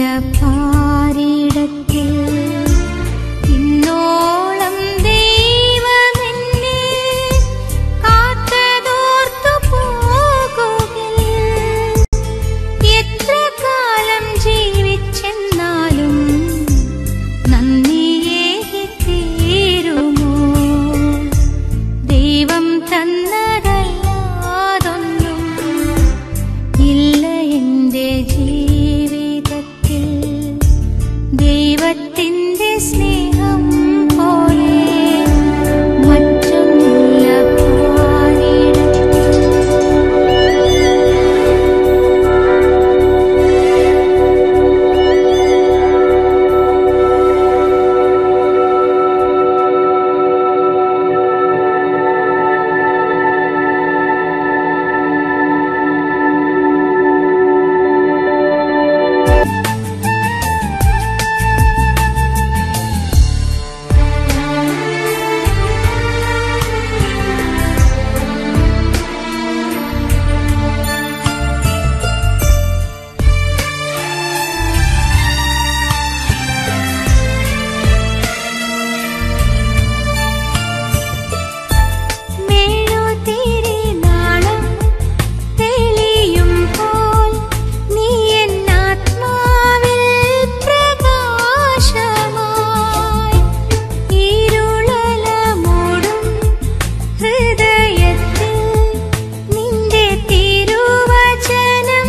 പാരിടത്തിൽ ഇന്നോളം ദൈവമെന്നെ കാത്തതോർത്തു പോകുകിൽ എത്ര കാലം ജീവിച്ചെന്നാലും നന്ദിയേകി തീരുമോ ദൈവം തന്നതല്ലാതൊന്നും ഇല്ല എന്റെ ജീവിതത്തിൽ ദൈവത്തിന്റെ സ്നേഹം പോലെ മറ്റൊന്നില്ല പാരിടത്തിൽ മെഴുതിരി നാളം തെളിയുമ്പോൾ നീ എന്നാത്മാവിൽ പ്രകാശമായി ഇരുളല മൂടും ഹൃദയത്തിൽ നിന്റെ തിരുവചനം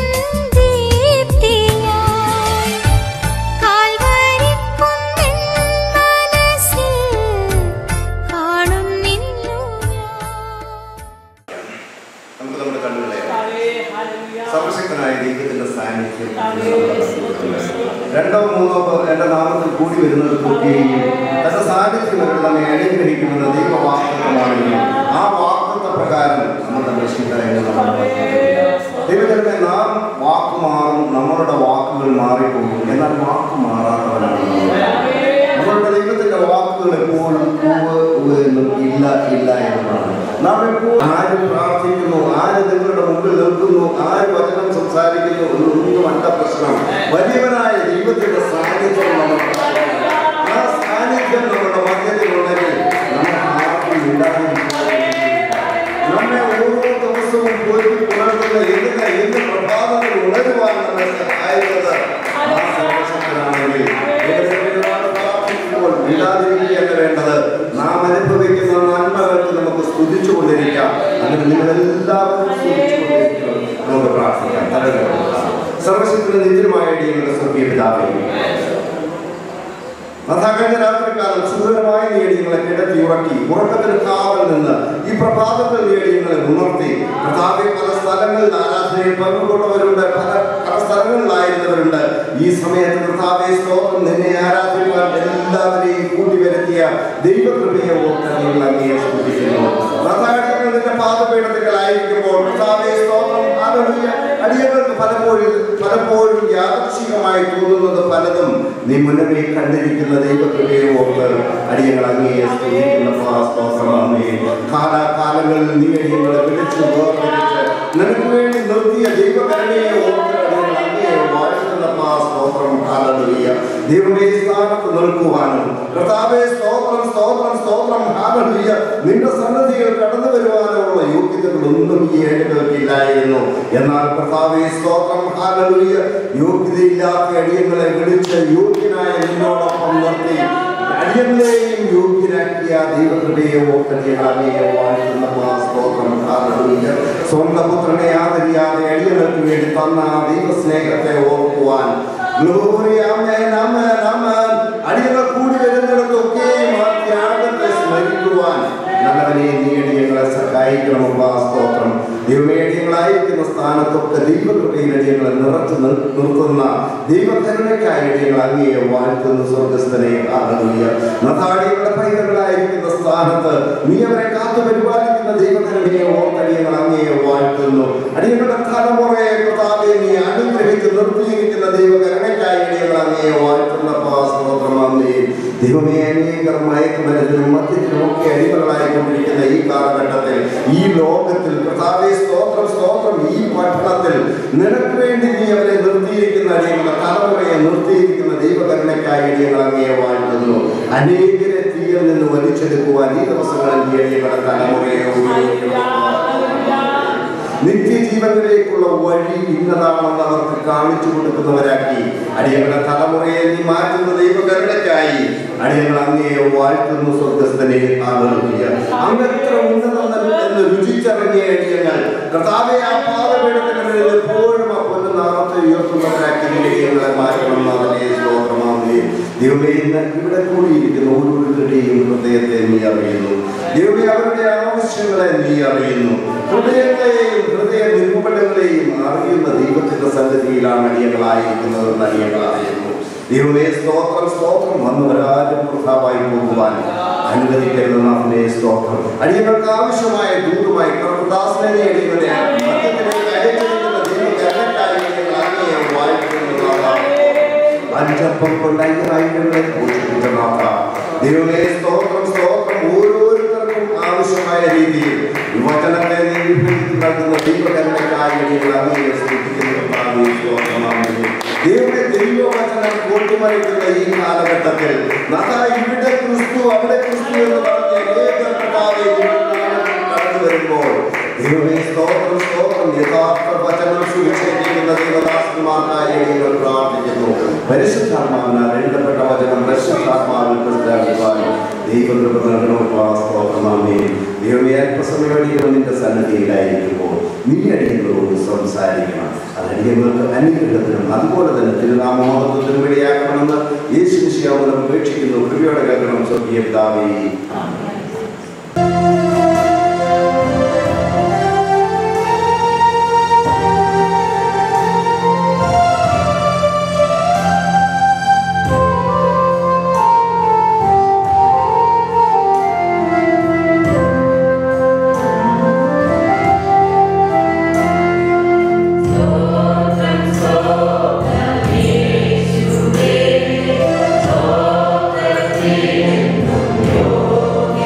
ദീപ്തിയായി കാൽവരിക്കുന്നിൻ മനസ്സിൽ കാണും നിന്നു ഞാൻ നമുക്ക് നമ്മുടെ കണ്ണുകളെ സർവശക്തനായ ദൈവത്തിന്റെ സാന്നിധ്യം രണ്ടോ മൂന്നോ പേർ എന്റെ നാമത്തിൽ കൂടി വരുന്നത് നോക്കുകയും തന്റെ സാന്നിധ്യം വരെ നമ്മെ അനുഗ്രഹിക്കുമെന്ന ദൈവവാക്തത്വമാണെങ്കിൽ ആ വാക്തത്വ പ്രകാരം നമ്മുടെ രക്ഷിക്കാരെന്ന് നമ്മൾ ദൈവത്തിന്റെ നാം വാക്ക് മാറും നമ്മളുടെ വാക്കുകൾ മാറിപ്പോകും എന്നാൽ വാക്ക് മാറാത്തവനാണ് നമ്മൾ. നമ്മളുടെ ദൈവത്തിന്റെ വാക്കുകൾ എപ്പോഴും ഉവ്വ് ഉവ്വ് എന്നും ഇല്ല ഇല്ല എന്നുമാണ് നാം എപ്പോഴും ആര് പ്രാർത്ഥിക്കുന്നു ആര് നിങ്ങളുടെ മുമ്പിൽ നിൽക്കുന്നു ആര് വചനം സംസാരിക്കുന്നു എന്നൊന്നും അല്ല പ്രശ്നം വലിയവനായ ദൈവത്തിന്റെ സാന്നിധ്യം നമുക്ക് ആ സാന്നിധ്യം നമ്മുടെ മധ്യത്തിലുണ്ടെങ്കിൽ നമ്മൾ ആർക്കും ഇല്ലാതിരിക്കും നമ്മെ ഓരോ ദിവസവും പോയി പുലർത്തുന്ന എന്തിന് എന്ത് പ്രഭാതത്തിൽ ഉണരുവാൻ നമ്മെ സഹായിക്കുന്നത് ആ സർവശക്തനാണെങ്കിൽ ദൈവസന്നിധിയിലാണ് പ്രാർത്ഥിക്കുമ്പോൾ വിടാതിരിക്കുകയല്ല വേണ്ടത് നാം അനുഭവിക്കുന്ന നന്മകൾക്ക് നമുക്ക് സ്തുതിച്ചുകൊണ്ടിരിക്കാം അങ്ങനെ നിങ്ങളെല്ലാവരും സ്തുതിച്ചുകൊണ്ടിരിക്കണം നമുക്ക് പ്രാർത്ഥിക്കാം തലകൾ സർവശക്തിയുടെ നിത്യമായ ഞങ്ങളുടെ സ്വർഗീയ പിതാവേ അതാ കഴിഞ്ഞ രാത്രികാലം സുഖകരമായി നേടി നിങ്ങളെ കിടത്തി ഉറക്കി ഉറക്കത്തിന് കാവൽ നിന്ന് ഈ പ്രഭാതത്തിൽ നേടി നിങ്ങളെ ഉണർത്തി കർത്താവെ പല സ്ഥലങ്ങളിൽ ആരാധനയിൽ പങ്കുകൊണ്ടവരുണ്ട് പല പല സ്ഥലങ്ങളിലായിരുന്നവരുണ്ട് ഈ സമയത്ത് കർത്താവെ സ്തോത്രം നിന്നെ ആരാധിക്കുവാൻ എല്ലാവരെയും കൂട്ടി വരുത്തിയ ദൈവകൃപയെ ഓർത്ത് നിങ്ങൾ അങ്ങയെ സ്തുതിക്കുന്നു കർത്താവെ നിന്റെ പാദപീഠത്തിലായിരിക്കുമ്പോൾ കർത്താവെ സ്തോത്രം ഹല്ലേലൂയ. അടിയങ്ങൾക്ക് പലപ്പോഴും പലപ്പോഴും യാദർശികമായി തോന്നുന്നത് പലതും നീ മുന്നമേ കണ്ടിരിക്കുന്ന ദൈവകൃപയെ ഓർത്ത് അടിയങ്ങൾ അങ്ങയെ സ്തുതിക്കുന്ന സ്തോത്രമാമേ കാലാകാലങ്ങളിൽ നീ അടിയങ്ങളെ വിളിച്ച് വേർതിരിച്ച് നിനക്ക് വേണ്ടി നിർത്തിയ ദൈവകരുണയെ ഓർത്ത് അടിയങ്ങൾ അങ്ങയെ വാഴ്ത്തുന്ന സ്തോത്രം ഹാലലുയ്യ ദൈവമേ ഈ സ്ഥാനത്ത് നിൽക്കുവാനും കർത്താവേ സ്തോത്രം സ്തോത്രം സ്തോത്രം ഹാലലുയ്യ നിന്റെ സന്നദ്ധികൾ കടന്നു വരുവാനുള്ള യോഗ്യതകളൊന്നും ഈ ഏടുകൾക്കില്ലായിരുന്നു എന്നാൽ കർത്താവേ സ്തോത്രം ഹാലലുയ്യ യോഗ്യതയില്ലാത്ത അടിയങ്ങളെ വിളിച്ച് യോഗ്യനായ നിന്നോടൊപ്പം നിർത്തി അടിയങ്ങളെയും യോഗ്യരാക്കിയ ദൈവകൃപയെ ഓർത്തടിയങ്ങളെ വാഴ്ത്തുന്ന ആ സ്തോത്രം ഹാലലുയ്യ സ്വന്തം പുത്രനെ ആദരിയാതെ അടിയങ്ങൾക്ക് വേണ്ടി തന്ന ആ ദൈവസ്നേഹത്തെ ഓർക്കുവാൻ ഗ്ലോറി ആമേൻ ആമേൻ ആമേൻ അടിയങ്ങൾ കൂടി വരുന്നിടത്തൊക്കെയും ആ ത്യാഗത്തെ സ്മരിക്കുവാൻ നല്ലവനെ നീ അടിയങ്ങളെ സഹായിക്കണമപ്പാ സ്തോത്രം ദൈവമേടിയങ്ങളായിരിക്കുന്ന സ്ഥാനത്തൊക്കെ ദൈവകൃപയിൽ അടിയങ്ങളെ നിറച്ചു നിർ- നിർത്തുന്ന ദൈവകരുണയ്ക്കായി അടിയങ്ങൾ അങ്ങയെ വാഴ്ത്തുന്ന സ്വർഗസ്ഥനെ ആകറിയ നഥാടികളുടെ പൈതങ്ങളായിരിക്കുന്ന സ്ഥാനത്ത് നീ അവരെ കാത്തു പരിപാലിക്കുന്ന ദൈവകരുണയെ ഓർത്തടിയങ്ങൾ അങ്ങയെ വാഴ്ത്തുന്നു അടിയങ്ങളുടെ തലമുറയെ കർത്താവെ നീ അനുഗ്രഹിച്ച് നിർത്തിയിരിക്കുന്ന ദൈവകരുണയ്ക്കായി അടിയങ്ങൾ അങ്ങയെ വാഴ്ത്തുന്ന സ്തോത്രമാമേ ദൈവമേ അനേകർ മയക്കുമരുന്നിനും മദ്യത്തിനും ഒക്കെ അടിമകളായിക്കൊണ്ടിരിക്കുന്ന ഈ കാലഘട്ടത്തിൽ ഈ ലോകത്തിൽ കർത്താവെ സ്തോത്രം സ്തോത്രം ഈ പട്ടണത്തിൽ നിനക്ക് വേണ്ടി നീ അവരെ നിർത്തിയിരിക്കുന്ന അടിയങ്ങളുടെ തലമുറയെ നിർത്തിയിരിക്കുന്ന ദൈവകരുണയ്ക്കായി അടിയങ്ങൾ അങ്ങയെ വാഴ്ത്തുന്നു അനേകരെ തീയിൽ നിന്ന് വലിച്ചെടുക്കുവാൻ ഈ ദിവസങ്ങളിൽ ഈ അടിയങ്ങളുടെ തലമുറയെ ഉപയോഗിക്കുന്നു നിത്യജീവനിലേക്കുള്ള വഴി ഇന്നതാണെന്ന് അവർക്ക് കാണിച്ചു കൊടുക്കുന്നവരാക്കി അടിയങ്ങളുടെ തലമുറയെ നീ മാറ്റുന്ന ദൈവകരുണയ്ക്കായി അടിയങ്ങൾ അങ്ങയെ വാഴ്ത്തുന്നു സ്വർഗസ്ഥനെ ആദരിക്കുക അങ്ങത്ര ഉന്നതം എന്ന് രുചിച്ചറിഞ്ഞ അടിയങ്ങൾ കർത്താവെ ആ പാതപീഠത്തിന് എപ്പോഴും ആ പൊന്നുനാമത്തെ ഉയർത്തുന്നവരാക്കി നീ അടിയങ്ങളെ മാറ്റണം അതിനെ സ്തോത്രമാവുകയെ ദൈവമേ ഇന്ന് ഇവിടെ കൂടിയിരിക്കുന്ന ഓരോരുത്തരുടെയും ഹൃദയത്തെ നീ അറിയുന്നു ദൈവമേ അവരുടെ ആവശ്യങ്ങളെ നീ അറിയുന്നു ഹൃദയങ്ങളെയും ഹൃദയ നിർമ്മലങ്ങളെയും അറിയുന്ന ദൈവത്തിന്റെ സന്നിധിയിലാണ് അടിയങ്ങളായിരിക്കുന്നതെന്ന് അടിയങ്ങൾ അറിയുന്നു ദൈവമേ സ്തോത്രം സ്തോത്രം വന്നവരാരും വൃഥാവായി പോകുവാൻ അനുവദിക്കരുതെന്ന് അവനെ സ്തോത്രം അടിയങ്ങൾക്ക് ആവശ്യമായ ദൂതുമായി കർമ്മദാസനെ അടിയങ്ങളെ മധ്യത്തിലേക്ക് അയച്ചിരിക്കുന്ന ദൈവകരുണയ്ക്കായി അടിയങ്ങൾ അങ്ങയെ വാഴ്ത്തുന്നതാണ് അഞ്ചപ്പം കൊണ്ട് അയ്യായിരങ്ങളെ പോഷിപ്പിച്ച നാഥ ദൈവമേ സ്തോത്രം സ്തോത്രം ഓരോരുത്തർക്കും ആവശ്യമായ രീതിയിൽ ഈ വചനത്തെ നീ വിഭജിച്ച് നൽകുന്ന ദൈവകരുണയ്ക്കായി അടിയങ്ങൾ അങ്ങയെ സ്തുതിക്കുന്നു കർത്താവേ, സ്തോത്രമാകുന്നു. ദൈവമേ ദൈവവചനം കൂട്ടുമറിക്കുന്ന ഈ കാലഘട്ടത്തിൽ നാഥ ഇവിടെ ക്രിസ്തു അവിടെ ക്രിസ്തു എന്ന് പറഞ്ഞ് അനേകം കർത്താവേ ദൈവനാമത്തിൽ കടന്നു വരുമ്പോൾ ദൈവമേ സ്തോത്രം സ്തോത്രം യഥാർത്ഥ വചനം സുവിശേഷിക്കുന്ന ദൈവദാസന്മാർക്കായി ഞങ്ങൾ പ്രാർത്ഥിക്കുന്നു പരിശുദ്ധാത്മാവിനാൽ എഴുതപ്പെട്ട വചനം പരിശുദ്ധാത്മാവിൽ പ്രസിദ്ധാക്കുവാനും ദൈവകൃപ നൽകണമോ സ്തോത്രമാമേ ദൈവമേ അല്പസമയം അടിക്കണം നിന്റെ സന്നിധിയിലായിരിക്കുമ്പോൾ നീ അടിയങ്ങളോട് സംസാരിക്കണം അത് അടിയങ്ങൾക്ക് അനുഗ്രഹത്തിനും അതുപോലെ തന്നെ തിരുനാമോഹത്തിനും ഇടയാക്കണമെന്ന് യേശു വിഷയാവനം ഉപേക്ഷിക്കുന്നു കൃപയോടെ കേൾക്കണം സ്വർഗീയ പിതാവേ യേശുവേ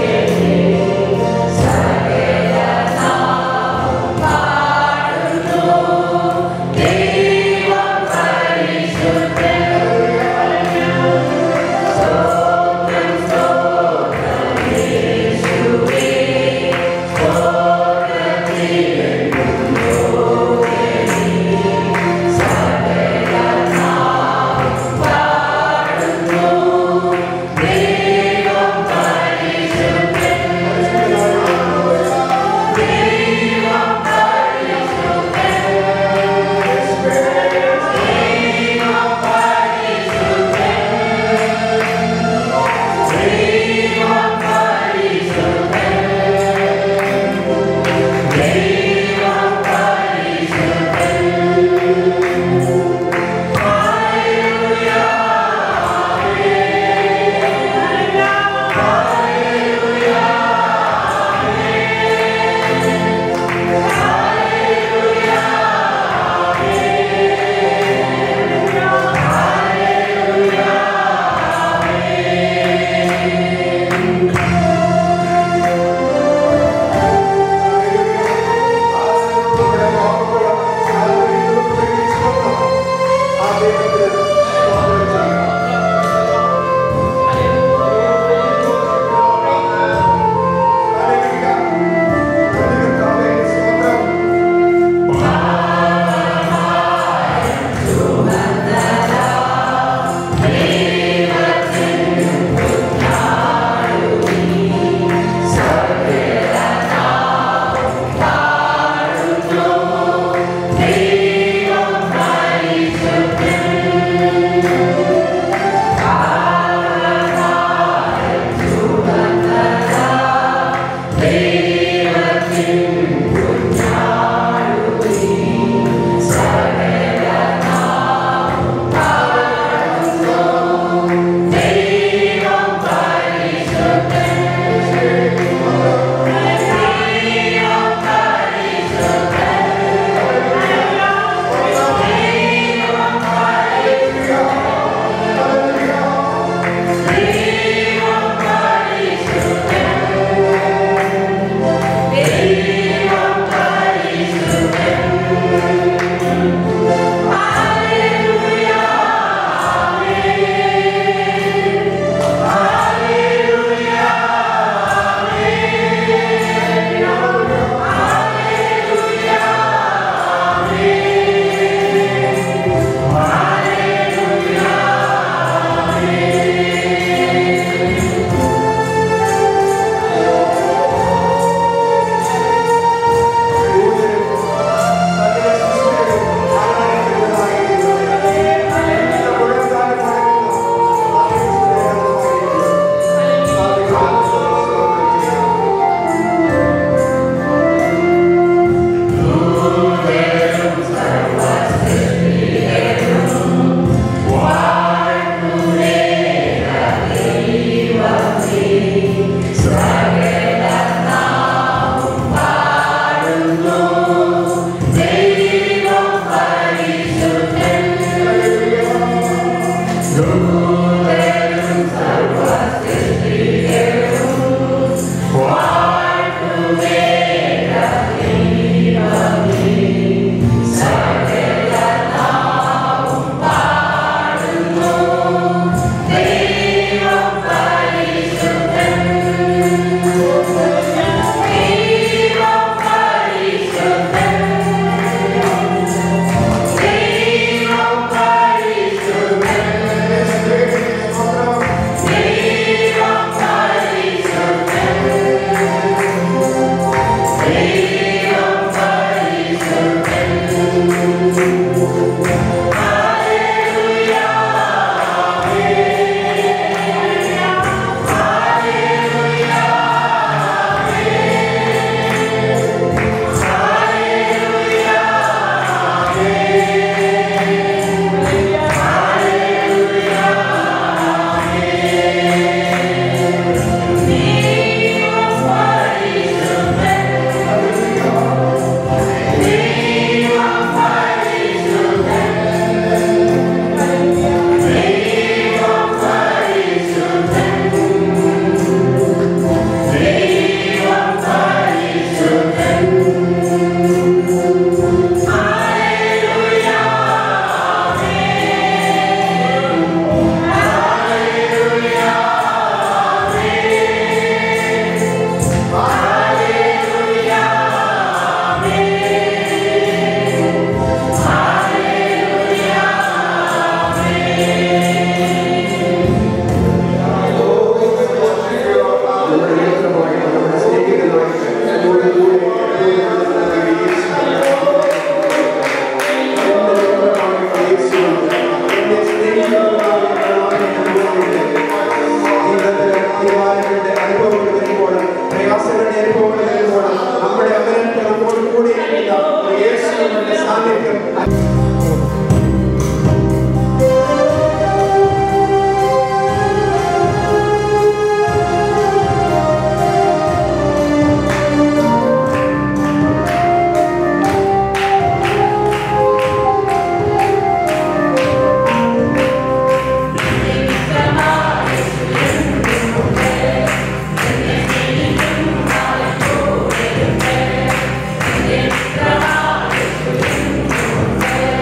ദൈവത്തിന്റെ സാന്നിധ്യം യേശുവിൻ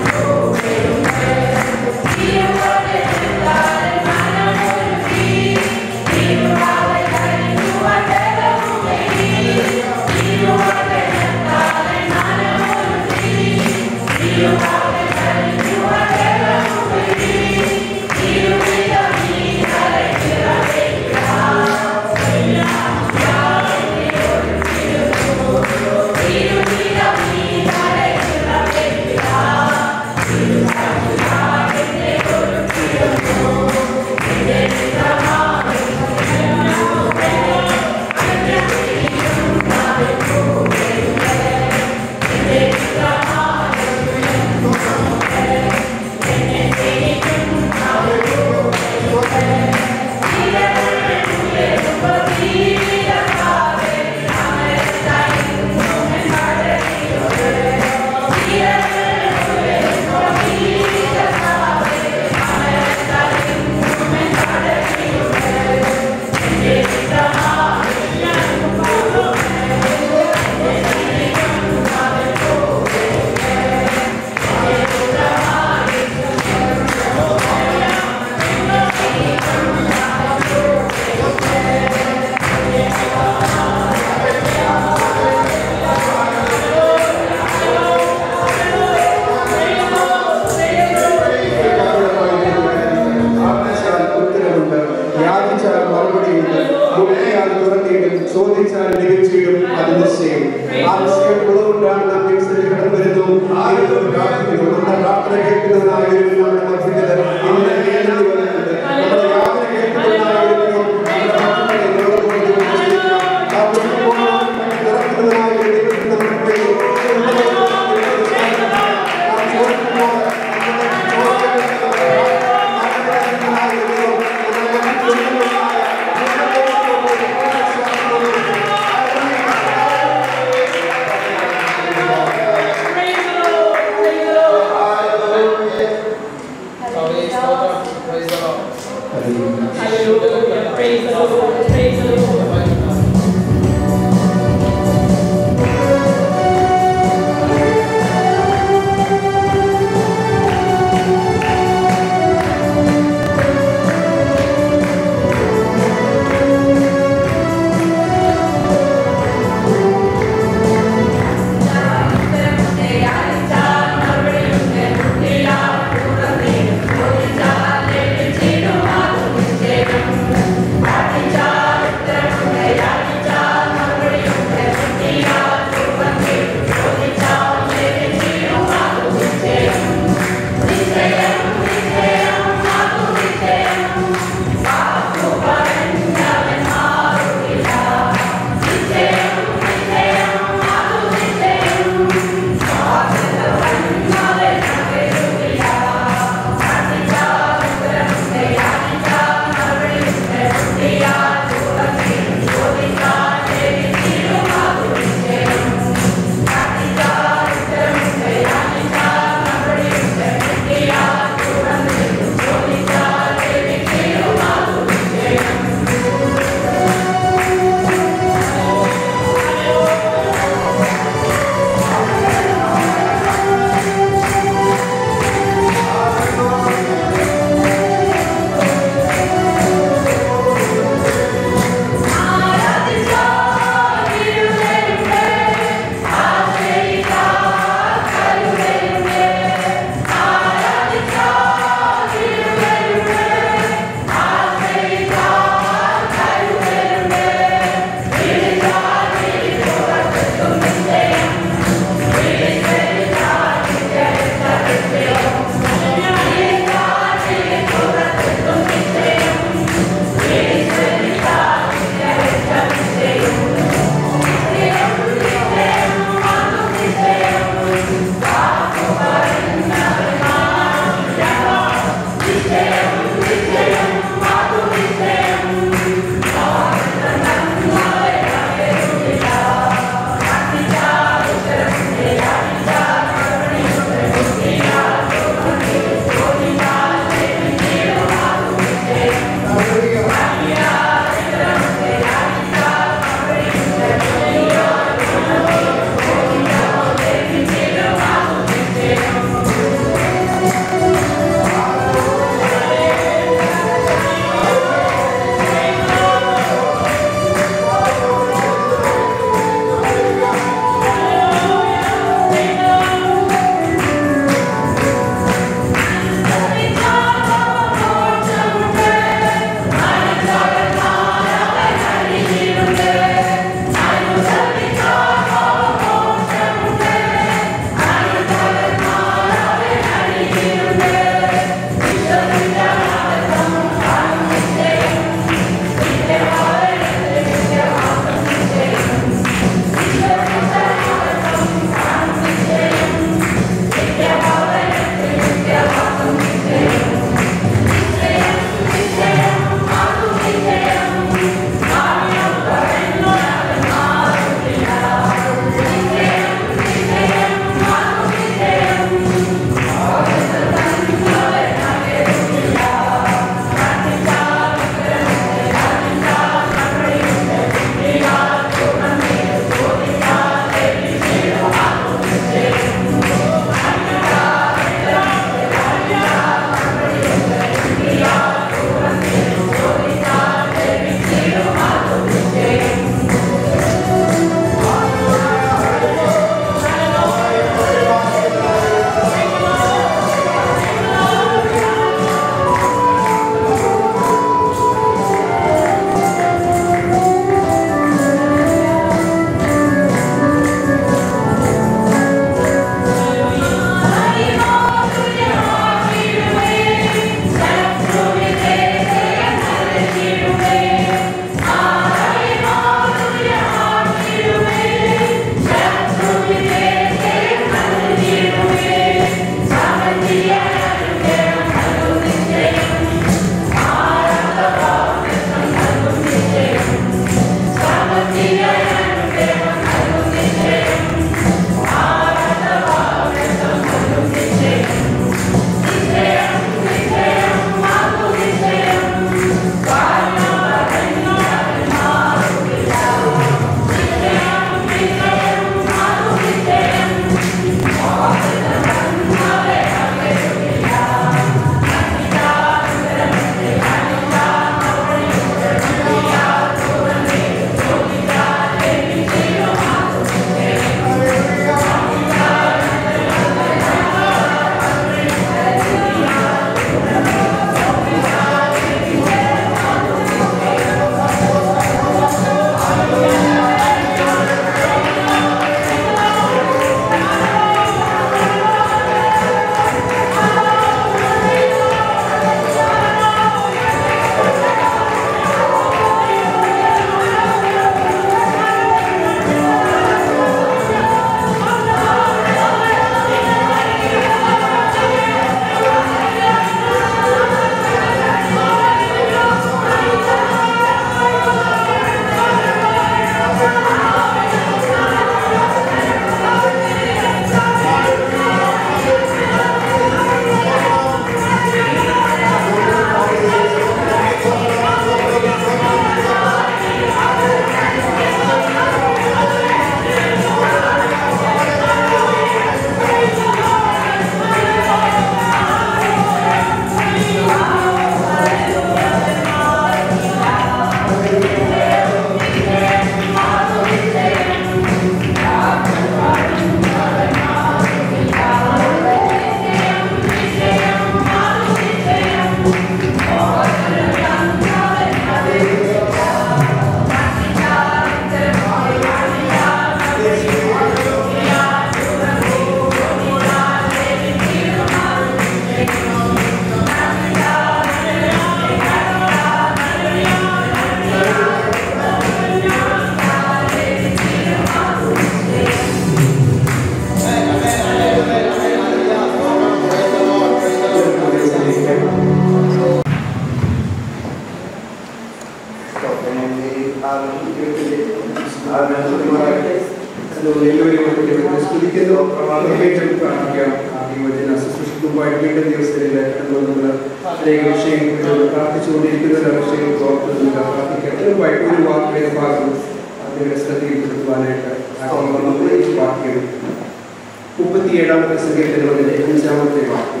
പ്രത്യേകിച്ചും പ്രാർത്ഥിക്കാം ദൈവജന ശുശ്രൂഷിക്കുമ്പോഴായിട്ട് വീണ്ടും ദിവസത്തിൽ കടന്നു നമ്മൾ അനേക വിഷയങ്ങൾ പ്രാർത്ഥിച്ചുകൊണ്ടിരിക്കുന്ന ഒരു വിഷയം ഓർക്കുന്നില്ല പ്രാർത്ഥിക്കാം അതിനുമായിട്ട് ഒരു വാക്ക് വേദഭാഗം അതിന്റെ ശ്രദ്ധയിൽപ്പെടുത്തുവാനായിട്ട് നമ്മൾ ഈ വാക്യം മുപ്പത്തിയേഴാമത്തെ സങ്കീർത്തനത്തിലെ അഞ്ചാമത്തെ വാക്യം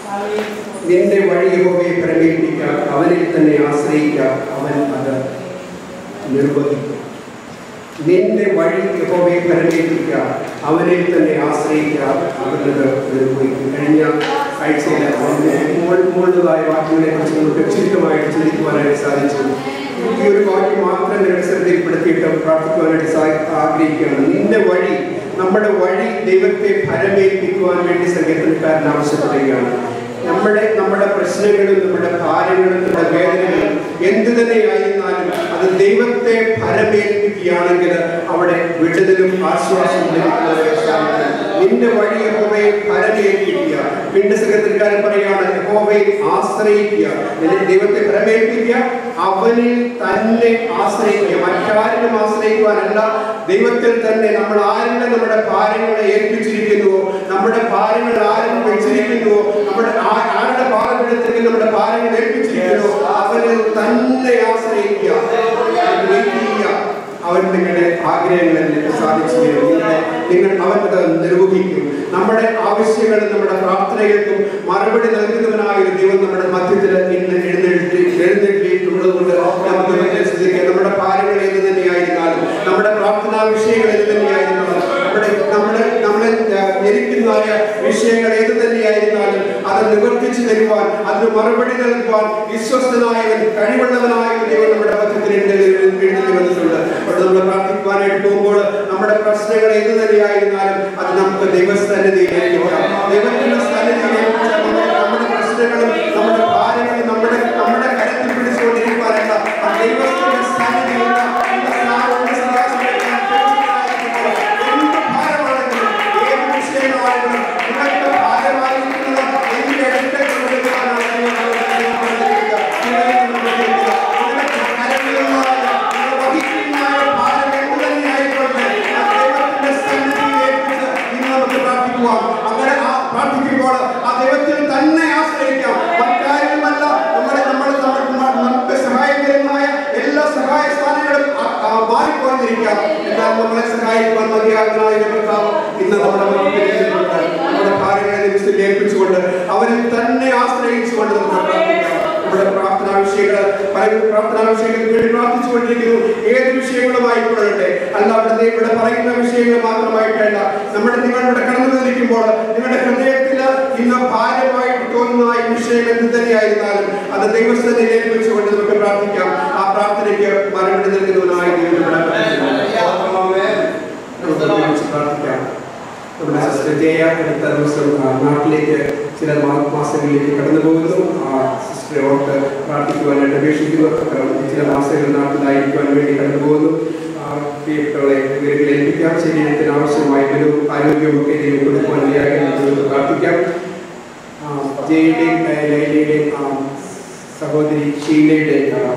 നിന്റെ വഴി യഹോവയെ പരമേൽപ്പിക്കാം അവനിൽ തന്നെ ആശ്രയിക്കാം അവൻ അത് നിർവഹിക്കും നിന്റെ വഴി യഹോവയെ പരമേൽപ്പിക്കാം അവനിൽ തന്നെ ആശ്രയിക്കാം അവനത് നിർവഹിക്കും കഴിഞ്ഞ ആഴ്ചയിൽ മുകളിലതായ വാക്യങ്ങളെ കുറിച്ച് നമുക്ക് ചുരുക്കമായിട്ട് ചിന്തിക്കുവാനായിട്ട് സാധിച്ചു ഈ ഒരു വാക്യം മാത്രം നിങ്ങളുടെ ശ്രദ്ധയിൽപ്പെടുത്തിയിട്ട് പ്രാർത്ഥിക്കുവാനായിട്ട് സാ- ആഗ്രഹിക്കുകയാണ് നിന്റെ വഴി നമ്മുടെ വഴി ദൈവത്തെ ഫലമേൽപ്പിക്കുവാൻ വേണ്ടി സംഗീതക്കാരൻ ആവശ്യപ്പെടുകയാണ് നമ്മുടെ നമ്മുടെ പ്രശ്നങ്ങളും നമ്മുടെ ഭാരങ്ങളും നമ്മുടെ വേദനകളും എന്തു തന്നെയായിരുന്നാലും അത് ദൈവത്തെ ഫലമേൽപ്പിക്കുകയാണെങ്കിൽ അവിടെ വിടുതലും ആശ്വാസവും ലഭിക്കുന്നതായി സാധിക്കും. നിന്റെ വഴി യഹോവയെ ഫലമേൽപ്പിക്കുക വീണ്ടും സെക്രട്ടറിക്കാരൻ പറയുകയാണ് യഹോവയെ ആശ്രയിക്കുക നിന്റെ ദൈവത്തെ ഫലമേൽപ്പിക്കുക അവനിൽ തന്നെ ആശ്രയിക്കുക മറ്റാരിലും ആശ്രയിക്കുവാനല്ല ദൈവത്തിൽ തന്നെ നമ്മൾ ആരുടെ നമ്മുടെ ഭാരങ്ങളെ ഏൽപ്പിച്ചിരിക്കുന്നുവോ നമ്മുടെ ഭാരങ്ങൾ ആരും വെച്ചിരിക്കുന്നുവോ നമ്മുടെ ആ- ആരുടെ ഭാരമെടുത്തെങ്കിൽ നമ്മുടെ ഭാരങ്ങൾ ഏൽപ്പിച്ചിരിക്കുന്നുവോ അവനിൽ തന്നെ ആശ്രയിക്കുക അവൻ വെയിറ്റ് ചെയ്യുക അവൻ നിങ്ങളുടെ ആഗ്രഹങ്ങളിൽ സാധിച്ചു തരും നിങ്ങളെ നിങ്ങൾ അവനത് നിർവഹിക്കും നമ്മുടെ ആവശ്യങ്ങളും നമ്മുടെ പ്രാർത്ഥനകൾക്കും മറുപടി നൽകുന്നവനായ ഒരു ദൈവം നമ്മുടെ മധ്യത്തിൽ ഇന്ന് എഴുന്നേറ്റ് എഴുന്നേറ്റിട്ടുള്ളത് കൊണ്ട് നമുക്ക് ഇതിനെ ശ്രദ്ധിക്കാം നമ്മുടെ ഭാരങ്ങൾ ഏത് തന്നെയായിരുന്നാലും നമ്മുടെ പ്രാർത്ഥനാ വിഷയങ്ങൾ ഏത് തന്നെയായിരുന്നാലും നമ്മുടെ നമ്മുടെ നമ്മളെ ഞെരിക്കുന്നതായ വിഷയങ്ങൾ ഏത് തന്നെയായിരുന്നാലും അത് നിവർത്തിച്ചു തരുവാൻ അതിന് മറുപടി നൽകുവാൻ വിശ്വസ്തനായവൻ കഴിവുള്ളവനായ ഒരു ദൈവം നമ്മുടെ മധ്യത്തിൽ എഴുന്നേറ്റ് എഴുന്നേറ്റ് വന്നിട്ടുണ്ട് അപ്പോൾ നമ്മൾ പ്രാർത്ഥിക്കുവാനായിട്ട് പോകുമ്പോൾ നമ്മുടെ പ്രശ്നങ്ങൾ ഏത് തന്നെയായിരുന്നാലും അത് നമുക്ക് ദൈവസ്ഥാനതയിലേക്ക് ദൈവത്തിന്റെ സ്ഥാനതയിലേക്ക് നമ്മുടെ നമ്മുടെ പ്രശ്നങ്ങളും നമ്മുടെ ഭാരങ്ങളും നമ്മുടെ നമ്മുടെ കരത്തിൽ പിടിച്ചുകൊണ്ടിരിക്കുവാനല്ല ആ ദൈവത്തിന്റെ സ്ഥാനതയിൽ നമ്മുടെ സ്ഥാനത്തിന്റെ സിംഹാസനത്തിൽ എന്ത് ഭാരമാണെങ്കിലും ഏത് വിഷയമാണെങ്കിലും നിങ്ങൾക്ക് ഭാരമായിരിക്കുന്നത് എന്റെ അടുത്തേക്ക് കൊണ്ടുവരുവാനാണ് ദൈവം നമ്മളെ ദൈവം നിങ്ങൾക്ക് കരങ്ങളുമായ വഹിക്കുന്നതായ ഭാരം എന്ത് തന്നെയായിക്കോട്ടെ ആ ദൈവത്തിന്റെ സന്നിധിയിൽ ഏൽപ്പിച്ച് ഇന്ന് നമുക്ക് പ്രാർത്ഥിക്കുവാം അങ്ങനെ ആ പ്രാർത്ഥിക്കുമ്പോൾ ആ ദൈവത്തിൽ തന്നെ ആശ്രയിക്കാം മറ്റാരുമല്ല നമ്മുടെ നമ്മുടെ നമ്മുടെ നമുക്ക് സഹായകരമായ എല്ലാ സഹായ സ്ഥാനങ്ങളും ആ- ആ മാറിപ്പോയിരിക്കാം എന്നാൽ നമ്മളെ സഹായിക്കുവാൻ മതിയാകുന്നതായ ഒരു കർത്താവ് ഇന്ന് നമ്മുടെ മധ്യത്തിൽ എഴുന്നേൽക്കുന്നുണ്ട്. നമ്മുടെ ഭാര്യകളെ ദിവസത്തിൽ ഏൽപ്പിച്ചുകൊണ്ട് അവരിൽ തന്നെ ആശ്രയിച്ചുകൊണ്ട് നമുക്ക് പ്രാർത്ഥിക്കാം നമ്മുടെ പ്രാർത്ഥനാ വിഷയങ്ങൾ പല പ്രാർത്ഥനാ വിഷയങ്ങൾക്ക് വേണ്ടി പ്രാർത്ഥിച്ചുകൊണ്ടിരിക്കുന്നു ഏത് വിഷയങ്ങളുമായിക്കൊള്ളട്ടെ അല്ല അവിടെ ഇവിടെ പറയുന്ന വിഷയങ്ങൾ മാത്രമായിട്ടല്ല നമ്മുടെ നിങ്ങൾ ഇവിടെ കടന്നു വന്നിരിക്കുമ്പോൾ നിങ്ങളുടെ ഹൃദയത്തിൽ ഇന്ന് ഭാരമായിട്ട് തോന്നുന്ന ഈ വിഷയം എന്ത് തന്നെയായിരുന്നാലും അത് ദൈവസ്ഥനെ ഏൽപ്പിച്ചുകൊണ്ട് നമുക്ക് പ്രാർത്ഥിക്കാം ആ പ്രാർത്ഥനയ്ക്ക് മറുപടി നൽകുന്നവനായി ദൈവം നമ്മുടെ മധ്യത്തിലുണ്ട്. നമുക്ക് ഒരുമിച്ച് പ്രാർത്ഥിക്കാം നമ്മുടെ സിസ്റ്റർ ജയ അടുത്ത ദിവസം ആ, നാട്ടിലേക്ക് ചില മാ- മാസങ്ങളിലേക്ക് കടന്നു പോകുന്നു ആ സിസ്റ്ററെ ഓർത്ത് പ്രാർത്ഥിക്കുവാനായിട്ട് അപേക്ഷിക്കുന്നു കാരണം ചില മാസങ്ങൾ നാട്ടിലായിരിക്കുവാൻ വേണ്ടി കടന്നു പോകുന്നു ആ, പ്രിയപ്പെട്ടവളെ ഇവരിൽ ഏൽപ്പിക്കാം ശരീരത്തിന് ആവശ്യമായ ഒരു ആരോഗ്യവും ഒക്കെ ദൈവം കൊടുക്കുവാൻ ഇടയാകട്ടെ എന്ന് നമുക്ക് പ്രാർത്ഥിക്കാം ആ, ജയയുടെയും ആ, ലൈലയുടെയും ആ, സഹോദരി ഷീലയുടെ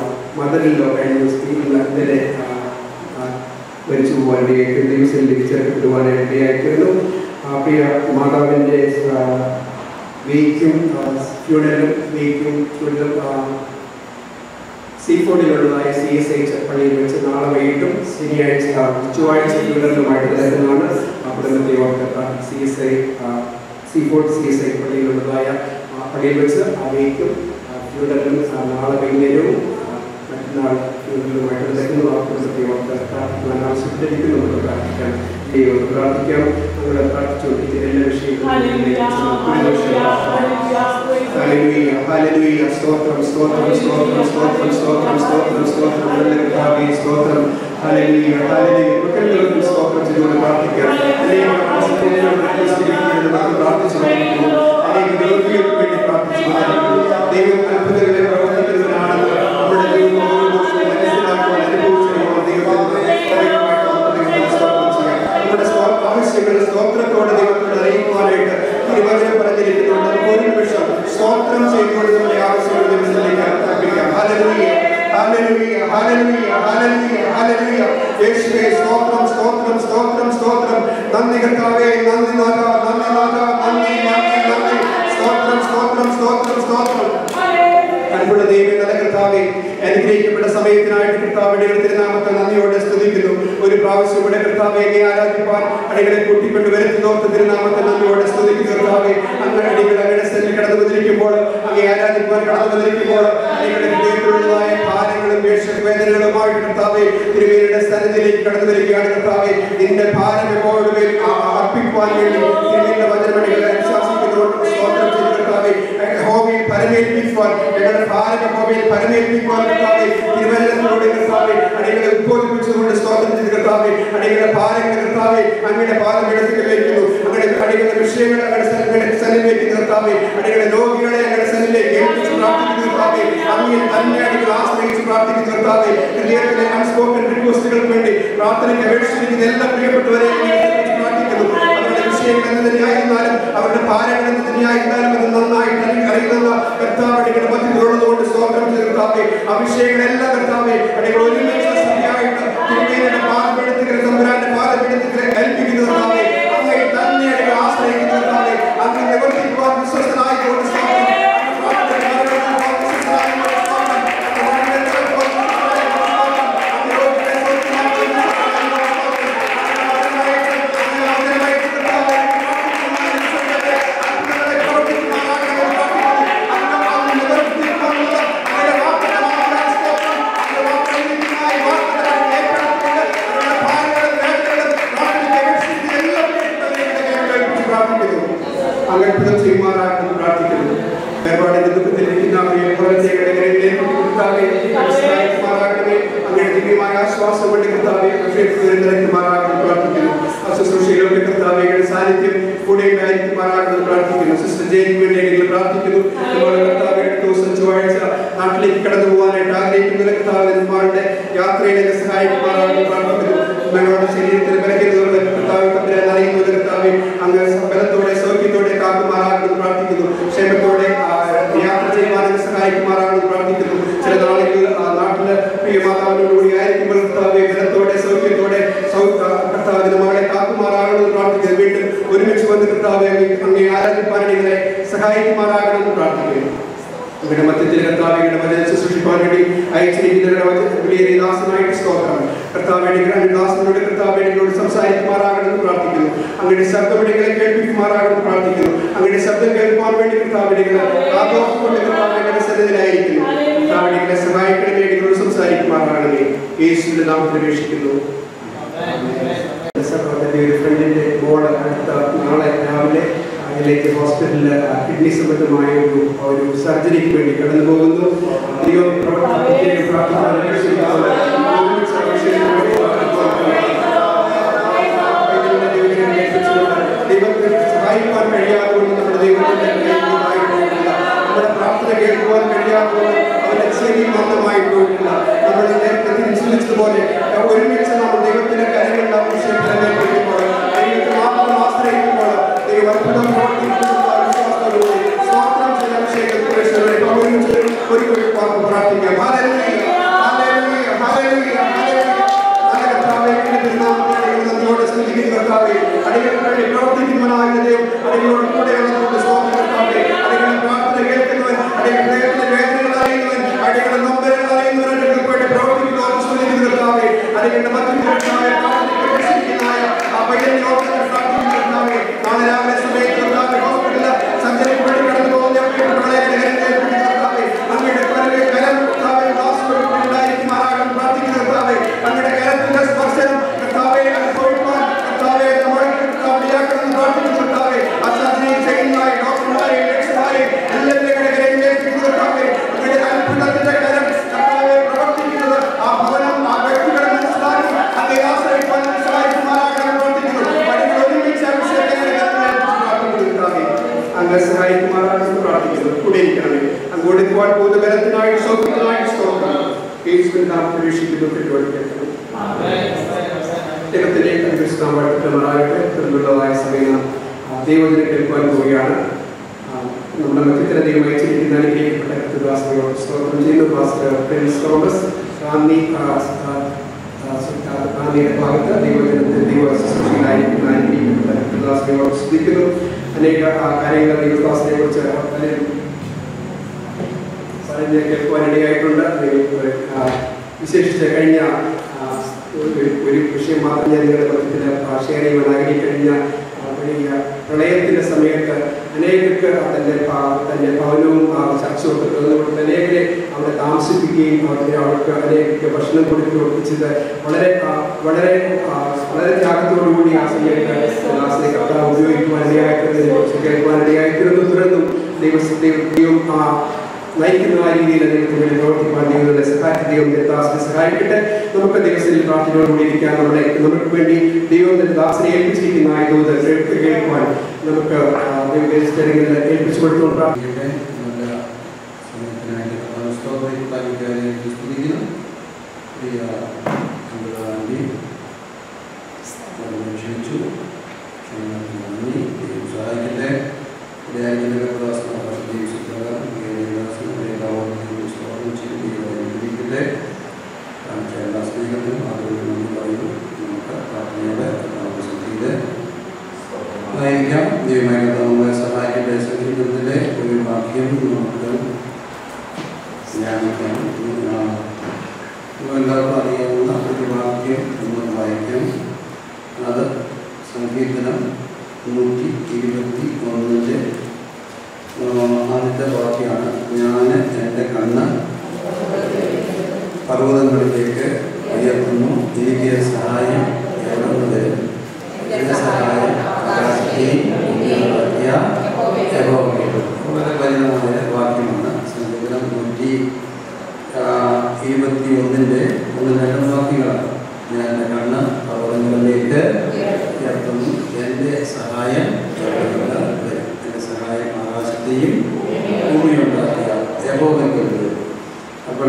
മദറിലോ കഴിഞ്ഞ ദിവസം ഇന്ന് ഇന്നലെ ആ, ആ, മരിച്ചു പോകാനിടയായിട്ട് ദിവസത്തിലേക്ക് ചേർക്കപ്പെടുവാനായിട്ട് ഇടയായിത്തീർന്നു ആ പ്രിയ മാതാവിൻ്റെ വെയ്ക്കും ഫ്യൂണലും വെയ്ക്കും ഫ്യൂണലും സീഫോർഡിലുള്ളതായ സി എസ് ഐ പള്ളിയിൽ വെച്ച് നാളെ വൈകിട്ടും ശനിയാഴ്ച ആ, ചൊവ്വാഴ്ച ഫ്യൂണലുമായിട്ട് നടക്കുന്നതാണ് ആ കുടുംബത്തെ ഓർത്ത് C S I Seaford C S I പള്ളിയിലുള്ളതായ ആ പള്ളിയിൽ വെച്ച് ആ വെയ്ക്കും ഫ്യൂണലും നാളെ വൈകുന്നേരവും ആ, മറ്റന്നാൾ ഫ്യൂണലുമായിട്ട് നടക്കുന്നു ആ കുടുംബത്തെ ഓർത്ത് പ്രാർത്ഥിക്കുവാൻ ആവശ്യപ്പെട്ടിരിക്കുന്നു നമുക്ക് പ്രാർത്ഥിക്കാം ദൈവം പ്രാർത്ഥിക്കാം നമ്മുടെ പ്രാർത്ഥിച്ചുകൊണ്ടിരിക്കുന്ന എല്ലാ ഹല്ലേലൂയ ഹല്ലേലൂയ സ്തോത്രം സ്തോത്രം സ്തോത്രം സ്തോത്രം സ്തോത്രം സ്തോത്രം സ്തോത്രം നല്ല കർത്താവേ സ്തോത്രം ഹല്ലേലൂയ ഹല്ലേലൂയ നമുക്കെല്ലാവർക്കും സ്തോത്രം ചെയ്തുകൊണ്ട് പ്രാർത്ഥിക്കാം അനേക പ്രശ്നങ്ങളോട് ക്രിസ്തുവിനെ നമുക്ക് പ്രാർത്ഥിച്ചു കൊണ്ടിരിക്കുന്നു അനേക രോഗികൾക്ക് വേണ്ടി പ്രാർത്ഥിച്ചു കൊണ്ടിരിക്കുന്നു ദൈവം അത്ഭുതങ്ങളെ പ്രവർത്തിക്കുന്നവനാണെന്ന് നമ്മുടെ ദൈവം ഓരോ ദിവസവും മനസ്സിലാക്കുവാൻ അനുഭവിച്ചു ദൈവത്തിന് ദൈവമായിട്ട് നമുക്ക് ദൈവത്തിന് സ്തോത്രം ചെയ്യാം നമ്മുടെ സ്തോ- ആവശ്യങ്ങൾ സ്തോത്രത്തോടെ ദൈവത്തോട് അറിയിക്കുവാനായിട്ട് തിരുവചനം പറഞ്ഞിരിക്കുന്നുണ്ട് നമുക്ക് ഒരു നിമിഷം സ്തോത്രം ചെയ്തുകൊണ്ട് നമ്മുടെ ആവശ്യങ്ങൾ ദൈവത്തിലേക്ക് അർപ്പിക്കാം ഹല്ലേലൂയ ഹല്ലേലൂയ ഹല്ലേലൂയ ഹല്ലേലൂയ ഹല്ലേലൂയ യേശുവേ സ്തോത്രം സ്തോത്രം സ്തോത്രം സ്തോത്രം നന്ദി കർത്താവേ നന്ദി നാഥ നന്ദി നാഥ നന്ദി നന്ദി നന്ദി സ്തോത്രം സ്തോത്രം സ്തോത്രം സ്തോത്രം അൻപുള്ള ദൈവം നല്ല കർത്താവെ അനുഗ്രഹിക്കപ്പെട്ട സമയത്തിനായിട്ട് കർത്താവിടെ തിരുനാമത്തെ നന്ദിയോടെ സ്തുതിക്കുന്നു ഒരു പ്രാവശ്യം കൂടെ കർത്താവെ എന്നെ ആരാധിപ്പാൻ അടികളെ കൂട്ടിക്കൊണ്ട് വരുത്തി നോർത്ത് തിരുനാമത്തെ നന്ദിയോടെ സ്തുതിക്കുന്നു കർത്താവെ അങ്ങ് അടികൾ അങ്ങനെ സെല്ലിൽ കടന്നു വന്നിരിക്കുമ്പോൾ അങ്ങേ ആരാധിപ്പാൻ കടന്നു വന്നിരിക്കുമ്പോൾ അടികളുടെ ഹൃദയത്തിലുള്ളതായ ഭാരങ്ങളും വേദനകളുമായിട്ട് കർത്താവെ തിരുവേലിയുടെ സന്നിധിയിലേക്ക് കടന്നു വരികയാണ് കർത്താവെ നിന്റെ ഭാരം എപ്പോഴും അർപ്പിക്കുവാൻ വേണ്ടി തിരുവേലിയുടെ വചനമണികളെ അനുശാസിക്കുന്നതുകൊണ്ട് സ്തോത്രം ചെയ്തു കർത്താവെ ഹോമിയിൽ പരമേൽപ്പിക്കുവാൻ ഞങ്ങളുടെ ഭാരത ഹോമിയിൽ പരമേൽപ്പിക്കുവാൻ കർത്താവെ തിരുവചനത്തിലൂടെ കർത്താവെ അടികളെ ഉദ്ബോധിപ്പിച്ചുകൊണ്ട് സ്തോത്രം ചെയ്ത് കർത്താവെ അടികളുടെ ഭാരങ്ങൾ കർത്താവെ അങ്ങയുടെ പാദം എടുത്തുകളിലേക്കുന്നു അങ്ങനെ അടികളുടെ വിഷയങ്ങൾ അങ്ങയുടെ സ്ഥലങ്ങളുടെ സ്ഥലങ്ങളിലേക്ക് കർത്താവെ അടികളുടെ രോഗികളെ അങ്ങയുടെ സ്ഥലങ്ങളിലേക്ക് ഏൽപ്പിച്ച് പ്രാർത്ഥിക്കുന്നു കർത്താവെ അങ്ങനെ തന്നെ അടികൾ ആശ്രയിച്ച് പ്രാർത്ഥിക്കുന്നു കർത്താവെ ഹൃദയത്തിലെ അൺസ്പോക്കൺ റിക്വസ്റ്റുകൾക്ക് വേണ്ടി പ്രാർത്ഥനയ്ക്ക് അപേക്ഷിച്ചിരിക്കുന്ന എല്ലാ പ്രിയപ്പെട്ടവരെ പ്രാർത്ഥിക്കുന്നു അവരുടെ വിഷയങ്ങൾ എന്ന് തന്നെയായിരുന്നാലും അവരുടെ ഭാരങ്ങൾ എന്ന് തന്നെയായിരുന്നാലും അത് നന്നായിട്ട് അറിയ- അറിയുന്ന കർത്താവടികളുടെ മധ്യത്തിലുള്ളതുകൊണ്ട് സ്തോത്രം ചെയ്ത് കർത്താവെ ആ വിഷയങ്ങളെല്ലാം കർത്താവെ അടികൾ ഒരുമിച്ച് സഭയായിട്ട് തിരുമേനിയുടെ പാദപീഠത്തിലെ തമ്പുരാന്റെ പാദപീഠത്തിലെ ഏൽപ്പിക്കുന്ന കർത്താവെ അങ്ങനെ തന്നെ അടികൾ ആശ്രയിക്കുന്ന കർത്താവെ അങ്ങ് നിവർത്തിക്കുവാൻ വിശ്വസ്തനായിക്കൊണ്ട് സ്തോത്രം. അങ്ങ് പ്രാർത്ഥന കാര്യങ്ങളിൽ വിശ്വസ്തനായിക്കൊണ്ട് സ്തോത്രം. അങ്ങ് വചനത്തിൽ വിശ്വസ്തനായിക്കൊണ്ട് സ്തോത്രം. അങ്ങ് രോഗികളെ സ്വസ്ഥമാക്കുന്ന അകൽപ്പുതം ചെയ്യുമാറാണെന്ന് പ്രാർത്ഥിക്കുന്നു വേർപാടിന്റെ ദുഃഖത്തിലിരിക്കുന്ന അവരെ മാറാകണമേ അങ്ങനെ ദിവ്യമായ ആശ്വാസം കൊണ്ട് കർത്താവെ നിരക്കുമാറാകണമെന്ന് പ്രാർത്ഥിക്കുന്നു ആ ശുശ്രൂഷയിലൊക്കെ കർത്താവയുടെ സാന്നിധ്യം കൂടെ ഉണ്ടായിരിക്കുമാറാകണമെന്ന് പ്രാർത്ഥിക്കുന്നു സിസ്റ്റർ ജയിക്ക് വേണ്ടി ഞങ്ങൾ പ്രാർത്ഥിക്കുന്നു അതുപോലെ കർത്താവയുടെ ദിവസം ചൊവ്വാഴ്ച നാട്ടിലേക്ക് കടന്നു പോകാനായിട്ട് ആഗ്രഹിക്കുന്ന കർത്താവ് നമ്മളുടെ യാത്രയിലേക്ക് സഹായിക്കുമാറാകണമെന്ന് പ്രാർത്ഥിക്കുന്നു ഞങ്ങളുടെ ശരീരത്തിൽ ബലഹീനതകളുടെ കർത്താവ് തമ്മിൽ അറിയുന്നത് കർത്താവ് അങ്ങ് ബലത്തോടെ സൗഖ്യത്തോടെ കാക്കുമാറാകണമെന്ന് പ്രാർത്ഥിക്കുന്നു ക്ഷേമത്തോടെ ആ, യാത്ര ചെയ്യുവാനും സഹായിക്കുമാറാകണമെന്ന് പ്രാർത്ഥിക്കുന്നു ചില നാളുകൾ ആ, നാട്ടില് പ്രിയ മാതാവിനോട് കൂടി ആയിരിക്കുമ്പോൾ കർത്താവെ ബലത്തോടെ സൗഖ്യത്തോടെ സൗ- ആ, കർത്താവിന് മകളെ കാക്കുമാറാകണമെന്ന് പ്രാർത്ഥിക്കുന്നു വീണ്ടും ഒരുമിച്ച് വന്ന് കർത്താവെ അങ്ങേ- അങ്ങേ ആരാധിപ്പാൻ നിങ്ങളെ സഹായിക്കുമാറാകണമെന്ന് പ്രാർത്ഥിക്കുന്നു ഇവിടെ മധ്യത്തിൽ കർത്താവയുടെ വചന ശുശ്രൂഷിപ്പാൻ വേണ്ടി അയച്ചിരിക്കുന്നവരുടെ വചന വിളിയേറിയ ദാസനായിട്ട് സ്തോത്രം കർത്താവേണ്ടി രണ്ട് ദാസനോട് കർത്താവേടികളോട് സംസാരിക്കുമാറാകണമെന്ന് പ്രാർത്ഥിക്കുന്നു അങ്ങയുടെ ശബ്ദവിടികളെ കേൾപ്പിക്കുമാറാകണമെന്ന് പ്രാർത്ഥിക്കുന്നു അങ്ങയുടെ ശബ്ദം കേൾക്കുവാൻ വേണ്ടി കർത്താവിടികളെ ആഘോഷക്കൊണ്ട് കർത്താവിയുടെ സന്നിധിയിലായിരിക്കുന്നു കർത്താവിടികളെ സഹായിക്കണമേ വേണ്ടികളോട് സംസാരിക്കുമാറാകണമേ യേശുവിന്റെ നാമത്തിൽ അപേക്ഷിക്കുന്നു സഹോദരന്റെ ഒരു ഫ്രണ്ടിന്റെ മോള് അടുത്ത നാളെ രാവിലെ അതിലേക്ക് ഹോസ്പിറ്റലിൽ കിഡ്നി സംബന്ധമായ ഒരു ഒരു സർജറിക്ക് വേണ്ടി കടന്നു പോകുന്നു ദൈവം പ്രവർത്തനം പ്രാർത്ഥിക്കാൻ അപേക്ഷിക്കുന്നത് ഒരുമിച്ച് അപേക്ഷിക്കുന്നത് ദൈവത്തെ സഹായിക്കാൻ കഴിയാത്തതുകൊണ്ട് നമ്മുടെ ദൈവത്തിന്റെ കയ്യിലായി പോയിട്ടില്ല നമ്മുടെ പ്രാർത്ഥന കേൾക്കുവാൻ കഴിയാത്തതുകൊണ്ട് അവന്റെ ചെവി മന്ദമായി പോയിട്ടില്ല നമ്മൾ നേരത്തെ തിരിച്ചതുപോലെ ഒരുമിച്ച് നമ്മൾ ദൈവത്തിന്റെ കരങ്ങളിൽ ആ വിഷയത്തിൽ ഏൽപ്പിക്കുമ്പോൾ ദൈവത്തെ മാത്രം ആശ്രയിക്കുമ്പോൾ ദൈവം അത്ഭുതം പ്രവർത്തിക്കുമെന്നുള്ള വിശ്വാസത്തോടുകൂടി സ്തോത്രം ചെയ്ത അഭിഷേകത്തിൽ പ്രവേശിച്ചവരെ ഒരുമിച്ച് ഒരു കുറി വാക്ക് പ്രാർത്ഥിക്കാം ഹല്ലേലൂയ ഹല്ലേലൂയ ഹല്ലേലൂയ ഹല്ലേലൂയ നല്ല കർത്താവേ, നിന്റെ തിരുനാമത്തെ ഞങ്ങൾ നന്ദിയോടെ സ്തുതിക്കുന്നു കർത്താവേ. അടിയങ്ങൾക്ക് വേണ്ടി പ്രവർത്തിക്കുന്നവനായ ദൈവം അടിയങ്ങളോട് കൂടെയുള്ളതുകൊണ്ട് സ്തോത്രം കർത്താവേ. അടിയങ്ങളുടെ പ്രാർത്ഥന കേൾക്കുന്നവൻ, അടിയങ്ങളുടെ ഹൃദയത്തിന്റെ വേദനകൾ അറിയുന്നവൻ, അടിയങ്ങളുടെ നൊമ്പരങ്ങൾ അറിയുന്നവൻ, അടിയങ്ങൾക്ക് വേണ്ടി പ്രവർത്തിക്കുന്നവൻ സ്തുതിക്കുന്നു കർത്താവേ. അടിയങ്ങളുടെ മധ്യത്തിലുള്ളതായ പ്രാർത്ഥനയ്ക്ക് പ്രവേശിക്കുന്നതായ ആ പയ്യനെ ഓർത്ത് പ്രാർത്ഥിക്കുന്നു കർത്താവേ. നാളെ രാവിലെ സമയത്ത് കർത്താവേ ഹോസ്പിറ്റലിൽ സർജറിക്ക് വേണ്ടി കടന്നു പോകുന്ന പ്രിയപ്പെട്ടവളെ എന്റെ കരങ്ങളിൽ ഏൽപ്പിക്കുന്നു കർത്താവേ. അങ്ങയുടെ കരങ്ങളിൽ കരം കർത്താവേ ദാസനോട് കൂടി ഉണ്ടായിരിക്കുമാറാകണം പ്രാർത്ഥിക്കുന്നു കർത്താവേ. അങ്ങയുടെ കരത്തിന്റെ സ്പർശനം കർത്താവേ അനുഭവിക്കുവാൻ കർത്താവേ നമ്മളെ കർത്താവിയാക്കണമെന്ന് പ്രാർത്ഥിക്കുന്നു കർത്താവേ. ആ സർജറി ചെയ്യുന്നതായ ഡോക്ടർമാരെ നഴ്സുമാരെ എല്ലാവരുടെ കരങ്ങളിൽ ഏൽപ്പിക്കുന്നു കർത്താവേ. അങ്ങയുടെ അത്ഭുതത്തിന്റെ കരം കർത്താവേ പ്രവർത്തിക്കുന്നത് ആ ഭവനം ആ വ്യക്തികളെ മനസ്സിലാക്കി അങ്ങേ ആശ്രയിക്കാൻ സഹായിക്കുമാറാകണം പ്രാർത്ഥിക്കുന്നു പടികൾ ഒരുമിച്ച് അഭിഷേകത്തിന്റെ കരങ്ങളിൽ ഏൽപ്പിച്ച് പ്രാർത്ഥിക്കുന്നു കർത്താവേ. അങ്ങ് സഹായിക്കുമാറാകണം പ്രാർത്ഥിക്കുന്നു കൂടെ ഇരിക്കണമേ അങ്ങ് കൊടുക്കുവാൻ പോകുന്ന ബലത്തിനായി സൗഖ്യത്തിനായി സ്തോത്രം യേശുവിൻ നാം പ്രവേശിക്കുന്നു കേൾക്കണം ദൈവത്തിന്റെ കൃഷ്ണമായിട്ട് തുടർന്നുള്ളതായ സമയം ആ, ദൈവത്തിനെ കേൾക്കുവാൻ പോവുകയാണ് ആ, നമ്മുടെ മധ്യത്തിലെ ദൈവം അയച്ചിരിക്കുന്ന അനുഗ്രഹിക്കപ്പെട്ട കൃത്യദാസനോട് സ്തോത്രം ചെയ്യുന്നു പാസ്റ്റർ പ്രിൻസ് തോമസ് റാന്നി ആ, ആ, ആ, ആദ്യയുടെ ഭാഗത്ത് ദൈവജനത്തെ ദൈവ ശുശ്രൂഷയിലായിരിക്കുന്ന ദൈവദാസിനെ ശ്രദ്ധിക്കുന്നു അനേക ആ, കാര്യങ്ങൾ ദൈവദാസിനെ കുറിച്ച് പലരും പറഞ്ഞ് കേൾക്കുവാനിടയായിട്ടുണ്ട് ദൈവം, ആ, വിശേഷിച്ച് കഴിഞ്ഞ ആ, ഒരു ഒരു വിഷയം മാത്രം ഞാൻ നിങ്ങളുടെ മധ്യത്തിൽ ഷെയർ ചെയ്യുവാനായി കഴിഞ്ഞ ആ, വലിയ പ്രളയത്തിന്റെ സമയത്ത് അനേകർക്ക് തന്റെ ഭ- തന്റെ ഭവനവും ആ, ചർച്ചയൊക്കെ തുറന്നുകൊണ്ട് അനേകരെ അവിടെ താമസിപ്പിക്കുകയും അവരുടെ അവർക്ക് അനേകർക്ക് ഭക്ഷണം കൊടുക്കുകയും ഒക്കെ ചെയ്ത് വളരെ ആ, വളരെ ആ, വളരെ ത്യാഗത്തോടുകൂടി ആ സമയത്ത് ദാസിനെ കർത്താവ് ഉപയോഗിക്കുവാനിടയായിത്തീർന്നതിനെ കുറിച്ച് കേൾക്കുവാനിടയായിത്തീർന്നു തുടർന്നും ദൈവ ദൈവം ആ നയിക്കുന്ന ആ രീതിയിൽ ദൈവത്തിന് വേണ്ടി പ്രവർത്തിക്കാൻ ദൈവങ്ങളെ സഹായിച്ച ദൈവം ദാസിനെ സഹായിക്കട്ടെ നമുക്ക് ദിവസത്തിൽ പ്രാർത്ഥനയോടുകൂടി ഇരിക്കാൻ നമ്മളെ നമുക്ക് വേണ്ടി ദൈവം തന്റെ ദാസിനെ ഏൽപ്പിച്ചിരിക്കുന്ന ആ ദൂത് കേൾക്കുക കേൾക്കുവാൻ നമുക്ക് ആ, ദൈവത്തിൽ ഏൽപ്പിച്ചു കൊടുത്തുകൊണ്ട് പ്രാർത്ഥിക്കാം പ്രാർത്ഥിക്കട്ടെ നല്ല സമയത്തിനായിട്ട് കർത്താവ് സ്തോത്രം സ്ഥാപിക്കാനായിട്ട് സ്തുതിക്കുന്നു പ്രിയ അമ്പതാണ്ടി വളരെ ക്ഷണിച്ചു ക്ഷണങ്ങൾക്ക് നന്ദി ദൈവം സഹായിക്കട്ടെ ഇടയായിരിക്കുന്ന കർത്താസ്മ ദൈവം സുപ്രകാരം സ്വാഗതം ചെയ്ത് ദൈവം അനുഗ്രഹിക്കട്ടെ കാണിച്ച എല്ലാ സ്നേഹത്തിനും അതുകൊണ്ട് നന്ദി പറയുന്നു നമുക്ക് പ്രാർത്ഥനയോടെ കർത്താവ് ശ്രദ്ധിക്കട്ടെ ആയിരിക്കാം ദൈവമായ നമ്മളെ സഹായിക്കട്ടെ സംഗീതത്തിലെ ഒരു വാക്യം നമുക്ക് ധ്യാനിക്കാം ആ, എല്ലാവർക്കും അറിയാവുന്ന ഒരു വാക്യം നമ്മൾ വായിക്കാം അത് സങ്കീർത്തനം നൂറ്റി ഇരുപത്തി ഒന്നിൻ്റെ ആദ്യത്തെ വാക്യമാണ് ഞാൻ എൻ്റെ കണ്ണ് പർവ്വതങ്ങളിലേക്ക് ഉയർത്തുന്നു എനിക്ക് സഹായം എവിടെ നിന്ന് വരും എൻ്റെ സഹായം ആകാശത്തെയും ഭൂമിയെയും ഉണ്ടാക്കിയ യഹോവയാണ്. വളരെ പരിതമായ വാക്യമാണ് സങ്കീർത്തനം നൂറ്റി ഇരുപത്തി ഒന്നിൻ്റെ ഒന്ന് രണ്ട് വാക്യങ്ങളാണ് ഞാൻ എൻ്റെ കണ്ണ് പർവ്വതങ്ങളിലേക്ക് ഉയർത്തുന്നു എൻ്റെ സഹായം എവിടെ നിന്ന് വരും എൻ്റെ സഹായം ആകാശത്തെയും ഭൂമിയുണ്ടാക്കിയ യഹോവയ്ക്ക് വരും അപ്പോൾ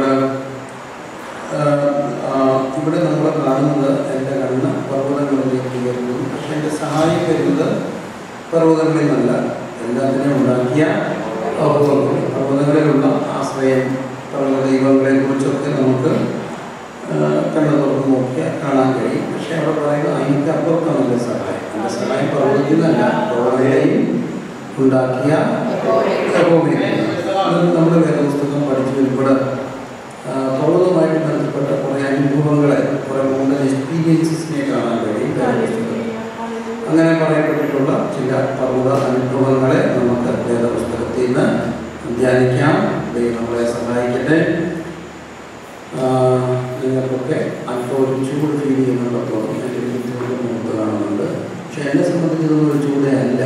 ആ, ആ, ഇവിടെ നമ്മൾ കാണുന്നത് എൻ്റെ കണ്ണ് പർവ്വതങ്ങളിലേക്ക് വരുന്നു പക്ഷെ എൻ്റെ സഹായം വരുന്നത് പർവ്വതങ്ങളിൽ നിന്നല്ല എല്ലാത്തിനെയും ഉണ്ടാക്കിയ പർവ്വതങ്ങൾ പർവ്വതങ്ങളിലുള്ള ആശ്രയം പർവ്വത ദൈവങ്ങളെ കുറിച്ചൊക്കെ നമുക്ക് ആ, കണ്ണ് തുറന്ന് നോക്കിയാൽ കാണാൻ കഴിയും പക്ഷെ അവിടെ പറയുന്നത് അതിൻ്റെ അപ്പുറത്താണ് എൻ്റെ സഹായം എൻ്റെ സഹായം പർവ്വതത്തിൽ നിന്നല്ല പർവ്വതങ്ങളെയും ഉണ്ടാക്കിയ യഹോവയാണ്. അത് നമ്മുടെ വേദപുസ്തകം പഠിച്ചു വരുമ്പോൾ ആ, പർവ്വതവുമായിട്ട് ബന്ധപ്പെട്ട കുറേ അനുഭവങ്ങളെ കുറേ കൂടുതൽ എക്സ്പീരിയൻസസിനെ കാണാൻ കഴിയും വേദപുസ്തകത്തിൽ. അങ്ങനെ പറയപ്പെട്ടിട്ടുള്ള ചില പർവ്വത അനുഭവങ്ങളെ നമുക്ക് വേദപുസ്തകത്തിൽ നിന്ന് ധ്യാനിക്കാം ദൈവം നമ്മളെ സഹായിക്കട്ടെ ആ, നിങ്ങൾക്കൊക്കെ അല്പം ഒരു ചൂട് ഫീൽ ചെയ്യുന്നുണ്ടോ തോന്നി എൻ്റെ ഒരു ചൂട് മുമ്പ് കാണുന്നുണ്ട് പക്ഷെ എന്നെ സംബന്ധിച്ചിടത്തോളം ഒരു ചൂടേ അല്ല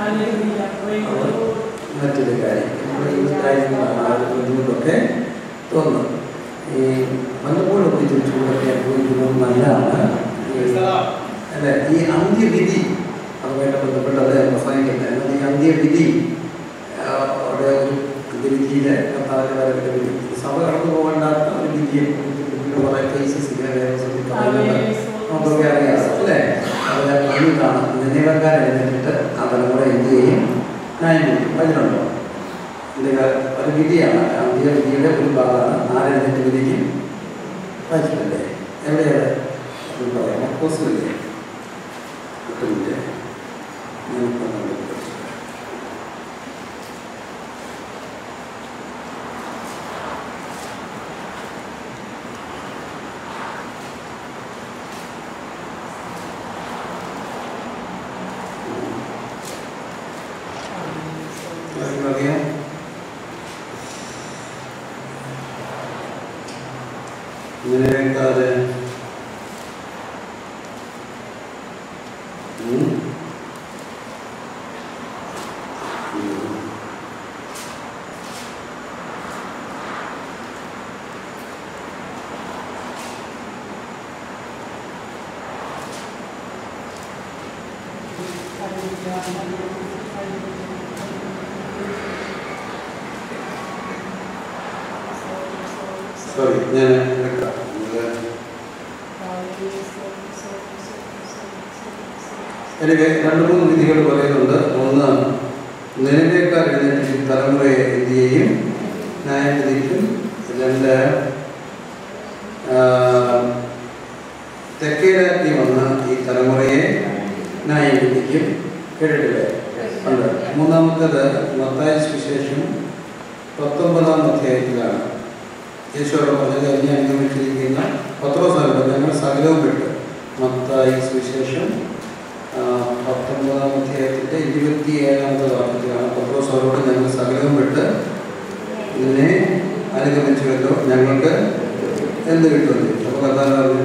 അപ്പോൾ മറ്റൊരു കാര്യം നമ്മുടെ ഈ കാര്യങ്ങളാണ് ആ ഒരു ബുദ്ധിമുട്ടൊക്കെ തോന്നുന്നത് ഈ വല്ലപ്പോഴൊക്കെ ഇച്ചിരി ചൂടൊക്കെ അനുഭവിക്കുന്നത് നല്ലതാണ് ഈ അല്ല ഈ അന്ത്യവിധി അതുമായിട്ട് ബന്ധപ്പെട്ടത് പ്രസംഗിക്കുന്നത് എന്നാൽ ഈ അന്ത്യവിധി ആ, അവിടെ ഒരു വിധിയിലെ കർത്താവിന്റെ വരവിന്റെ വിധി സഭ കടന്നു പോകേണ്ടാത്ത ഒരു വിധിയെ കുറിച്ച് കുറേ കേസസ് ഇങ്ങനെ ദേവസ്വത്തിൽ പറയുന്നുണ്ട് നമുക്കൊക്കെ അറിയാം അല്ലേ അവിടെ കണ്ണീട്ടാണ് നിയമക്കാർ എഴുന്നേറ്റിട്ട് ആ തലമുറ എന്ത് ചെയ്യും ന്യായം വിധിക്കും വചനമുണ്ടോ ഇതിൻ്റെ ഒരു വിധിയാണ് അന്ത്യ വിധിയുടെ ഒരു ഭാഗമാണ് ആരെഴുന്നേറ്റ് വിധിക്കും വായിച്ചിട്ടില്ലേ എവിടെയാണ് ഇത് പറയാം മക്കോസിലല്ലേ കിട്ടുന്നില്ലേ ഞാനിപ്പോൾ കണ്ടിട്ട് അറിയാം ഇങ്ങനെ കേൾക്കാതെ ഉം. ഉം. സോറി ഞാൻ എടുക്കാം ഇത് എനിക്ക് രണ്ട് മൂന്ന് വിധികൾ പറയുന്നുണ്ട് ഒന്ന് നിലവേക്കാർ എഴുന്നേറ്റ് തലമുറയെ വിധിയെയും ന്യായം വിധിക്കും രണ്ട് ആ, തെക്ക് പത്തൊമ്പതാം അധ്യായത്തിലാണ് യേശോടെ പറഞ്ഞത് എന്നെ അനുഗമിച്ചിരിക്കുന്ന പത്രോസാരുടെ ഞങ്ങൾ സകലവും വിട്ട് മത്തായി സുവിശേഷം ആ, പത്തൊമ്പതാം അധ്യായത്തിൻ്റെ ഇരുപത്തിയേഴാമത്തെ വാക്യത്തിലാണ് പത്രോസാരോട് ഞങ്ങൾ സകലവും വിട്ട് ഇതിനെ അനുഗമിച്ചുവല്ലോ ഞങ്ങൾക്ക് എന്ത് കിട്ടുമെന്ന് ചോദിച്ചു അപ്പോൾ കഥാ പറഞ്ഞു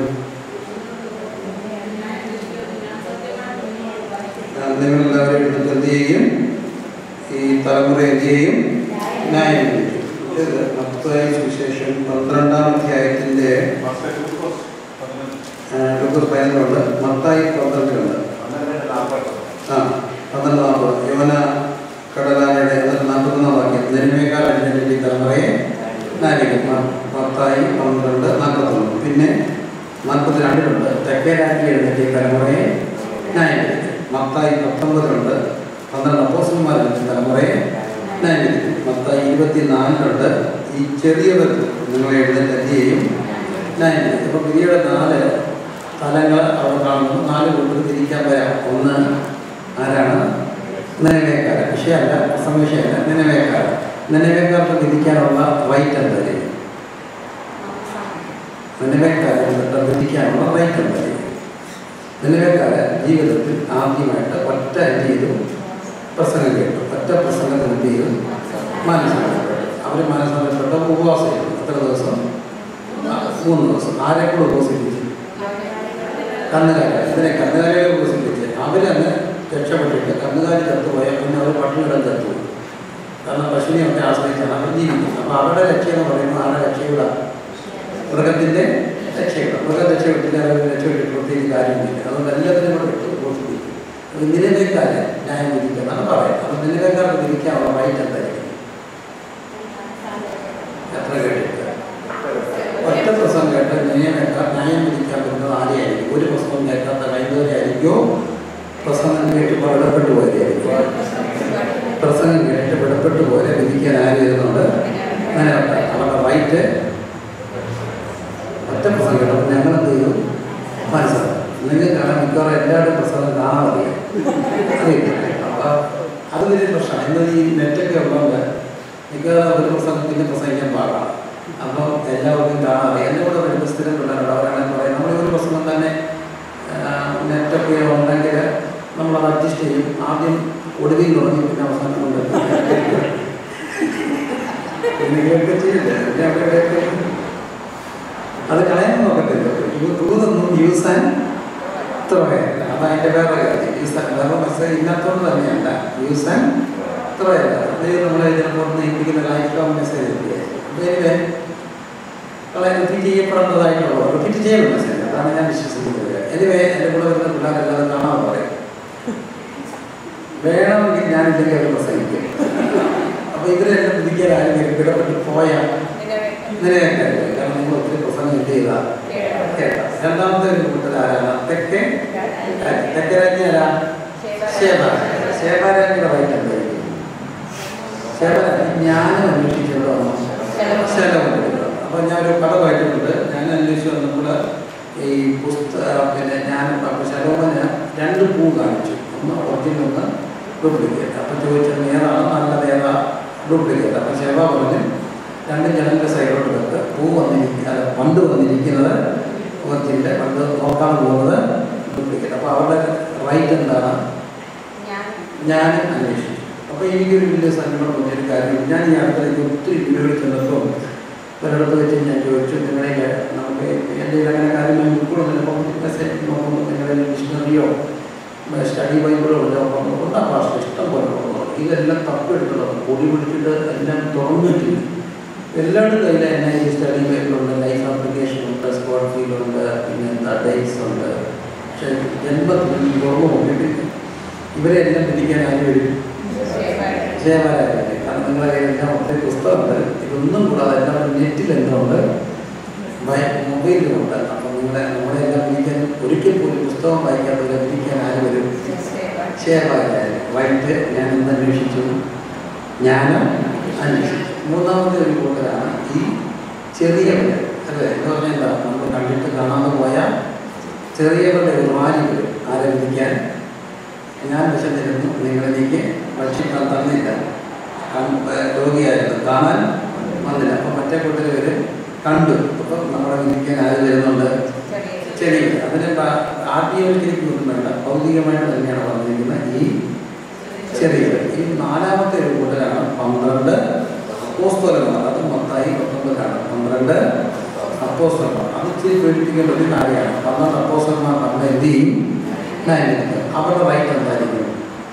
നിങ്ങളെല്ലാവരും എടുത്ത് എന്ത് ചെയ്യും ഈ തലമുറ എന്ത് ചെയ്യും ന്യായം വിധിക്കും. ഇത് മത്തായി സുവിശേഷം പന്ത്രണ്ടാം അധ്യായത്തിൻ്റെ ലൂക്കോസ് പതിനൊന്നുണ്ട് മത്തായി പന്ത്രണ്ടിലുണ്ട് ആ പന്ത്രണ്ട് നാൽപ്പത് യവന കടലാനയുടെ എന്നിട്ട് നാൽപ്പത്തൊന്നാം വാക്യം നെരുമേക്കാൾ അടിഞ്ഞിട്ട് തലമുറയെ നാരിക്കും മത്തായി പന്ത്രണ്ട് നാൽപ്പത്തൊന്ന് പിന്നെ നാൽപ്പത്തി രണ്ടിലുണ്ട് തെക്കേ രാജ്യം എഴുന്നേറ്റ് തലമുറയെ ന്യായീകരിക്കും മത്തായി പത്തൊമ്പതിലുണ്ട് പന്ത്രണ്ട് അപ്പോസന്മാർ തലമുറയെ ന്യായീകരിക്കും മത്തായി ഇരുപത്തിനാലിലുണ്ട് ഈ ചെറിയവർ നിങ്ങളെ എഴുന്നേറ്റ് എന്ത് ചെയ്യും ന്യായീകരിക്കും അപ്പോൾ ഗിരിയുടെ നാല് തലങ്ങൾ അവിടെ കാണുന്നു നാല് കൂട്ടർ തിരിക്കാൻ വരാം ഒന്ന് ആരാണ് നിലവേക്കാരൻ വിഷയമല്ല സംശയമല്ല നിലവേക്കാരൻ നിലവേക്കാർക്ക് വിധിക്കാനുള്ള റൈറ്റ് എന്തായിരിക്കും നിലവേക്കാരൻ വിധിക്കാനുള്ള റൈറ്റ് എന്തായിരിക്കും നിലവേക്കാരൻ ജീവിതത്തിൽ ആദ്യമായിട്ട് ഒറ്റ എന്ത് ചെയ്തു പ്രസംഗം കേട്ടു ഒറ്റ പ്രസംഗത്തിൽ എന്ത് ചെയ്തു മാനസാന്തരപ്പെട്ടു അവർ മാനസാന്തരപ്പെട്ട ഉപവാസം ചെയ്തു എത്ര ദിവസം ആ, മൂന്ന് ദിവസം ആരെ കൂടെ ഉപവസിപ്പിച്ചു കന്നുകാലി ഇതിനെ കന്നുകാലികളെ ഉപസിപ്പിച്ച് അവരങ്ങ് രക്ഷപ്പെട്ടിട്ട് കന്നുകാലി ചത്തുപോയാൽ പിന്നെ അവർ പട്ടിണിയിടം ചത്തുപോയി കാരണം പശുവിനെയൊക്കെ ആശ്രയിച്ചാണ് അവർ ജീവിക്കുന്നത് അപ്പോൾ അവരുടെ ലക്ഷ്യം എന്ന് പറയുന്നത് ആരുടെ രക്ഷയുടെ മൃഗത്തിൻ്റെ രക്ഷയുടെ മൃഗം രക്ഷപ്പെട്ടില്ല അവർ രക്ഷപ്പെട്ടിട്ട് പ്രത്യേകിച്ച് കാര്യമില്ല അതുകൊണ്ട് എല്ലാത്തിനും കൂടെ വിട്ട് ഉപസിപ്പിക്കും അത് നിലവേക്കാരെ ന്യായം വിധിക്കുന്നതാണ് പറയുന്നത് അപ്പോൾ നിലവേക്കാർക്ക് വിധിക്കാനുള്ള റൈറ്റ് എന്തായിരിക്കും എത്ര കേട്ടിട്ട് ഒറ്റ പ്രസംഗം കേട്ട് നിയമേക്കാർ ന്യായം വിധിക്കാൻ പറ്റുന്നത് ആരെയായിരിക്കും ഒരു പ്രസംഗം കേൾക്കാത്ത കൈതവരെയായിരിക്കോ പ്രസംഗം കേട്ട് വിടപ്പെട്ടു പോലെയായിരിക്കും പ്രസംഗം കേട്ട് വിടപ്പെട്ടു പോലെ വിധിക്കാൻ ആര് വരുന്നുണ്ട് അങ്ങനെ അവരുടെ റൈറ്റ് ഒറ്റ പ്രസംഗം കേട്ടപ്പോൾ ഞങ്ങൾ എന്ത് ചെയ്തു മനസ്സിലാക്കും നിങ്ങൾക്ക് കാണാൻ മിക്കവാറും എല്ലാവരുടെയും പ്രസംഗം കാണാൻ അറിയാം അറിയില്ല അപ്പോൾ അത് വലിയ പ്രശ്നമാണ് എന്നാൽ ഈ നെറ്റൊക്കെ ഉള്ളതുകൊണ്ട് മിക്കവാറും ഒരു പ്രസംഗം പിന്നെ പ്രസംഗിക്കാൻ പാടാണ് അപ്പോൾ എല്ലാവർക്കും കാണാൻ അറിയാം എൻ്റെ കൂടെ വരുമ്പോൾ സ്ഥിരം പിള്ളേരുണ്ട് അവരാണെങ്കിൽ പറയും നമ്മൾ ഒരു പ്രസംഗം തന്നെ നെറ്റൊക്കെ ഉണ്ടെങ്കിൽ നമ്മളത് അഡ്ജസ്റ്റ് ചെയ്യും ആദ്യം ഒടുവിൽ തുടങ്ങി പിന്നെ അവസാനം കൊണ്ട് പിന്നെ കേൾക്കത്തില്ല പിന്നെ അവിടെ കേൾക്കും അത് കളയാൻ നോക്കത്തില്ല തൂതൊന്നും യൂസ് ആൻഡ് ത്രയല്ല അത് അതിൻ്റെ വേറെ കാര്യം യൂസ് ആൻഡ് വേറെ മെസ്സേജ് ഇല്ലാത്തതുകൊണ്ട് തന്നെയല്ല യൂസ് ആൻഡ് ത്രയല്ല അത് നമ്മൾ ചിലപ്പോൾ ഇരിക്കുന്ന ലൈഫ് ലോങ് മെസ്സേജ് ഇല്ലേ എനിവേ കളയാൻ റിപ്പീറ്റ് ചെയ്യപ്പെടേണ്ടതായിട്ടുള്ളത് റിപ്പീറ്റ് ചെയ്യണം മെസ്സേജ് അതാണ് ഞാൻ വിശ്വസിക്കുന്നത് എനിവേ എൻ്റെ കൂടെ വരുന്ന പിള്ളേരെല്ലാം കാണാൻ പറയും വേണമെങ്കിൽ ഞാനില്ലെങ്കിൽ അവർ പ്രസംഗിക്കും അപ്പോൾ ഇവരെല്ലാം വിധിക്കാൻ ആരെങ്കിലും വിടപ്പെട്ട് പോയാൽ നിലനിൽക്കരുത് കാരണം നിങ്ങൾ ഒത്തിരി പ്രസംഗം എന്ത് ചെയ്താ കേട്ടാ രണ്ടാമത്തെ ഒരു കൂട്ടർ ആരാണ് തെക്കേ തെക്കേ രാജ്യം ആരാ ശേബാരാജ്യം ശേബാരാജ്യയുടെ റൈറ്റ് എന്തായിരിക്കും ശേബാരാജ്യം ഞാനും അന്വേഷിച്ചത് വന്നു ശലമുണ്ട് അപ്പോൾ ഞാൻ ഒരു കഥ വായിച്ചിട്ടുണ്ട് ഞാൻ അന്വേഷിച്ച് വന്നപ്പോൾ ഈ പുസ്തക പിന്നെ ഞാൻ അപ്പോൾ ശലോമന് രണ്ട് പൂ കാണിച്ചു ഒന്ന് ഒറിജിനൽ ഒന്ന് ഡ്യൂപ്ലിക്കേറ്റ് അപ്പോൾ ചോദിച്ചത് ഏതാണ് നല്ലത് ഏതാ ഡ്യൂപ്ലിക്കേറ്റ് അപ്പോൾ ശേബ പറഞ്ഞു രണ്ട് ജനലിൻ്റെ സൈഡിലോട്ട് വെക്ക് പൂ വന്നിരിക്കുക അല്ല പണ്ട് വന്നിരിക്കുന്നത് ഒറിജിനൽ പണ്ട് നോക്കാൻ പോകുന്നത് ഡ്യൂപ്ലിക്കേറ്റ് അപ്പോൾ അവരുടെ റൈറ്റ് എന്താണ് ഞാൻ അന്വേഷിച്ചു അപ്പോൾ എനിക്കൊരു വലിയ സങ്കടം തോന്നിയൊരു കാര്യം ഞാൻ ഈ അടുത്തേക്ക് ഒത്തിരി വീടുകളിൽ ചെന്നപ്പോൾ ഒരിടത്ത് വെച്ച് ഞാൻ ചോദിച്ചു നിങ്ങളുടെ നമുക്ക് എൻ്റെ അങ്ങനെ കാര്യങ്ങൾ ഉൾക്കൊള്ളുന്നില്ല അപ്പം മെസ്സേജ് നോക്കുമ്പോൾ നിങ്ങളുടെ മിഷണറിയോ സ്റ്റഡി ബൈബിളോ ഉണ്ടോ ഉണ്ടാ ഭാഷ ഇഷ്ടം പോലെ കൊണ്ടുപോകും ഇതെല്ലാം തപ്പെടുത്തിട്ടുണ്ട് പൊടി പിടിച്ചിട്ട് എല്ലാം തുറന്നിട്ടില്ല എല്ലാവരുടെ കയ്യിൽ തന്നെ ഈ സ്റ്റഡി ബൈബിളുണ്ട് ലൈഫ് ആപ്ലിക്കേഷൻ ഉണ്ട് സ്കോഡ് ഫീൽഡ് ഉണ്ട് പിന്നെ എന്താ ഡേറ്റ്സ് ഉണ്ട് പക്ഷേ ജന്മത്തിൽ തുറന്നു നോക്കിയിട്ടില്ല ഇവരെല്ലാം പിടിക്കാൻ ആര് വരും ജയമാരാജല്ലേ കാരണം നിങ്ങളെ കയ്യിലെല്ലാം ഒത്തിരി പുസ്തകമുണ്ട് ഇതൊന്നും കൂടാതെ എല്ലാവരും നെറ്റിൽ എന്തുണ്ട് മൊബൈലിലുണ്ട് അപ്പം നിങ്ങളെ നമ്മളെ എല്ലാം പിടിക്കാൻ ഒരിക്കൽ പോലും പുസ്തകം വായിക്കാത്തവരെ പിടിക്കാൻ ആര് വരും ഷെയർവാരാജ് വൈകിട്ട് ഞാൻ ഇന്ന് അന്വേഷിച്ചു ഞാൻ അന്വേഷിച്ചു മൂന്നാമത്തെ ഒരു കൂട്ടരാണ് ഈ ചെറിയവര് അല്ലേ എന്ന് പറഞ്ഞാൽ എന്താ നമ്മൾ കണ്ടിട്ട് കാണാതെ പോയ ചെറിയവരുടെ ഒരു റാലി വരും ആരെ വിധിക്കാൻ ഞാൻ വിശന്നിരുന്നു നിങ്ങളെനിക്ക് ഭക്ഷിക്കാൻ തന്നില്ല രോഗിയായിരുന്നു കാണാൻ വന്നില്ല അപ്പം മറ്റേ കൂട്ടർ ഇവർ കണ്ടു അപ്പം നമ്മുടെ വിധിക്കാൻ ആര് വരുന്നുണ്ട് ചെറിയ അതിന് ആദ്യവൽക്കരിക്കൊന്നും വേണ്ട ഭൗതികമായിട്ട് തന്നെയാണ് വന്നിരിക്കുന്നത് ഈ ചെറിയ ഈ നാലാമത്തെ ഒരു കൂട്ടരാണ് പന്ത്രണ്ട് അപ്പോസ്തലന്മാർ അത് മൊത്തമായി പത്തൊമ്പതാണ് പന്ത്രണ്ട് അപ്പോസ്തലന്മാർ അത് ഇച്ചിരി പേടിപ്പിക്കേണ്ട ഒരു കാര്യമാണ് പന്ത്രണ്ട് അപ്പോസ്തലന്മാർ നമ്മൾ എന്ത് ചെയ്യും നയനിരിക്കും അവരുടെ റൈറ്റ് എന്തായിരിക്കും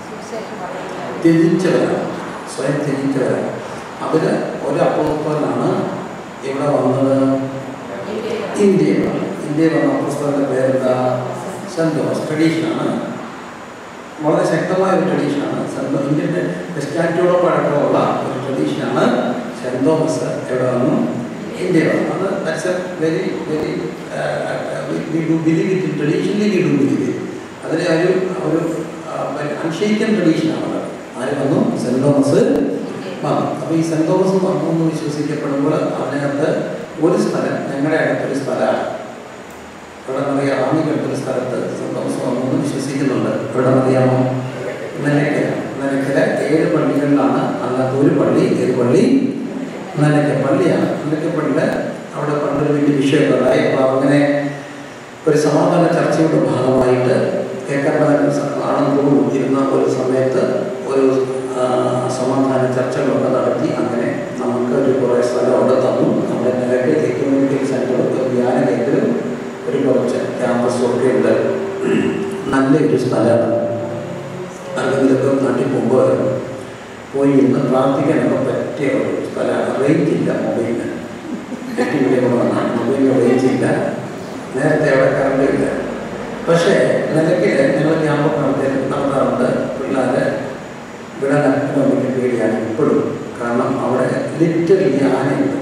ത്യജിച്ചവരാണ് സ്വയം ത്യജിച്ചവരാണ് അതിൽ ഒരു അപ്പോസ്തലനാണ് ഇവിടെ വന്നത് ഇന്ത്യ ഇന്ത്യ വന്ന പുസ്തകത്തിൻ്റെ പേരെന്താ സെൻറ് തോമസ് ട്രഡീഷനാണ് വളരെ ശക്തമായ ഒരു ട്രഡീഷനാണ് സെൻറ് ഇന്ത്യൻ ക്രിസ്ത്യാനിറ്റിയോടൊപ്പം അടക്കമുള്ള ഒരു ട്രഡീഷനാണ് സെൻറ് തോമസ് എവിടെ വന്നു ഇന്ത്യ വന്നു അത് that's a very very we do believe it traditionally we do believe it അതിലെ ഒരു ഒരു അൺഷെയ്ക്കൻ ട്രഡീഷനാണ് അത് ആര് വന്നു സെൻറ് തോമസ് വന്നു അപ്പോൾ ഈ സെൻറ് തോമസ് വന്നു എന്ന് വിശ്വസിക്കപ്പെടുമ്പോൾ അതിനകത്ത് ഒരു സ്ഥലം ഞങ്ങളുടെ അടുത്തൊരു സ്ഥലമാണ് ഇവിടെ നിന്നറിയാം ആമിക്കടുത്തൊരു സ്ഥലത്ത് സെൻറ് തോമസ് വന്നു എന്ന് വിശ്വസിക്കുന്നുണ്ട് ഇവിടെ നിന്നറിയാമോ നിലയ്ക്കൽ നിലയ്ക്കല് ഏഴ് പള്ളികളിലാണ് അല്ലാത്ത ഒരു പള്ളി ഏത് പള്ളി നിലയ്ക്കൽ പള്ളിയാണ് നിലയ്ക്കൽ പള്ളിയിൽ അവിടെ പണ്ടൊരു വലിയ വിഷയമൊക്കെ ഉണ്ടായി അപ്പോൾ അങ്ങനെ ഒരു സമാധാന ചർച്ചയുടെ ഭാഗമായിട്ട് കേക്കമ്പലം ആണെന്ന് തോന്നുന്നു ഇരുന്ന ഒരു സമയത്ത് ഒരു ആ, സമാധാന ചർച്ചകളൊക്കെ നടത്തി അങ്ങനെ നമുക്ക് ഒരു കുറേ സ്ഥലം അവിടെ തന്നു നമ്മുടെ നിലയ്ക്കൽ എക്കോണമിക്കൽ സെൻറ്റർ ഒരു ധ്യാന കേന്ദ്രം ഒരു കുറച്ച് ക്യാമ്പസും ഒക്കെ ഉണ്ട് നല്ലൊരു സ്ഥലമാണ് ആരെങ്കിലുമൊക്കെ നാട്ടിൽ പോകുമ്പോൾ പോയി ഇരുന്ന് പ്രാർത്ഥിക്കാനൊക്കെ പറ്റിയ ഒരു സ്ഥലമാണ് റേഞ്ച് ഇല്ല മൊബൈലിന് ഏറ്റവും വലിയ കുറവാണ് മൊബൈലിന് റേഞ്ച് ഇല്ല നേരത്തെ അവിടെ കറണ്ട് ഇല്ല പക്ഷേ നിലയ്ക്കിൽ ഞങ്ങൾ ക്യാമ്പ് നടത്തി നടത്താറുണ്ട് പിള്ളേർ ഇവിടെ നടക്കണമെങ്കിൽ പേടിയാണ് ഇപ്പോഴും കാരണം അവിടെ ലിറ്റർ ആനയുണ്ട്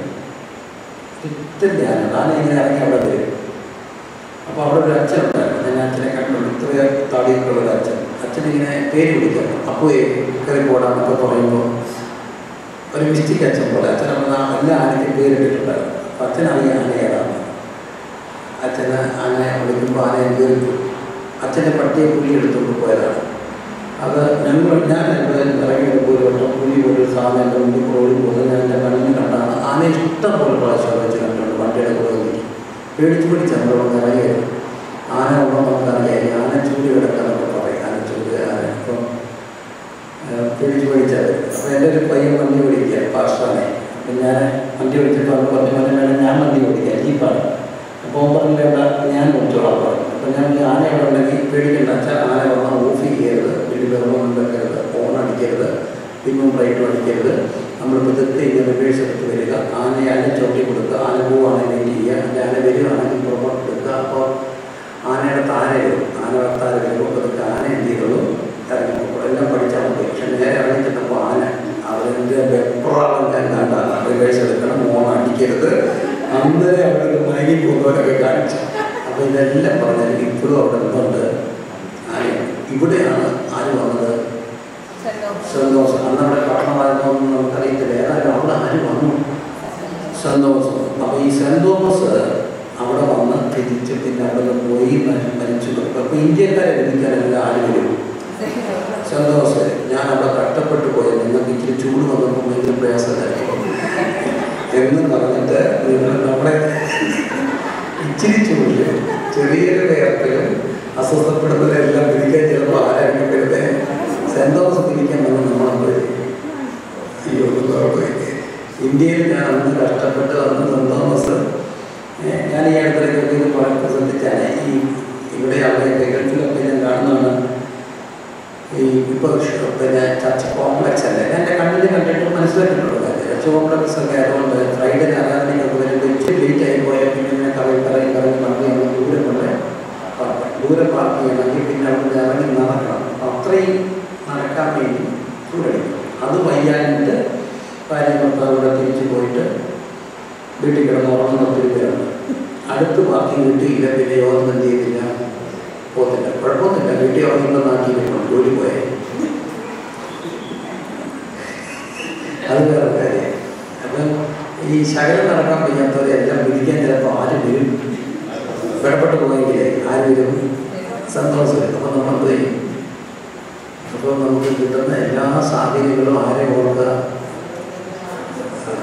ലിറ്റർ ആന ആന ഇങ്ങനെ ഇറങ്ങി അവിടെ വരും അപ്പോൾ അവിടെ ഒരു അച്ഛൻ ഉണ്ടായിരുന്നു ഞാൻ അച്ഛനെ കണ്ടുള്ളൂ ഇത്രയോ താടിയൊക്കെ ഒരു അച്ഛൻ അച്ഛൻ ഇങ്ങനെ പേര് വിളിക്കാം അപ്പോൾ കയറി പോടാന്നൊക്കെ പറയുമ്പോൾ ഒരു മിസ്റ്റിക് അച്ഛൻ പോലെ അച്ഛൻ അവിടെ ആ എല്ലാ ആനയ്ക്കും പേരിട്ടിട്ടുണ്ടായിരുന്നു അപ്പം അച്ഛൻ അറിയാം ആന ഏതാണ് അച്ഛന് ആനയെ വിളിക്കുമ്പോൾ ആനയെ കയറി പോയി അച്ഛൻ്റെ പട്ടിയെ പുലി എടുത്തുകൊണ്ട് പോയതാണ് അത് ഞങ്ങൾ ഞാൻ ഇവിടെ ഇറങ്ങി വരുമ്പോൾ ഒരു വട്ടം പുലി ഒരു സാധനം എൻ്റെ മുന്നിൽ കൂടെ ഓടി പോകുന്നത് ഞാൻ എൻ്റെ കണ്ണിന് കണ്ടാണ് ആന ഇഷ്ടം പോലെ പ്രാവശ്യം വെച്ച് കണ്ടിട്ടുണ്ട് വണ്ടിയുടെ കൂടെ നിൽക്കും പേടിച്ച് പിടിച്ച് നമ്മളോട് ഇറങ്ങി വരും ആന ഉണ്ടോ നമുക്കറിയാം ആന ചൂട് കിടക്കാന്നൊക്കെ പറയും ആന ചൂട് ആന ഇപ്പം പേടിച്ച് പിടിച്ചാൽ അപ്പോൾ എൻ്റെ ഒരു പയ്യൻ വണ്ടി ഓടിക്കുക പാസ്റ്റാണ് അപ്പം ഞാൻ വണ്ടി ഓടിച്ചപ്പോൾ അവൻ പറഞ്ഞു പറഞ്ഞു വേണം ഞാൻ വണ്ടി ഓടിക്കാം ജീപ്പാണ് അപ്പോൾ അവൻ പറഞ്ഞു വേണ്ട ഞാൻ ഓടിച്ചോളാം പറഞ്ഞു അപ്പം ഞാൻ പറഞ്ഞു, ആന ഇവിടെ ഉണ്ടെങ്കിൽ പേടിക്കണ്ട വെച്ചാൽ ആന വന്നാൽ ഓഫ് ചെയ്യരുത് വലിയ വെള്ളം വെക്കരുത് ഫോൺ അടിക്കരുത് പിന്നും ബ്രൈറ്റും അടിക്കരുത് നമ്മൾ പതുക്കെ ഇങ്ങനെ റിവേഴ്സ് എടുത്ത് വരിക ആനയെ ആന ചോട്ടി കൊടുക്കുക ആന പോവുകയാണെങ്കിൽ വെയിറ്റ് ചെയ്യുക അല്ലെങ്കിൽ ആന വരികയാണെങ്കിൽ പുറകോട്ട് എടുക്കുക അപ്പോൾ ആനയുടെ താര വരും ആന താര വരുമ്പോൾ പതുക്കെ ആന എന്ത് ചെയ്യുള്ളൂ ഇറങ്ങിപ്പോൾ എല്ലാം പഠിച്ചാൽ മതി പക്ഷെ നേരെ ഇറങ്ങി ചെന്നപ്പോൾ ആന അവരുടെ വെപ്രാളം ഞാൻ കണ്ടാണ് റിവേഴ്സ് എടുക്കണം മോൺ അടിക്കരുത് അന്നേരം അവിടെ മയങ്ങി പോകുന്നവരൊക്കെ കാണിച്ചു അപ്പോൾ ഇതെല്ലാം പറഞ്ഞാൽ ഇപ്പോഴും അവിടെ എന്തുണ്ട് ആന ഇവിടെയാണ് ആര് വന്നത് സന്തോഷം അന്ന് അവിടെ പട്ടണമായിരുന്നൊന്നും നമുക്കറിയത്തില്ല ഏതായാലും അവിടെ ആര് വന്നു സന്തോഷം അപ്പോൾ ഈ സെൻറ് തോമസ് അവിടെ വന്ന് തിരിച്ച് പിന്നെ അവിടെ പോയി മരി- മരിച്ചു അപ്പോൾ ഇന്ത്യക്കാരെ ലഭിക്കാനെല്ലാം ആര് വരും സന്തോഷം ഞാൻ അവിടെ കഷ്ടപ്പെട്ടു പോയത് നിങ്ങൾക്ക് ഇച്ചിരി ചൂട് വന്നപ്പോൾ ഭയങ്കര പ്രയാസമായിരുന്നു എന്ന് പറഞ്ഞിട്ട് നിങ്ങൾ നമ്മുടെ ഇച്ചിരി ചൂടില് ചെറിയൊരു വേർപ്പിലും അസ്വസ്ഥപ്പെടുന്നതെല്ലാം പിടിക്കാൻ ചിലപ്പോൾ ആരായിരിക്കും വരുന്നത് സെൻറ് തോമസ് പിടിക്കാൻ വന്ന് നമ്മളെന്ത് അയ്യോ ഒന്ന് പോയി ഇന്ത്യയിൽ ഞാൻ അന്ന് കഷ്ടപ്പെട്ട് വന്ന് സെൻറ് തോമസ് ഏ, ഞാൻ ഈ അടുത്തിടയ്ക്കൊക്കെ ഇത് പറയാൻ ശ്രദ്ധിച്ചാണ് ഈ ഇവിടെ അവിടെയൊക്കെ ഗൾഫിലൊക്കെ ഞാൻ കാണുന്നതാണ് ഈ ഇപ്പോൾ പിന്നെ ചർച്ച് കോംപ്ലക്സ് അല്ലേ ഞാൻ എൻ്റെ കണ്ണിൽ കണ്ടിട്ട് മനസ്സിലാക്കിയിട്ടുള്ളത് ചർച്ച് കോംപ്ലക്സ് ഒക്കെ ആയതുകൊണ്ട് ഫ്രൈഡേ ആരാധനയൊക്കെ വരുമ്പോൾ ഇച്ചിരി ലേറ്റ് ആയി പോയാൽ പിന്നെ ഇങ്ങനെ കറങ്ങി കറങ്ങി കറങ്ങി നടന്ന് നമ്മൾ ദൂരെ കൊണ്ട് പാർക്ക് ദൂരെ പാർക്ക് ചെയ്യണമെങ്കിൽ പിന്നെ അവിടെ ഇറങ്ങി നടക്കണം അപ്പം അത്രയും നടക്കാൻ വേണ്ടി ചൂടടിക്കും അത് വയ്യാനിട്ട് കാര്യങ്ങളൊക്കെ അവിടെ തിരിച്ചു പോയിട്ട് വീട്ടിൽ കിടന്ന് ഉറങ്ങുന്ന ഒത്തിരി പേരുണ്ട് അടുത്ത് പാർക്കിംഗ് കിട്ടിയില്ല പിന്നെ യോഗം എന്ത് ചെയ്തില്ല പോത്തില്ല കുഴപ്പമൊന്നുമില്ല വീട്ടിൽ ഉറങ്ങുമ്പോൾ നാട്ടിൽ വരണം ജോലി പോയേ അത് വേറെ കാര്യം അപ്പം ഈ ശകലം നടക്കാൻ വയ്യാത്തവരെ എല്ലാം പിടിക്കാൻ ചിലപ്പോൾ ആര് വരും വിടപ്പെട്ടു പോയെങ്കിലേ ആര് വരും സന്തോഷം അപ്പം നമ്മൾ എന്ത് ചെയ്യും അപ്പോൾ നമുക്ക് കിട്ടുന്ന എല്ലാ സാഹചര്യങ്ങളും ആരെ ഓർക്കുക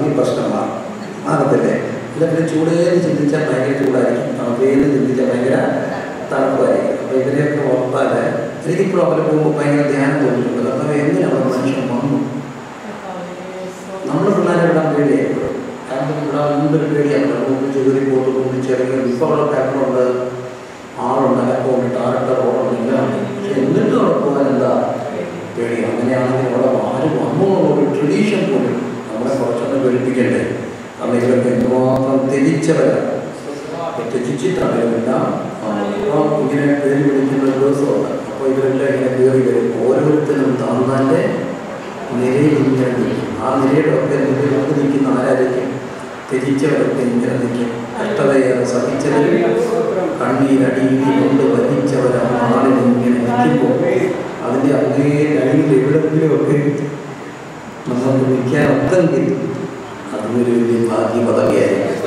പകുതി പ്രശ്നമാണ് മാറത്തില്ലേ ഇതൊക്കെ ചൂടേന്ന് ചിന്തിച്ചാൽ ഭയങ്കര ചൂടായിരിക്കും തണുപ്പേന്ന് ചിന്തിച്ചാൽ ഭയങ്കര തണുപ്പായിരിക്കും അപ്പോൾ ഇതിനെയൊക്കെ ഓർത്താൽ എനിക്കിപ്പോഴും അവിടെ പോകുമ്പോൾ ഭയങ്കര ധ്യാനം തോന്നിയിട്ടുണ്ട് കാരണം എങ്ങനെയാണ് മനുഷ്യൻ വന്നു നമ്മൾ പിള്ളേരെ വിടാൻ പേടിയായിരുന്നു കാരണം ഇവിടെ എന്തൊരു പേടിയാണ് റൂമിൽ ചെറിയ പോട്ട് റൂമിൽ ചെറിയ ഇപ്പോൾ അവിടെ പേപ്പറുണ്ട് ആളുണ്ട് അലക്കമുണ്ട് ടാറിട്ട റോഡുണ്ട് എല്ലാം ഉണ്ട് പക്ഷെ എന്നിട്ടും അവിടെ പോകാൻ എന്താ പേടി അങ്ങനെയാണെങ്കിൽ അവിടെ ആരും വന്നു ഒരു ട്രഡീഷൻ പോലും നമ്മളെ കുറച്ചൊന്ന് പേടിപ്പിക്കണ്ടേ കാരണം ഇവരൊക്കെ എന്തുമാത്രം ത്യജിച്ചവരാണ് ത്യജിച്ചിട്ടാണ് ഇവരെല്ലാം അപ്പോൾ ഇങ്ങനെ പേര് വിളിക്കുന്ന ഒരു ദിവസമുണ്ട് അപ്പോൾ ഇവരെല്ലാം ഇങ്ങനെ കയറി വരും ഓരോരുത്തരും താന്നാൻ്റെ നിരയിൽ ഇങ്ങനെ നിൽക്കും ആ നിരയുടെ ഒക്കെ നിരയിലൊക്കെ നിൽക്കുന്ന ആരായിരിക്കും ത്യജിച്ചവരൊക്കെ ഇങ്ങനെ നിൽക്കും കഷ്ടതയേറെ സഹിച്ചവരും കണ്ണീരടിയിൽ കൊണ്ട് വലിച്ചവരാണ് ആളിൽ ഇങ്ങനെ നിൽക്കുമ്പോൾ അതിൻ്റെ അങ്ങേ അടിയിൽ എവിടെയെങ്കിലുമൊക്കെ നമുക്ക് നിൽക്കാൻ ഒക്കെങ്കിൽ അതൊരു വലിയ ഭാഗ്യ പദവിയായിരിക്കും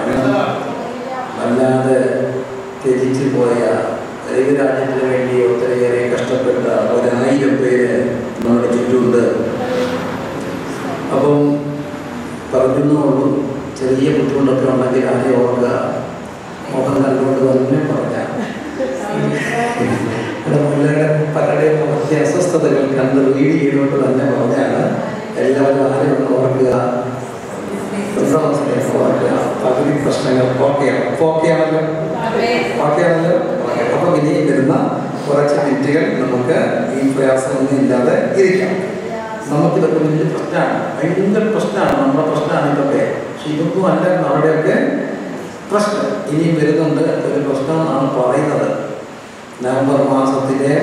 വല്ലാതെ ത്യജിച്ചു പോയ ദൈവരാജ്യത്തിന് വേണ്ടി ഒത്തിരിയേറെ കഷ്ടപ്പെട്ട ഒരായിരം പേര് നമ്മുടെ ചുറ്റുമുണ്ട് അപ്പം പറഞ്ഞുള്ളൂ ചെറിയ ബുദ്ധിമുട്ടൊക്കെ ഉണ്ടെങ്കിൽ ആരെ ഓർക്കുക മുഖം കണ്ടുകൊണ്ട് തന്നെ പറയാം മുല്ലയുടെ പലരുടെയും മുഖത്തെ അസ്വസ്ഥതകൾ കണ്ട് റീഡ് ചെയ്തുകൊണ്ട് തന്നെ പറഞ്ഞാണ് എല്ലാവരും ആരെയും ഓർക്കുക ക്രിസ്മസിനെ ഓർക്കുക പകുതി പ്രശ്നങ്ങൾ ഓക്കെയാണ് ഓക്കെയാണല്ലോ ഓക്കെയാണല്ലോ അപ്പം ഇനി വരുന്ന കുറച്ച് മിനിറ്റുകൾ നമുക്ക് ഈ പ്രയാസമൊന്നും ഇല്ലാതെ ഇരിക്കാം നമുക്കിതൊക്കെ വലിയ പ്രശ്നമാണ് ഭയങ്കര പ്രശ്നമാണ് നമ്മുടെ പ്രശ്നമാണ് ഇതൊക്കെ പക്ഷെ ഇതൊന്നും അല്ല നമ്മുടെയൊക്കെ പ്രശ്നം ഇനിയും വരുന്നുണ്ട് ഒരു പ്രശ്നം എന്നാണ് പറയുന്നത് നവംബർ മാസത്തിലെ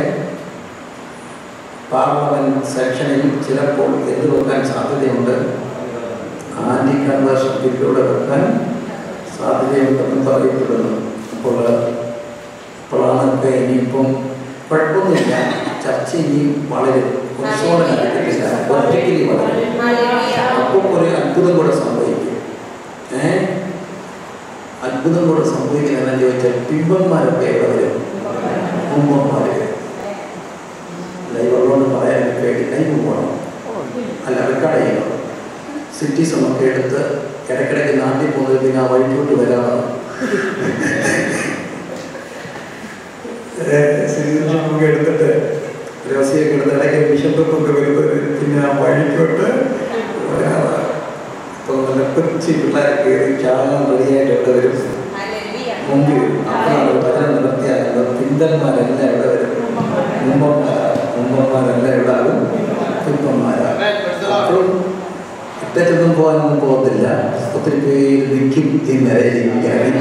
പാർലമെന്റ് സെക്ഷനിൽ ചിലപ്പോൾ എതിർ വെക്കാൻ സാധ്യതയുണ്ട് ആന്റി കൺവേർഷൻ ബില്ലിലൂടെ വെക്കാൻ സാധ്യതയുണ്ടെന്ന് പറയപ്പെടുന്നു അപ്പോൾ അപ്പോഴാണൊക്കെ ഇനിയിപ്പം കുഴപ്പമൊന്നുമില്ല ചർച്ച ഇനിയും വളരും കുറച്ചുകൂടെ നടക്കത്തില്ല ഒറ്റയ്ക്കലി വളരും അപ്പോൾ ഒരു അത്ഭുതം കൂടെ സംഭവിക്കും ഏ അത്ഭുതം കൂടെ സംഭവിക്കുന്നത് എന്താണെന്ന് ചോദിച്ചാൽ പിമ്പന്മാരൊക്കെ എവിടെ വരും മുമ്പന്മാർ ലൈവുള്ളതുകൊണ്ട് പറയാൻ പേടി ലൈവ് പോകണം അല്ല റെക്കോർഡ് ചെയ്യണം സിറ്റീസ് ഒക്കെ എടുത്ത് ഇടയ്ക്കിടയ്ക്ക് നാട്ടിൽ പോകുന്നതിന് ആ വഴിക്കോട്ട് വരാമെന്ന് നമുക്ക് എടുത്തിട്ട് രഹസ്യമൊക്കെ എടുത്ത് ഇടയ്ക്ക് ബിഷപ്പൊക്കെ വരുമ്പോൾ പിന്നെ ആ വഴിക്കോട്ട് വരാതെ ഇപ്പം നല്ല കൊച്ചി പിള്ളേർ കയറി ചാകാൻ റെഡിയായിട്ട് എവിടെ വരും മുമ്പിൽ വരും അപ്പോഴാണ് ഭജന നിർത്തിയാൽ പിന്തന്മാരെല്ലാം എവിടെ വരും മുമ്പന്മാരാ മുമ്പന്മാരെല്ലാം എവിടെ ആകും പിമ്പന്മാരാണ് അപ്പോഴും ഇട്ടറ്റൊന്നും പോകാനൊന്നും പോകത്തില്ല ഒത്തിരി പേര് നിൽക്കും ഈ നിലയിലിരിക്കാൻ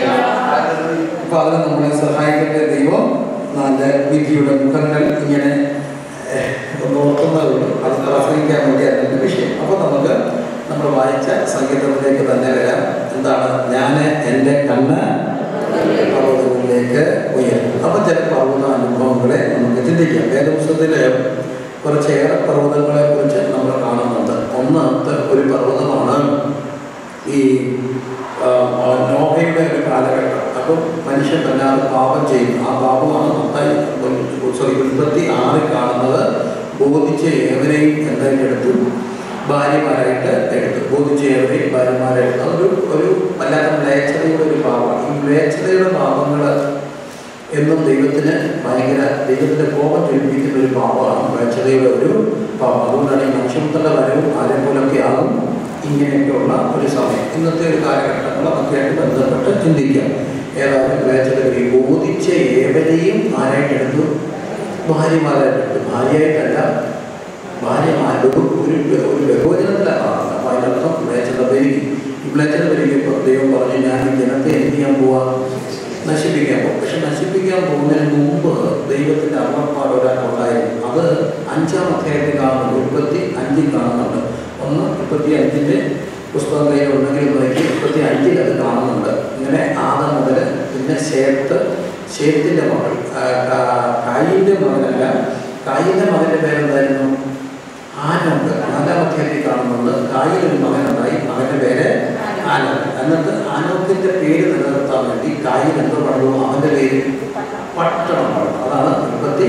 അപ്പൊ അതിന് നമ്മളെ സഹായിക്കട്ടെ ദൈവം നല്ല വിധിയുടെ മുഖങ്ങൾ ഇങ്ങനെ ഏഹ്, ഒന്ന് ഓർക്കുന്നതുള്ളൂ അത് പ്രസംഗിക്കാൻ വേണ്ടിയാണ് എൻ്റെ വിഷയം അപ്പോൾ നമുക്ക് നമ്മൾ വായിച്ച സംഗീതത്തിലേക്ക് തന്നെ വരാം എന്താണ് ഞാൻ എൻ്റെ കണ്ണ് പർവ്വതങ്ങളിലേക്ക് ഉയരും അപ്പം ചില പർവ്വത അനുഭവങ്ങളെ നമുക്ക് ചിന്തിക്കാം വേദപുസ്തകത്തിലെ കുറച്ചേറെ പർവ്വതങ്ങളെ കുറിച്ച് നമ്മൾ കാണുന്നുണ്ട് ഒന്നാമത്തെ ഒരു പർവ്വതമാണ് ഈ ആ, ആ, നോഹയുടെ ഒരു കാലഘട്ടം അപ്പം മനുഷ്യൻ വല്ലാതെ പാപം ചെയ്യും ആ പാപമാണ് മത്തായി സോറി ഉൽപ്പത്തി ആറിൽ കാണുന്നത് ബോധിച്ച ഏവരെയും എന്തായിട്ട് എടുത്തു ഭാര്യമാരായിട്ട് എടുത്തു ബോധിച്ച ഏവരെയും ഭാര്യമാരായിട്ട് അതൊരു ഒരു വല്ലാത്ത മ്ലേച്ഛതയുടെ ഒരു പാപമാണ് ഈ മ്ലേച്ഛതയുടെ പാപങ്ങൾ എന്നും ദൈവത്തിന് ഭയങ്കര ദൈവത്തിന്റെ കോപം ജ്വലിപ്പിക്കുന്ന ഒരു പാപമാണ് മ്ലേച്ഛതയുടെ ഒരു പാപം അതുകൊണ്ടാണ് ഈ മനുഷ്യത്തിന്റെ വരവും ആരെ പോലൊക്കെ ആകും ഇങ്ങനെയൊക്കെയുള്ള ഒരു സമയം ഇന്നത്തെ ഒരു കാലഘട്ടങ്ങൾ അതൊക്കെ ആയിട്ട് ബന്ധപ്പെട്ട് ചിന്തിക്കാം ഏതായാലും മ്ലേച്ഛതകൾ ഈ ബോധിച്ച ഏവരെയും ആരായിട്ട് എടുത്തു ഭാര്യമാരായിട്ട് ഭാര്യയായിട്ടല്ല ഭാര്യമാരുടെ ഒരു ഒരു ഒരു ബഹുവചനത്തിലാണ് കാണുന്നത് അപ്പോൾ അതിനർത്ഥം മ്ലേച്ഛത പെരുകി ഈ മ്ലേച്ഛത പെരുകിയപ്പോൾ ദൈവം പറഞ്ഞു ഞാൻ ഈ ജനത്തെ എന്ത് ചെയ്യാൻ പോവാ നശിപ്പിക്കാൻ പോകും പക്ഷെ നശിപ്പിക്കാൻ പോകുന്നതിന് മുമ്പ് ദൈവത്തിന്റെ അമ്മപ്പാട് ഒരാൾക്കുണ്ടായിരുന്നു അത് അഞ്ചാം അധ്യായത്തിൽ കാണുന്നുണ്ട് മുപ്പത്തി അഞ്ചിൽ കാണുന്നുണ്ട് ഒന്ന് മുപ്പത്തി അഞ്ചിന്റെ പുസ്തകം കയ്യിലുണ്ടെങ്കിൽ നോക്കി മുപ്പത്തി അഞ്ചിൽ അത് കാണുന്നുണ്ട് ഇങ്ങനെ ആദം മുതൽ പിന്നെ ശേത്ത് ശേത്തിന്റെ മകൾ കായിന്റെ മകനല്ല കായിന്റെ മകന്റെ പേരെന്തായിരുന്നു ആനോക്ക് നാലാം അധ്യായത്തിൽ കാണുന്നുണ്ട് കായിൽ ഒരു മകനുണ്ടായി മകന്റെ പേര് ആനോക്ക് എന്നിട്ട് ആനോക്കിന്റെ പേര് നിലനിർത്താൻ വേണ്ടി കായിൽ എന്തോ പണിതു അവന്റെ പേര് പട്ടണം പണിതു അതാണ് മുപ്പത്തി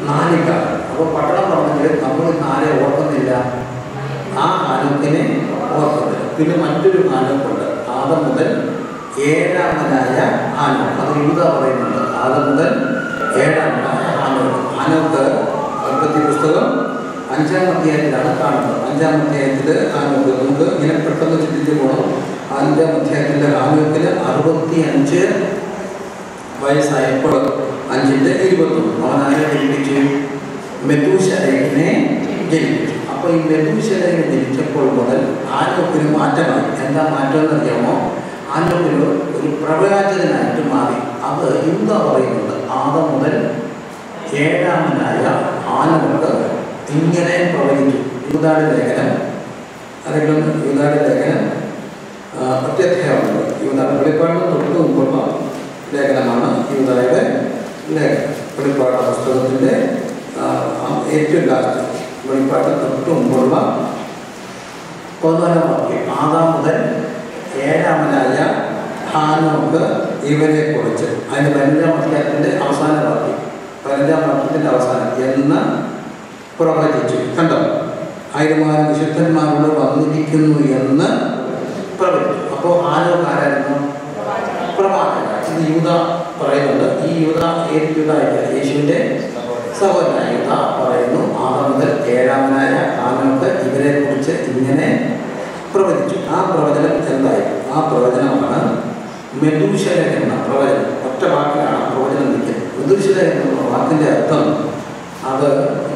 നാലിക്കാലം അപ്പോൾ പട്ടണം പറഞ്ഞെങ്കിൽ നമ്മൾ ഇന്ന് ആരെ ഓർക്കുന്നില്ല ആ ആനോക്കിനെ ഓർക്കുന്നത് പിന്നെ മറ്റൊരു ആനക്കുണ്ട് ആദം മുതൽ ഏഴാമനായ ആനോക്ക് അത് യൂത പറയുന്നുണ്ട് ആദം മുതൽ ഏഴാമനായ ആനോക്ക് ആനോക്ക് ഉൽപ്പത്തി പുസ്തകം അഞ്ചാം അധ്യായത്തിലാണ് കാണുന്നത് അഞ്ചാം അധ്യായത്തിൽ ആനോക്ക് നമുക്ക് ഇങ്ങനെ പെട്ടെന്ന് ചിന്തിച്ച് പോകണം അഞ്ചാം അധ്യായത്തിലെ ആനോക്കിന് അറുപത്തി അഞ്ച് വയസ്സായപ്പോൾ അഞ്ചിൻ്റെ ഇരുപത്തൊന്ന് അവൻ ആരെ ജനിപ്പിച്ചു മെത്തൂശലയിനെ ജനിപ്പിച്ചു അപ്പോൾ ഈ മെത്തൂശലയിനെ ജനിച്ചപ്പോൾ മുതൽ ആനോക്കിന് മാറ്റമായി എന്താ മാറ്റം എന്നറിയാമോ ആനോക്കിന് ഒരു പ്രവാചകനായിട്ട് മാറി അത് യൂത പറയുന്നുണ്ട് ആദം മുതൽ ഏഴാമനായ ആനോക്ക് ഇങ്ങനെ പ്രവചിച്ചു യൂതാടെ ലേഖനം അല്ലെങ്കിൽ യൂതാടെ ലേഖനം ആ, പ്രത്യധ്യായമുണ്ട് യൂത വെളിപ്പാടിന് തൊട്ട് മുമ്പുള്ള ലേഖനമാണ് യൂതായുടെ ലേഖനം വെളിപ്പാട് പുസ്തകത്തിൻ്റെ ആ, ആ, ഏറ്റവും ലാസ്റ്റ് വെളിപ്പാട് തൊട്ട് മുമ്പുള്ള പതിനാലാം വാക്യം ആദാം മുതൽ ഏഴാമനായ ഹാനോക്ക് ഇവരെ കുറിച്ച് അതിന് പതിനഞ്ചാം അധ്യായത്തിൻ്റെ അവസാന വാക്യം പതിനഞ്ചാം വാക്യത്തിൻ്റെ അവസാനം എന്ന് പ്രവചിച്ചു കണ്ടോ ആയിരമാരും വിശുദ്ധന്മാരോട് വന്നിരിക്കുന്നു എന്ന് പ്രവചിച്ചു അപ്പോൾ ഹാനോക്ക് ആരായിരുന്നു പ്രവാചകൻ ഇത് യൂത പറയുന്നുണ്ട് ഈ യൂത ഏത് യൂത യേശുവിൻ്റെ സഹോദരനായ യൂത പറയുന്നു ആറ് മുതൽ ഏഴാമനായ ആനോക്ക് ഇവരെ കുറിച്ച് ഇങ്ങനെ പ്രവചിച്ചു ആ പ്രവചനം എന്തായി ആ പ്രവചനമാണ് മെദൂശല എന്ന പ്രവചനം ഒറ്റ വാക്കിലാണ് ആ പ്രവചനം നിൽക്കുന്നത് മെദൂശല എന്ന വാക്കിൻ്റെ അർത്ഥം അത്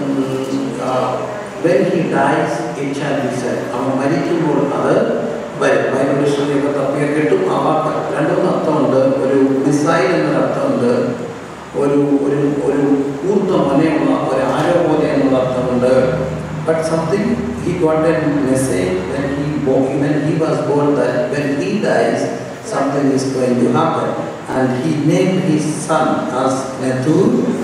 when he dies it shall be said അവൻ മരിക്കുമ്പോൾ അത് വരും ബൈബിൾ ഡിക്ഷണറിയൊക്കെ തപ്പിയൊക്കെ കിട്ടും ആ വാക്ക് രണ്ടുമൂന്ന് അർത്ഥമുണ്ട് ഒരു മിസൈൽ എന്നൊരു അർത്ഥമുണ്ട് ഒരു ഒരു ഒരു ഊർത്ത മനയുള്ള ഒരു ആരോ പോലെ എന്നുള്ള അർത്ഥമുണ്ട് but something he got a message when he when he was born that when he dies something is going to happen and he name his son as നെതു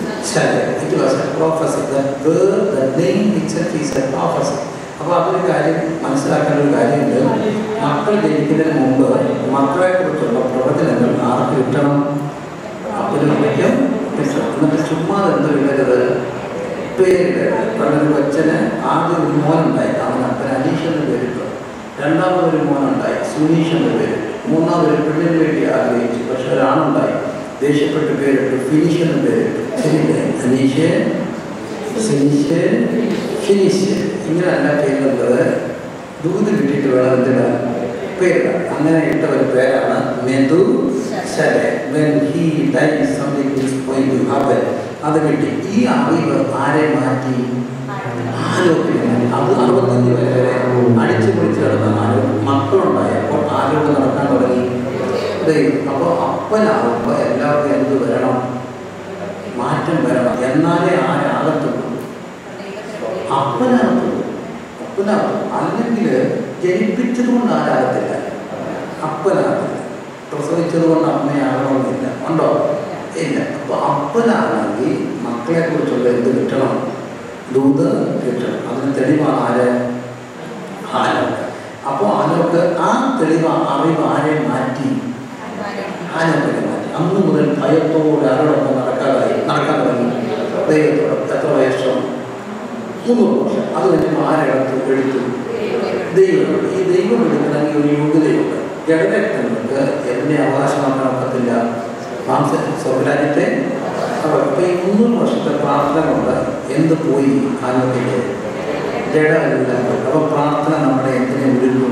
It was a prophecy. That word, the name itself is a prophecy. അപ്പോൾ അതൊരു കാര്യം മനസ്സിലാക്കേണ്ട ഒരു കാര്യമുണ്ട് മക്കൾ ജനിക്കുന്നതിന് മുമ്പ് മക്കളെ കുറിച്ചുള്ള പ്രവചനങ്ങൾ ആർക്ക് കിട്ടണം അപ്പനും അമ്മയ്ക്കും കിട്ടണം എന്നിട്ട് ചുമ്മാ എന്ത് വിടരുത് പേരിടരുത് പണ്ടൊരു കൊച്ചന് ആദ്യം ഒരു മോനുണ്ടായി അവൻ അപ്പൻ അനീഷ് എന്ന് പേരിട്ടു രണ്ടാമതൊരു മോനുണ്ടായി സുനീഷ് എന്ന് പേരിട്ടു മൂന്നാമതൊരു പെണ്ണിന് വേണ്ടി ആഗ്രഹിച്ചു പക്ഷെ ഒരാണുണ്ടായി ദേഷ്യപ്പെട്ട് പേരിട്ടു ഫിനിഷ് എന്ന് പേരിട്ടു ശരിയല്ലേ അനീഷ് സിനിഷ് ഫിനിഷ് ഇങ്ങനെയല്ല പേരുള്ളത് ദൂത് കിട്ടിയിട്ട് വേണം എന്തിനാ പേരിടാൻ അങ്ങനെ ഇട്ട ഒരു പേരാണ് Methuselah when he die something is going to happen അത് കിട്ടി ഈ അറിവ് ആരെ മാറ്റി ആരോഗ്യം അത് അറുപത്തഞ്ച് വരെ അടിച്ചു പൊളിച്ച് കിടന്ന ആരോഗ്യം മക്കളുണ്ടായപ്പോൾ ആരോഗ്യം നടക്കാൻ തുടങ്ങി ദൈവം അപ്പോൾ അപ്പനാവുമ്പോൾ എല്ലാവർക്കും എന്ത് വരണം മാറ്റം വരണം എന്നാലേ ആരാകത്തുള്ളൂ അപ്പനാകത്തുള്ളൂ അപ്പനാകും അല്ലെങ്കിൽ ജനിപ്പിച്ചത് കൊണ്ട് ആരാകത്തില്ല അപ്പനാകത്തില്ല പ്രസവിച്ചത് കൊണ്ട് അമ്മയാകണമെന്നില്ല ഉണ്ടോ ഇല്ല അപ്പോൾ അപ്പനാണെങ്കിൽ മക്കളെ കുറിച്ചുള്ള എന്ത് കിട്ടണം ദൂത് കിട്ടണം അതിന് തെളിവാണ് ആര് ആനോക്ക് അപ്പോൾ ആനോക്ക് ആ തെളിവ് അറിവ് ആരെ മാറ്റി ആനോക്കിനെ മാറ്റി അന്ന് മുതൽ ഭയത്തോടെ ആരോടൊപ്പം നടക്കാതായി നടക്കാൻ തുടങ്ങി ദൈവത്തോട് എത്ര വർഷം മുന്നൂറ് വർഷം അത് കഴിഞ്ഞപ്പോൾ ആരെടുത്തു എടുത്തു ദൈവം ഈ ദൈവം എടുക്കണമെങ്കിൽ ഒരു യോഗ്യതയുണ്ട് ജഡരക്തങ്ങൾക്ക് എന്നെ അവകാശമാക്കാൻ ഒക്കത്തില്ല മാംസ സ്വർഗരാജ്യത്തെ അപ്പോൾ ഇപ്പോൾ ഈ മുന്നൂറ് വർഷത്തെ പ്രാർത്ഥന കൊണ്ട് എന്ത് പോയി ആരോഗ്യത്തെ ജഡമെല്ലാം പോയി അപ്പോൾ പ്രാർത്ഥന നമ്മുടെ എന്തിനെ ഒരുക്കും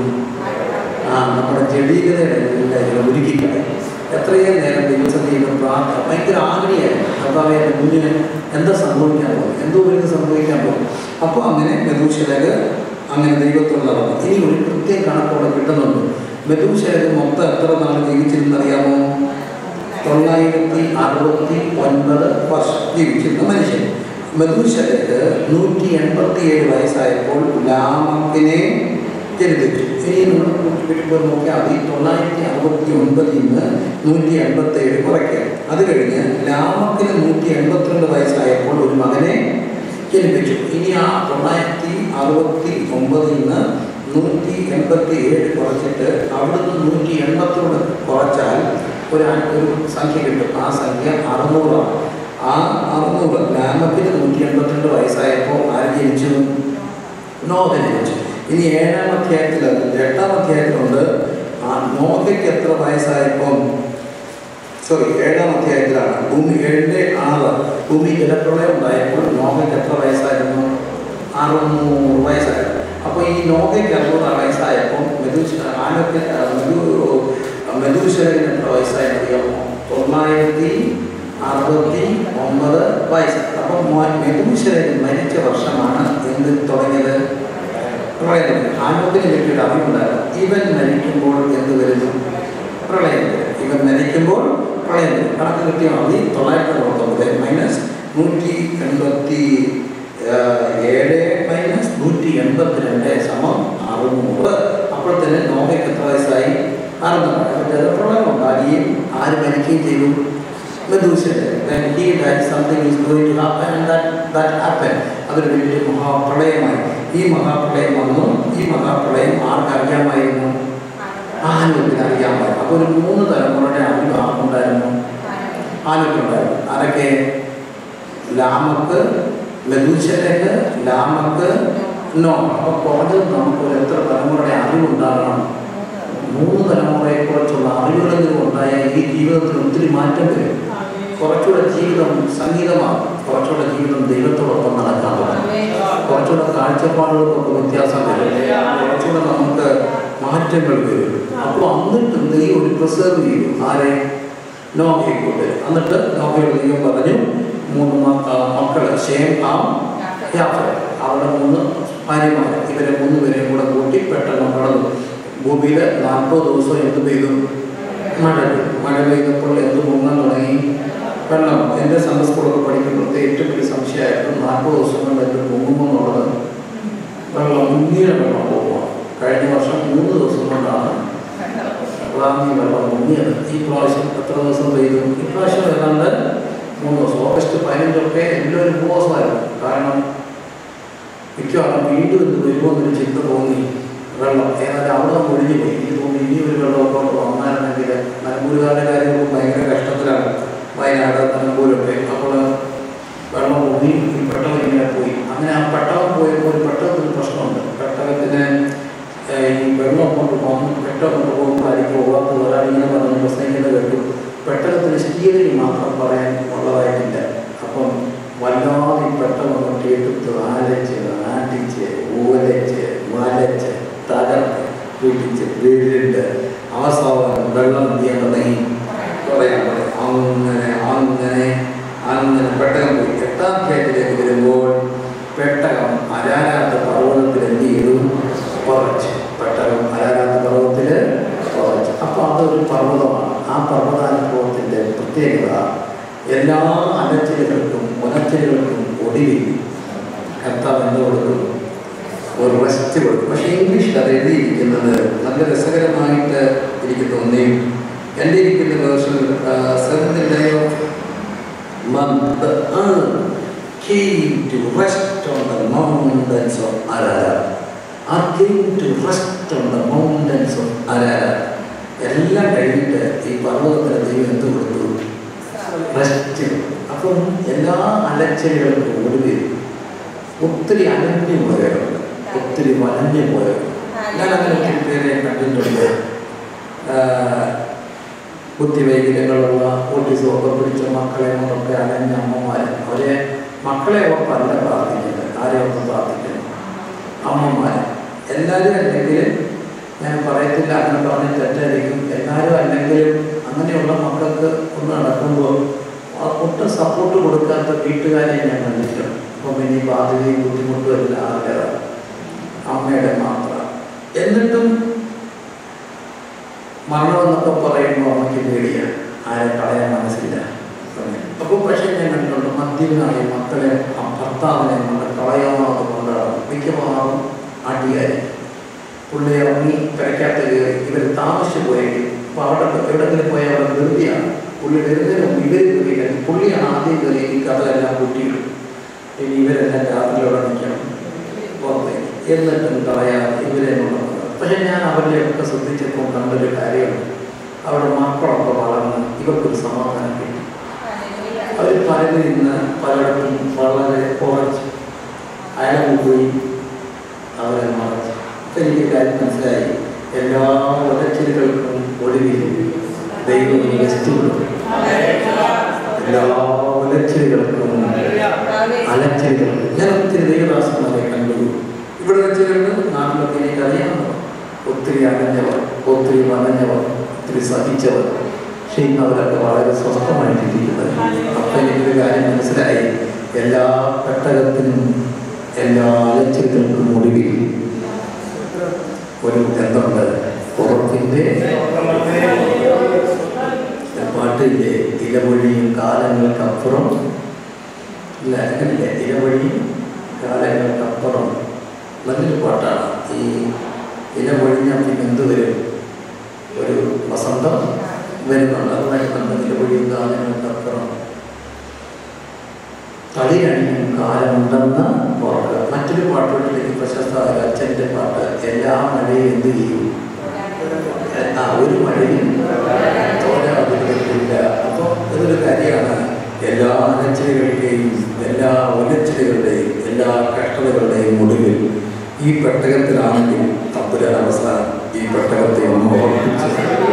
ആ നമ്മുടെ ജഡീകതയുടെ എല്ലാം ഒരുക്കിക്കളെ എത്രയും നേരം ദൈവസഭയിൽ പ്രാർത്ഥന ഭയങ്കര ആഗ്രഹമായിരുന്നു കർത്താവെ എൻ്റെ കുഞ്ഞിന് എന്താ സംഭവിക്കാൻ പോകും എന്തോ വരുന്നത് സംഭവിക്കാൻ പോകും അപ്പോൾ അങ്ങനെ മെതൂശലക് അങ്ങനെ ദൈവത്തോട് നടന്നു ഇനി ഒരു കൃത്യം കണക്കോടെ കിട്ടുന്നുണ്ട് മെതൂശലക് മൊത്തം എത്ര നാൾ ജീവിച്ചിരുന്നറിയാമോ തൊള്ളായിരത്തി അറുപത്തി ഒൻപത് വർഷം ജീവിച്ചിരുന്ന മനുഷ്യൻ മെതൂശലക് നൂറ്റി എൺപത്തി ഏഴ് വയസ്സായപ്പോൾ ലാമക്കിനെ ജനിപ്പിച്ചു ഇനി നമ്മൾ കൂട്ടിക്കിട്ടുമ്പോൾ നോക്കിയാൽ മതി തൊള്ളായിരത്തി അറുപത്തി ഒൻപതിൽ നിന്ന് നൂറ്റി എൺപത്തി ഏഴ് കുറയ്ക്കുക അത് കഴിഞ്ഞ് ലാമക്കിന് നൂറ്റി എൺപത്തിരണ്ട് വയസ്സായപ്പോൾ ഒരു മകനെ ജനിപ്പിച്ചു ഇനി ആ തൊള്ളായിരത്തി അറുപത്തി ഒമ്പതിൽ നിന്ന് നൂറ്റി എൺപത്തി ഏഴ് കുറച്ചിട്ട് അവിടുന്ന് നൂറ്റി എൺപത്തിയോട് കുറച്ചാൽ ഒരു അ- ഒരു സംഖ്യ കിട്ടും ആ സംഖ്യ അറുന്നൂറാണ് ആ അറുന്നൂറ് ലാമക്കിന് നൂറ്റി എൺപത്തിരണ്ട് വയസ്സായപ്പോൾ ആര് ജനിച്ചു നോഹ ജനിച്ചു ഇനി ഏഴാം അധ്യായത്തിൽ എട്ടാം അധ്യായത്തിലുണ്ട് ആ നോഹയ്ക്ക് എത്ര വയസ്സായപ്പം സോറി ഏഴാം അധ്യായത്തിലാണ് ഭൂമി ഏഴിൻ്റെ ആറ് ഭൂമി ജലപ്രളയം ഉണ്ടായപ്പോൾ നോഹയ്ക്ക് എത്ര വയസ്സായിരുന്നു അറുന്നൂറ് വയസ്സായിരുന്നു അപ്പോൾ ഈ നോഹയ്ക്ക് അറുപത് വയസ്സായപ്പോൾ മെതുശ ആനൊക്കെ മെതു മെതുശരന് എത്ര വയസ്സായെന്ന് അറിയാമോ തൊള്ളായിരത്തി അറുപത്തി ഒമ്പത് വയസ്സ് അപ്പം മെതുശരൻ മരിച്ച വർഷമാണ് എന്ത് തുടങ്ങിയത് പ്രളയം ആനോക്കിനെ പറ്റിയൊരു അറിവുണ്ടായിരുന്നു ഇവൻ മരിക്കുമ്പോൾ എന്ത് വരുന്നു പ്രളയം വരും ഇവൻ മരിക്കുമ്പോൾ പ്രളയം വരും കണക്ക് കിട്ടിയ മതി തൊള്ളായിരത്തി അറുപത്തൊമ്പത് മൈനസ് നൂറ്റി എൺപത്തി ഏഴ് മൈനസ് നൂറ്റി എൺപത്തിരണ്ട് സമം അറുന്നൂറ് അപ്പോൾ തന്നെ നോവയ്ക്ക് എത്ര വയസ്സായി അറുന്നൂറ് ജലപ്രളയം ഉണ്ടാകുകയും ആര് മരിക്കുകയും ചെയ്തു മെദൂശന്റെ when he died something is going to happen and that that happened അതൊരു വലിയ മഹാപ്രളയമായി ഈ മഹാപ്രളയം വന്നു ഈ മഹാപ്രളയം ആർക്ക് അറിയാമായിരുന്നു ആനന്ദത്തിന് അറിയാമായിരുന്നു അപ്പോൾ ഒരു മൂന്ന് തലമുറയുടെ അറിവ് ആർക്കുണ്ടായിരുന്നു ആനന്ദുണ്ടായിരുന്നു ആരൊക്കെ ലാമക്ക് ലഘുശരക്ക് ലാമക്ക് നോ അപ്പോൾ കുറഞ്ഞത് നമുക്ക് ഒരു എത്ര തലമുറയുടെ അറിവുണ്ടാകണം മൂന്ന് തലമുറയെക്കുറിച്ചുള്ള അറിവുകളെങ്കിലും ഉണ്ടായാൽ ഈ ജീവിതത്തിൽ ഒത്തിരി മാറ്റം വരും കുറച്ചുകൂടെ ജീവിതം സംഗീതമാണ് കുറച്ചുകൂടെ ജീവിതം ദൈവത്തോടൊപ്പം നടക്കാൻ തുടങ്ങും കുറച്ചുകൂടെ കാഴ്ചപ്പാടുകൾക്കൊക്കെ വ്യത്യാസം വരും കുറച്ചുകൂടെ നമുക്ക് മാറ്റങ്ങൾ വരും അപ്പോൾ എന്നിട്ട് ദൈവം ഒരു പ്രിസർവ് ചെയ്യും ആരെ നോഹയെക്കൊണ്ട് എന്നിട്ട് നോഹയുടെ ദൈവം പറഞ്ഞു മൂന്ന് മക്കള് ഷേം ആം യാഫർ അവിടെ മൂന്ന് ഭാര്യമാർ ഇവരെ മൂന്ന് പേരെയും കൂടെ കൂട്ടി പെട്ടെന്ന് കടന്നു ഭൂമിയിൽ നാൽപ്പത് ദിവസം എന്ത് പെയ്തു മഴ പെയ്തു മഴ പെയ്തപ്പോൾ എന്ത് പൊങ്ങാൻ തുടങ്ങി വെള്ളം എൻ്റെ സൺഡേ സ്കൂളൊക്കെ പഠിക്കുമ്പോഴത്തെ ഏറ്റവും വലിയ സംശയമായിരുന്നു നാൽപ്പത് ദിവസം കൊണ്ട് എന്ത് പൊങ്ങുമെന്നുള്ളത് വെള്ളം മുങ്ങിയ വെള്ളം പോകുക കഴിഞ്ഞ വർഷം മൂന്ന് ദിവസം കൊണ്ടാണ് റാന്നി വെള്ളം മുങ്ങിയത് ഈ പ്രാവശ്യം എത്ര ദിവസം പെയ്തു ഈ പ്രാവശ്യം ഏതാണ്ട് മൂന്ന് ദിവസം ഓഗസ്റ്റ് പതിനഞ്ചൊക്കെ എല്ലാവരും ഉപവാസമായിരുന്നു കാരണം മിക്കവാറും വീണ്ടും എന്ത് വരുമോ എന്നൊരു ചിന്ത തോന്നി വെള്ളം ഏതായാലും അവിടെ നിന്ന് ഒഴിഞ്ഞു പോയി എനിക്ക് തോന്നി ഇനി ഒരു വെള്ളമൊക്കെ കൊണ്ട് വന്നായിരുന്നെങ്കിൽ നിലമ്പൂരുകാരുടെ കാര്യങ്ങളും ഭയങ്കര കഷ്ടത്തിലാണ് വയനാട് നിലമ്പൂരൊക്കെ അപ്പോൾ വെള്ളം പൊങ്ങി ഈ പെട്ടകം ഇങ്ങനെ പോയി അങ്ങനെ ആ പെട്ടകം പോയപ്പോൾ ഒരു പെട്ടകത്തിന് പ്രശ്നമുണ്ട് പെട്ടകത്തിന് ഏഹ്, ഈ വെള്ളം കൊണ്ട് വന്ന് പെട്ടകം കൊണ്ട് പോകുമ്പോൾ ആയിരിക്കും പോകാത്തത് ഒരാളിങ്ങനെ പറഞ്ഞ് പ്രസംഗിക്കുന്നത് കേട്ടു പെട്ടകത്തിന് സ്റ്റിയറിംഗ് മാത്രം പറയാൻ ഉള്ളതായിട്ടില്ല അപ്പം വല്ലാതെ ഈ പെട്ടകം കൊണ്ട് എടുത്ത് അലച്ച് ആട്ടിച്ച് ഊലച്ച് വലച്ച് തകർത്ത് പിടിച്ച് വീഴുണ്ട് അവസാനം വെള്ളം ചെയ്യാൻ തുടങ്ങി പറയാൻ തുടങ്ങി അങ്ങനെ അങ്ങനെ അങ്ങനെ പെട്ടകം പോയി എട്ടാം അധ്യായത്തിലേക്ക് വരുമ്പോൾ പെട്ടകം അരാരാത്ത പർവ്വതത്തിൽ എന്ത് ചെയ്തു കുറച്ച് പെട്ടകം അരാരാത്ത പർവ്വതത്തിൽ കുറച്ച് അപ്പോൾ അതൊരു പർവ്വതമാണ് ആ പർവ്വതാനുഭവത്തിൻ്റെ പ്രത്യേകത എല്ലാ അലച്ചിലുകൾക്കും ഉലച്ചിലുകൾക്കും ഒടുവിൽ കർത്താവ് എന്ത് കൊടുക്കും ഒരു റെസ്റ്റ് കൊടുക്കും പക്ഷേ ഇംഗ്ലീഷിൽ അത് എഴുതിയിരിക്കുന്നത് നല്ല രസകരമായിട്ട് എനിക്ക് തോന്നി എൻ്റെ ഇരിക്കുന്ന version seventh day of month, the earth came to rest on the mountains of Ararat. I came to rest on the mountains of Ararat. എല്ലാം കഴിഞ്ഞിട്ട് ഈ പർവ്വതത്തിന് ദൈവം എന്ത് കൊടുത്തു റെസ്റ്റ് അപ്പം എല്ലാ അലച്ചലുകൾക്കും ഒടുവിൽ ഒത്തിരി അലഞ്ഞു പോയവരുണ്ട് ഒത്തിരി വലഞ്ഞു പോയവരുണ്ട് ഞാൻ അങ്ങനെ ഒത്തിരി പേരെ കണ്ടിട്ടുണ്ട് ആഹ് ബുദ്ധിവൈകല്യങ്ങളുള്ള ഓട്ടിസം ഒക്കെ പിടിച്ച മക്കളെ കൊണ്ടൊക്കെ അലഞ്ഞ അമ്മമാർ അവരെ മക്കളെ ഓർത്തല്ല പ്രാർത്ഥിക്കുന്നത് ആരെ ഓർത്ത് പ്രാർത്ഥിക്കുന്നു അമ്മമാർ എല്ലാവരും അല്ലെങ്കിൽ ഞാൻ പറയത്തില്ല അങ്ങനെ പറഞ്ഞ് തെറ്റായിരിക്കും എല്ലാവരും അല്ലെങ്കിലും അങ്ങനെയുള്ള മക്കൾക്ക് ഒന്ന് നടക്കുമ്പോൾ ആ ഒട്ടും സപ്പോർട്ട് കൊടുക്കാത്ത വീട്ടുകാരെ ഞാൻ കണ്ടിട്ടുണ്ട് അപ്പം ഇനി ബാധ്യതയും ബുദ്ധിമുട്ടും എല്ലാം ആരുടേതാണ് അമ്മയുടെ മാത്രം എന്നിട്ടും മരണം എന്നൊക്കെ പറയുമ്പോൾ അമ്മയ്ക്ക് പേടിയാണ് ആരെ കളയാൻ മനസ്സില്ല അപ്പോൾ പക്ഷേ ഞാൻ കണ്ടിട്ടുണ്ട് മദ്യപിനായി മക്കളെ ആ ഭർത്താവിനെ കൊണ്ട് കളയാതെ കൊണ്ടാണ് മിക്കവാറും അടിയായി പുള്ളി ഇറങ്ങി പെരയ്ക്കകത്ത് കയറി ഇവർ താമസിച്ചു പോയെങ്കിൽ അപ്പോൾ അവിടെ എവിടെങ്കിലും പോയാൽ അവിടെ ധൃതിയാണ് പുള്ളി വരുന്നതിന് മുമ്പ് ഇവർ കയറിയില്ല പുള്ളിയാണ് ആദ്യം കയറി ഈ കഥകളെല്ലാം കൂട്ടിയിടും ഇനി ഇവരെല്ലാം രാത്രിയോടെ നിൽക്കണം പുറത്തേക്ക് എന്നിട്ടും കളയാതെ ഇവരെ കൊണ്ടുവന്നത് പക്ഷെ ഞാൻ അവരുടെ ഒക്കെ ശ്രദ്ധിച്ചപ്പോൾ കണ്ടൊരു കാര്യമുണ്ട് അവിടെ മക്കളൊക്കെ വളർന്ന് ഇവർക്കൊരു സമാധാനം കിട്ടി അവർ പലരിൽ നിന്ന് പലയിടത്തും വളരെ കുറച്ച് അയാൾ പോയി അവരെ മറച്ച് അപ്പം എനിക്ക് കാര്യം മനസ്സിലായി എല്ലാ ഉലച്ചിലുകൾക്കും ഒടുവിൽ ദൈവം വെസ്റ്റ് കൊടുക്കും എല്ലാ ഉലച്ചിലുകൾക്കും അലച്ചിലുകൾക്കും ഞാൻ ഒത്തിരി ദൈവദാസന്മാരെ കണ്ടു ഇവിടെ വെച്ച് കണ്ടു നാട്ടിലൊക്കെ എനിക്ക് അറിയാമല്ലോ ഒത്തിരി അകഞ്ഞവർ ഒത്തിരി വനഞ്ഞവർ ഒത്തിരി സഹിച്ചവർ പക്ഷേ ഇന്ന് അവരൊക്കെ വളരെ സ്വസ്ഥമായിട്ടിരിക്കുന്നത് അപ്പം എനിക്കൊരു കാര്യം മനസ്സിലായി എല്ലാ പെട്ടകത്തിനും എല്ലാ അലച്ചിലുകൾക്കും ഒടുവിൽ ഒരു എന്തുണ്ട് ഉറപ്പിൻ്റെ പാട്ടില്ലേ ഇലമൊഴിയും കാലങ്ങൾക്കപ്പുറം ഇല്ല അങ്ങനെയില്ല ഇലമൊഴിയും കാലങ്ങൾക്കപ്പുറം നല്ലൊരു പാട്ടാണ് ഈ ഇലമൊഴിഞ്ഞ പിന്നെ എന്ത് വരും ഒരു വസന്തം വരുന്നുണ്ട് അതുമായി കണ്ട ഇലമൊഴിയും കാലങ്ങൾക്കപ്പുറം തളിരണിയും കാലമുണ്ടെന്ന് ഓർക്കുക മറ്റൊരു പാട്ടുകൊണ്ട് എനിക്ക് പ്രശസ്തമായ അച്ഛൻ്റെ പാട്ട് എല്ലാ മഴയും എന്ത് ചെയ്യും ആ ഒരു മഴയും തോരാതിരിക്കില്ല അപ്പോൾ ഇതൊരു കാര്യമാണ് എല്ലാ അലച്ചിലുകളുടെയും എല്ലാ ഒലച്ചിലുകളുടെയും എല്ലാ കഷ്ടതകളുടെയും ഒടുവിൽ ഈ പെട്ടകത്തിലാണെങ്കിൽ തമ്പുരാൻ അവസാനം ഈ പെട്ടകത്തെ ഒന്ന് ഓർപ്പിച്ച്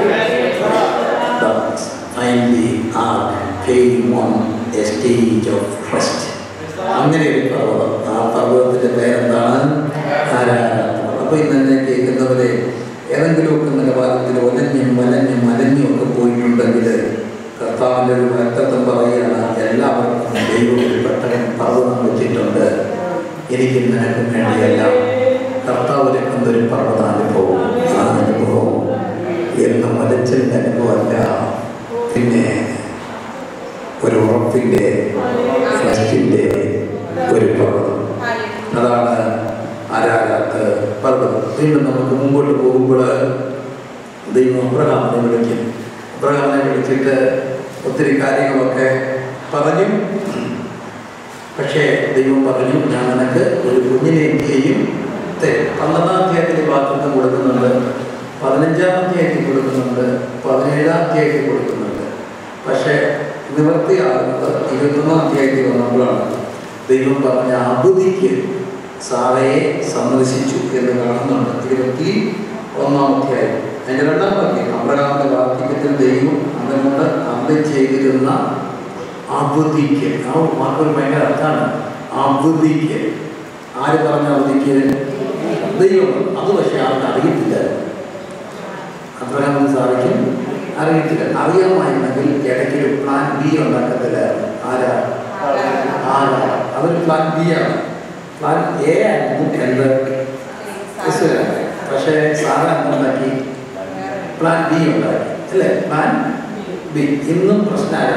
that finally are paying on a stage of rest. അങ്ങനെ ഒരു പർവ്വതം ആ പർവ്വതത്തിന്റെ പേരെന്താണ് ആരാധന അപ്പൊ ഇന്ന് എന്നെ കേൾക്കുന്നവരെ ഏതെങ്കിലുമൊക്കെ നിലവാരത്തിൽ ഒലഞ്ഞും വലഞ്ഞും മലഞ്ഞും ഒക്കെ പോയിട്ടുണ്ടെങ്കിൽ കർത്താവിൻ്റെ ഒരു വ്യക്തത്വം പറയുകയാണ് എല്ലാവർക്കും ദൈവം ഒരു പെട്ടകം പർവ്വതം വെച്ചിട്ടുണ്ട് എനിക്ക് നിനക്കും വേണ്ടിയല്ല കർത്താവ് ഒരുക്കുന്ന ഒരു പർവ്വതാനുഭവം ആ അനുഭവം എന്നും മലച്ചലിൻ്റെ അനുഭവമല്ല പിന്നെ ഒരു ഉറപ്പിൻ്റെ ഫസ്റ്റിൻ്റെ ഒരു പർവ്വതം അതാണ് ആരാകാത്ത പർവ്വതം വീണ്ടും നമുക്ക് മുമ്പോട്ട് പോകുമ്പോൾ ദൈവം അബ്രഹാമിനെ വിളിക്കും അബ്രഹാമിനെ വിളിച്ചിട്ട് ഒത്തിരി കാര്യങ്ങളൊക്കെ പറഞ്ഞു പക്ഷേ ദൈവം പറഞ്ഞു ഞാൻ നിനക്ക് ഒരു കുഞ്ഞിനെയും ചെയ്യും തരും പന്ത്രണ്ടാം അധ്യായത്തിൽ വാക്തത്വം കൊടുക്കുന്നുണ്ട് പതിനഞ്ചാം അധ്യായത്തിൽ കൊടുക്കുന്നുണ്ട് പതിനേഴാം അധ്യായത്തിൽ കൊടുക്കുന്നുണ്ട് പക്ഷേ നിവൃത്തിയാകുന്നത് ഇരുപത്തൊന്നാം അധ്യായത്തിൽ വന്നപ്പോഴാണ് ദൈവം പറഞ്ഞ അവധിക്ക് സാറയെ സന്ദർശിച്ചു എന്ന് കാണുന്നുണ്ട് ഇരുപത്തി ഒന്നാം അധ്യായം അതിൻ്റെ രണ്ടാം വാക്യം അബ്രഹാമിന്റെ വാക്യത്തിൽ ദൈവം അതിനോട് അന്ത്യം ചെയ്തിരുന്ന അവധിക്ക് ആ വാക്കൊരു ഭയങ്കര അർത്ഥമാണ് അവധിക്ക് ആര് പറഞ്ഞ അവധിക്ക് ദൈവം അത് പക്ഷേ ആർക്ക് അറിയത്തില്ല അബ്രഹാമിന് സാധിക്കും അറിയത്തില്ല അറിയാമായിരുന്നെങ്കിൽ ഇടയ്ക്കൊരു പ്ലാൻ ബി ഉണ്ടാക്കത്തില്ലായിരുന്നു ആരാ ആരാ അതൊരു പ്ലാൻ ബി ആണ് പ്ലാൻ എ ആയിരുന്നു എന്ത് ഇസ്രായേൽ. പക്ഷേ സാറ എന്തുണ്ടാക്കി പ്ലാൻ ബി ഉണ്ടാക്കി അല്ലേ പ്ലാൻ ബി ഇന്നും പ്രശ്നമാരാ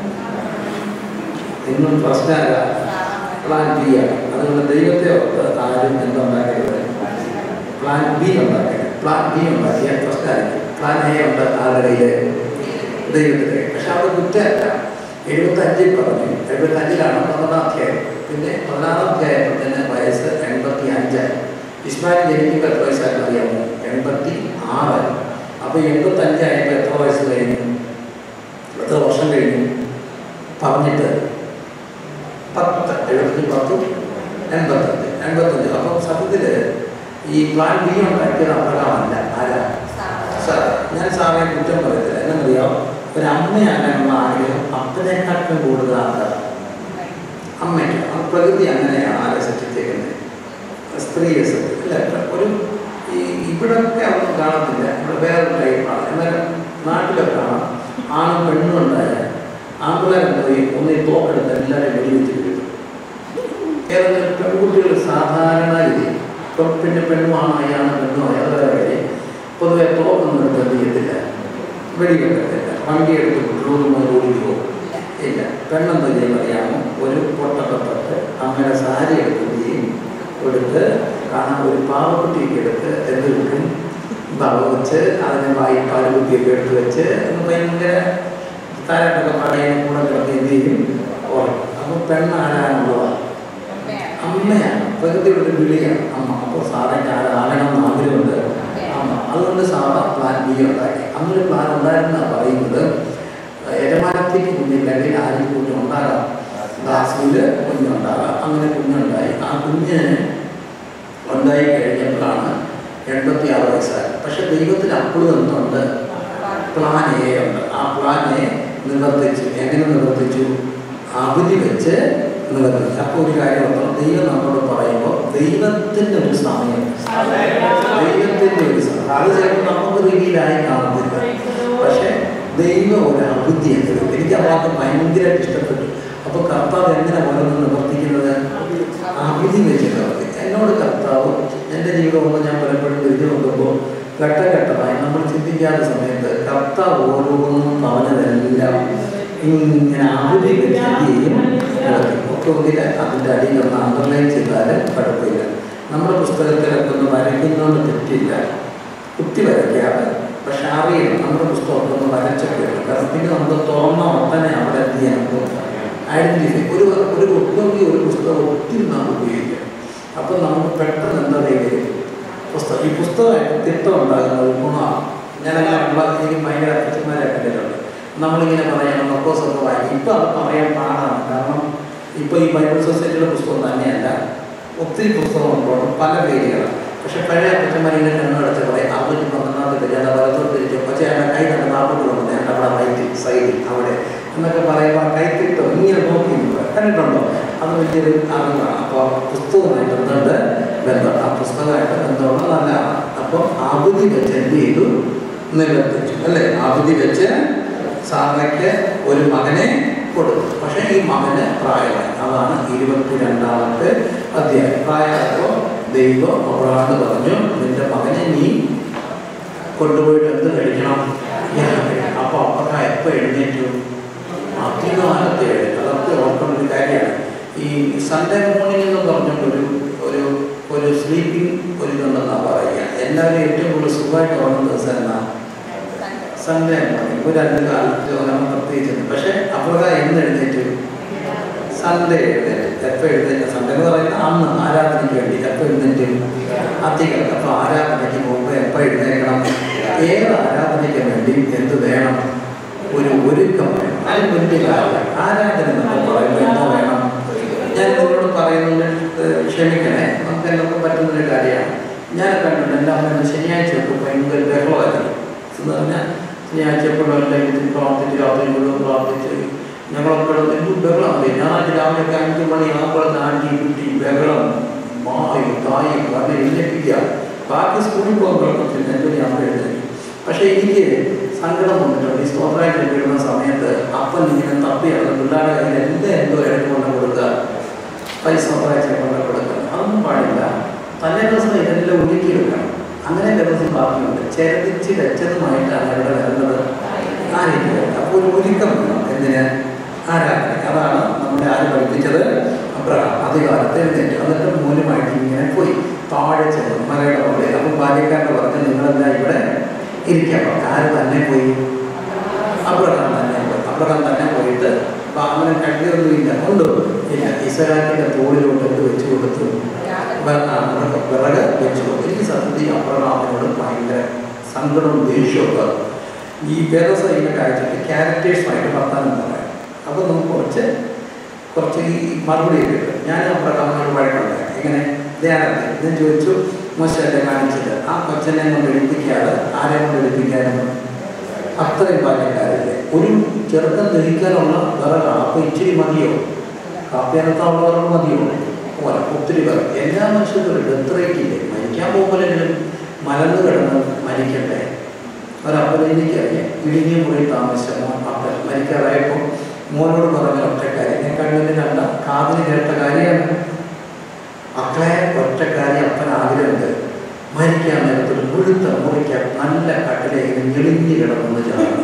ഇന്നും പ്രശ്നമാരാ പ്ലാൻ ബി ആണ് അതുകൊണ്ട് ദൈവത്തെ ഓർത്ത് ആരും എന്തുണ്ടാക്കരുത് പ്ലാൻ ബി ഉണ്ടാക്കരുത് പ്ലാൻ ബി ഉണ്ടാക്കിയാൽ പ്രശ്നമായിരിക്കും പ്ലാൻ എ ഉണ്ട് ആരുടെ കയ്യിൽ ദൈവത്തിൻ്റെ പക്ഷെ അവിടെ കുറ്റമല്ല എഴുപത്തഞ്ചിൽ പറഞ്ഞു എഴുപത്തഞ്ചിലാണ് പന്ത്രണ്ടാം അധ്യായം പിന്നെ പതിനാറാം അധ്യായത്തിൽ തന്നെ വയസ്സ് എൺപത്തി അഞ്ചായി ഇസ്മായിൽ ജനിക്കുമ്പോൾ എത്ര വയസ്സായിരുന്നു അറിയാമോ എൺപത്തി ആറ് അപ്പോൾ എൺപത്തഞ്ചായപ്പോൾ എത്ര വയസ്സ് കഴിഞ്ഞു എത്ര വർഷം കഴിഞ്ഞു പറഞ്ഞിട്ട് പത്ത് എഴുപത്തഞ്ച് പത്തും എൺപത്തഞ്ച് എൺപത്തഞ്ച് അപ്പം സത്യത്തിൽ ഈ പ്ലാൻ ബി ഉണ്ടാക്കിയത് അബ്രഹാമല്ല ആരാ സാർ ഞാൻ സാറെ കുറ്റം പറയത്തില്ല എന്നറിയാം ഒരു അമ്മയാകാനുള്ള ആഗ്രഹം അപ്പനേക്കാട്ടും കൂടുതൽ ആൾക്കാർ അമ്മയ്ക്ക് ആ പ്രകൃതി അങ്ങനെയാണ് ആരെ സൃഷ്ടിച്ചേക്കുന്നത് സ്ത്രീ അല്ല ഒരു ഈ ഇവിടൊക്കെ അതൊന്നും കാണത്തില്ല ഇവിടെ വേറൊരു ടൈപ്പാണ് എന്നാൽ നാട്ടിലൊക്കെ കാണാം ആണും പെണ്ണും ഉണ്ടായാൽ ആൺപിള്ളേരെ പോയി ഒന്ന് ഈ തോക്കെടുത്ത് എല്ലാവരെയും വെടിവെച്ച് വീഴും ഏതെങ്കിലും പെൺകുട്ടികൾ സാധാരണ രീതി ഇപ്പം പിന്നെ പെണ്ണുമാണായാണ് പെണ്ണുമായ വേറെ കാര്യം പൊതുവെ തോക്കൊന്നും എടുത്ത് എന്ത് ചെയ്യത്തില്ല വെടിവെക്കത്തില്ല വണ്ടി എടുത്ത് റൂമുമായി ഓടി പോകും ഇല്ല പെണ്ണെന്ത് ചെയ്യാൻ അറിയാമോ ഒരു പൊട്ടൊക്കെ തൊട്ട് അമ്മയുടെ സാരി എടുക്കുകയും കൊടുത്ത് കാണാൻ ഒരു പാവക്കുട്ടിയൊക്കെ എടുത്ത് എന്ത് വെക്കും ബവ വെച്ച് അതിനെ വായിപ്പാൽ കുത്തിയൊക്കെ എടുത്ത് വെച്ച് ഒന്ന് ഭയങ്കര താരട്ടൊക്കെ പടയും കൂടെ കിടന്ന് എന്ത് ചെയ്യും ഉറങ്ങും അപ്പോൾ പെണ്ണാരാനുള്ളതാണ് അമ്മയാണ് പ്രകൃതിയുടെ ഒരു വിളിയാണ് അമ്മ അപ്പോൾ സാറയ്ക്ക് ആരാകണം എന്ന് ആഗ്രഹമുണ്ട് അമ്മ അതുകൊണ്ട് സാറ പ്ലാൻ ബി ഉണ്ടാക്കി അങ്ങനെ പ്ലാൻ ഉണ്ടായിരുന്ന പറയുന്നത് യജമാനത്തേക്ക് കുഞ്ഞില്ലെങ്കിൽ ആരും കുഞ്ഞുണ്ടാകാം ദാസിയിൽ കുഞ്ഞുണ്ടാകാം അങ്ങനെ കുഞ്ഞുണ്ടായി ആ കുഞ്ഞ് ഉണ്ടായി കഴിഞ്ഞപ്പോഴാണ് എൺപത്തി ആറ് വയസ്സായി പക്ഷെ ദൈവത്തിന് അപ്പോഴും എന്തുണ്ട് പ്ലാൻ എ ഉണ്ട് ആ പ്ലാൻ എ നിവർത്തിച്ചു എങ്ങനെ നിവർത്തിച്ചു അവധി വെച്ച് നിവർത്തിച്ചു അപ്പോൾ ഒരു കാര്യം ഓർക്കണം ദൈവം നമ്മളോട് പറയുമ്പോൾ ദൈവത്തിൻ്റെ ഒരു സമയം ദൈവത്തിൻ്റെ ഒരു സമയം അത് ചിലപ്പോൾ നമുക്ക് റിവീലായി കാണത്തില്ല പക്ഷെ ദൈവം ഒരു അവധി എടുക്കും എനിക്ക് ആ വാക്ക് ഭയങ്കരമായിട്ട് ഇഷ്ടപ്പെട്ടു അപ്പോൾ കർത്താവ് എങ്ങനെ ഓരോന്ന് നിവർത്തിക്കുന്നത് അവധി വെച്ച് നിവർത്തി എന്നോട് കർത്താവ് എൻ്റെ ജീവിതമൊന്നും ഞാൻ പലപ്പോഴും എഴുതി നോക്കുമ്പോൾ ഘട്ടഘട്ടമായി നമ്മൾ ചിന്തിക്കാത്ത സമയത്ത് കർത്താവ് ഓരോന്നും പറഞ്ഞതെല്ലാം ഇങ്ങനെ അവധി വെച്ച് എന്ത് ചെയ്യും ഒക്കെ ഒന്നില്ല അതിൻ്റെ അടിയിൽ ഒന്ന് അണ്ടർലൈൻ ചെയ്താലും കുഴപ്പമില്ല നമ്മുടെ പുസ്തകത്തിലൊക്കെ ഒന്ന് വരയ്ക്കുന്നതുകൊണ്ട് തെറ്റില്ല കുത്തി വരയ്ക്കാതെ പക്ഷെ അറിയണം നമ്മുടെ പുസ്തകമൊക്കെ ഒന്ന് വരച്ചൊക്കെ വേണം കാരണം പിന്നെ നമുക്ക് തുറന്ന ഒട്ടനെ അവിടെ എന്ത് ചെയ്യാൻ നമുക്ക് ഐഡൻറ്റിഫൈ ഒരു ഒരു ഒട്ടുമെങ്കിൽ ഒരു പുസ്തകം ഒത്തിരി നാം ഉപയോഗിക്കാം അപ്പം നമുക്ക് പെട്ടെന്ന് എന്താ പറയുക പുസ്തകം ഈ പുസ്തകമായിട്ട് തിട്ടം ഉണ്ടാകുന്ന ഒരു ഗുണമാണ് ഞാനങ്ങനെ ഉള്ള എനിക്ക് ഭയങ്കര അച്ഛന്മാരെ കണ്ടിട്ടുണ്ട് നമ്മളിങ്ങനെ പറയണം മക്കോസൊക്കെ വായിക്കും ഇപ്പം അത് പറയാൻ പാടാണ് കാരണം ഇപ്പോൾ ഈ ബൈബിൾ സൊസൈറ്റിയുടെ പുസ്തകം തന്നെയല്ല ഒത്തിരി പുസ്തകങ്ങളുണ്ട് പല പേരുകളാണ് പക്ഷെ പഴയ അപ്പച്ചന്മാരിങ്ങനെ കണ്ണടച്ച് പറയും അറുപത്തി പന്ത്രണ്ടാമത്തെ പേര് ഞാൻ വലത്തോട്ട് തിരിച്ചു പക്ഷേ എൻ്റെ കൈ കണ്ട് നാൽപ്പത് കൊണ്ടു ഞാൻ അവിടെ റൈറ്റ് സൈഡിൽ അവിടെ എന്നൊക്കെ പറയുമ്പോൾ ആ കൈ കിട്ടും ഇങ്ങനെ നോക്കി കണ്ടിട്ടുണ്ടോ അത് വലിയൊരു അറിവാണ് അപ്പോൾ പുസ്തകമായിട്ട് എന്തുണ്ട് ബന്ധം ആ പുസ്തകമായിട്ട് ബന്ധമുള്ള നല്ലതാണ് അപ്പോൾ അവധി വെച്ച് എന്ത് ചെയ്തു നിവർത്തിച്ചു അല്ലേ അവധി വെച്ച് സാറയ്ക്ക് ഒരു മകനെ കൊടുത്തു പക്ഷേ ഈ മകന് പ്രായമായി അതാണ് ഇരുപത്തിരണ്ടാമത്തെ അധ്യായം പ്രായമായപ്പോൾ ദൈവം അബ്രഹാം പറഞ്ഞു നിന്റെ മകനെ നീ കൊണ്ടുപോയിട്ട് എന്ത് കഴിക്കണം അപ്പോൾ അപ്പക്ക എപ്പോൾ എഴുന്നേറ്റു അധികാലത്തെ എഴുന്നേറ്റ് അതൊക്കെ ഓർക്കേണ്ട ഒരു കാര്യമാണ് ഈ സൺഡേ മോർണിംഗ് എന്ന് പറഞ്ഞിട്ടൊരു ഒരു ഒരു സ്ലീപ്പിംഗ് ഒരു ഇതുണ്ടെന്നാണ് പറയുക എല്ലാവരും ഏറ്റവും കൂടുതൽ സുഖമായിട്ട് ഉറങ്ങുന്ന ദിവസം എന്നാ സൺഡേ മോർണിംഗ് ഒരു രണ്ട് കാലത്ത് നമ്മൾ പ്രത്യേകിച്ച് പക്ഷേ അപ്പുറക എന്ന് എഴുന്നേറ്റു സൺഡേ എഴുന്നേറ്റ് എപ്പോൾ എഴുന്നേറ്റ് സൺഡേ എന്ന് പറയുന്നത് അന്ന് ആരാധനയ്ക്ക് വേണ്ടി എപ്പോൾ എഴുന്നേറ്റ് അധികം അപ്പോൾ ആരാധനയ്ക്ക് മുമ്പ് എപ്പോൾ എഴുന്നേക്കണം ഏത് ആരാധനയ്ക്ക് വേണ്ടി എന്ത് വേണം ഒരു ഒരുക്കം വേണം അത് വലിയ കാര്യം ആരാധന നമ്മൾ പറയുമ്പോൾ എന്താ വേണം ഞാൻ നിങ്ങളോട് പറയുന്നത് ഏഹ്, ക്ഷമിക്കണേ നമുക്ക് എല്ലാവർക്കും പറ്റുന്നൊരു കാര്യമാണ് ഞാൻ കണ്ടിട്ടുണ്ട് എൻ്റെ അമ്മ ശനിയാഴ്ച ഒക്കെ ഭയങ്കര ബഹളമായിരുന്നു എന്ന് പറഞ്ഞാൽ ശനിയാഴ്ച എപ്പോഴും ഇതിൽ പ്രാർത്ഥിച്ച് രാത്രി മുഴുവൻ പ്രാർത്ഥിച്ച് ഞങ്ങളൊക്കെ എന്ത് ബഹളമാണ് ഞായറാഴ്ച രാവിലെ ഒക്കെ അഞ്ച് മണി ആകുമ്പോൾ ആൻറ്റി കുട്ടി ബഹളം മായും തായും കാരണം എഴുന്നേൽപ്പിക്കുക ബാക്കി സ്കൂളിൽ പോകുമ്പോഴൊക്കെ എൻ്റെ ഞാൻ എഴുന്നേക്കും പക്ഷേ എനിക്ക് സങ്കടം വന്നിട്ടുണ്ട് ഈ സ്തോത്രായിട്ട് വീഴുന്ന സമയത്ത് അപ്പൻ ഇങ്ങനെ തപ്പി അത് പിള്ളേരുടെ കയ്യിൽ എന്താ എന്തോ എടുത്ത് കൊണ്ട് കൊടുക്കുക പൈസ സ്തോത്രായിട്ട് കൊണ്ട് കൊടുക്കുക അതൊന്നും പാടില്ല തലേ ദിവസം ഇതെല്ലാം ഒരുക്കി വെക്കണം അങ്ങനെ ദിവസം ബാക്കിയുണ്ട് ചെറുതിച്ച് വെച്ചതുമായിട്ടാണ് ഇവിടെ വരുന്നത് ആ രീതിയിൽ അപ്പോൾ ഒരു ഒരുക്കം വേണം എന്തിന് ആരാധന അതാണ് നമ്മളെ ആര് പഠിപ്പിച്ചത് അബ്രഹാം അധികാലത്ത് എഴുന്നേറ്റ് എന്നിട്ട് മൂലമായിട്ട് ഇങ്ങനെ പോയി താഴെ ചെന്നു മലയുടെ മുകളിൽ അപ്പോൾ ബാല്യക്കാരൻ്റെ പറഞ്ഞ് നിങ്ങളെല്ലാം ഇവിടെ ഇരിക്കാൻ പറഞ്ഞു ആര് തന്നെ പോയി അബ്രഹാം തന്നെ പോയി അബ്രഹാം തന്നെ പോയിട്ട് അവനെ കഴിയൊന്നുമില്ല ഉണ്ടോ ഇല്ല ഇസ്രായേലിൻ്റെ തോളിലോട്ട് എന്ത് വെച്ച് കൊടുത്തു വ- ആ, വിറക് വിറക് വെച്ചു കൊടുത്തു എനിക്ക് സത്യത്തിൽ അബ്രഹാമിനോട് ഭയങ്കര സങ്കടവും ദേഷ്യവും ഒക്കെ വന്നു. ഈ വേദസൈനിക അയച്ചിട്ട് ക്യാരക്ടേഴ്സുമായിട്ട് വർത്താനം പറയാം അപ്പോൾ നമുക്ക് കുറച്ച് കുറച്ച് ഈ മറുപടി കിട്ടും ഞാൻ അബ്രഹാമിനോട് വഴക്കുണ്ട് ഇങ്ങനെ ധ്യാനത്തിൽ ഞാൻ ചോദിച്ചു മോശമല്ലേ കാണിച്ചത് ആ കൊച്ചനെ കൊണ്ട് എടുപ്പിക്കാതെ ആരെ കൊണ്ട് എടുപ്പിക്കാനും അത്രയും ബാല്യക്കാരില്ലേ ഒരു ചെറുക്കം ദഹിക്കാനുള്ള വിറകാണ് അപ്പോൾ ഇച്ചിരി മതിയോ കാപ്പിയനത്താനുള്ള വിറക് മതിയോ പോലെ ഒത്തിരി പേർ എല്ലാ മനുഷ്യർക്കും ഒരു ഡെത്ത് റേറ്റ് ഇല്ലേ മരിക്കാൻ പോകുമ്പോഴെങ്കിലും മലന്ന് കിടന്ന് മരിക്കട്ടെ ഒരപ്പനെനിക്കറിയാം ഇടുങ്ങിയ മുറി താമസിച്ച മോൻ അപ്പൻ മരിക്കാറായപ്പോൾ മോനോട് പറഞ്ഞ ഒറ്റക്കാരി ഞാൻ കണ്ണിന് കണ്ട കാതിന് കേട്ട കാര്യമാണ് മക്കളെ ഒറ്റക്കാരി അപ്പൻ ആഗ്രഹമുണ്ട് മരിക്കാൻ നേരത്തിൽ മുഴുത്ത മുറിക്കാൻ നല്ല കട്ടിലേക്ക് ഞെളിഞ്ഞ് കിടന്നു ചാടണം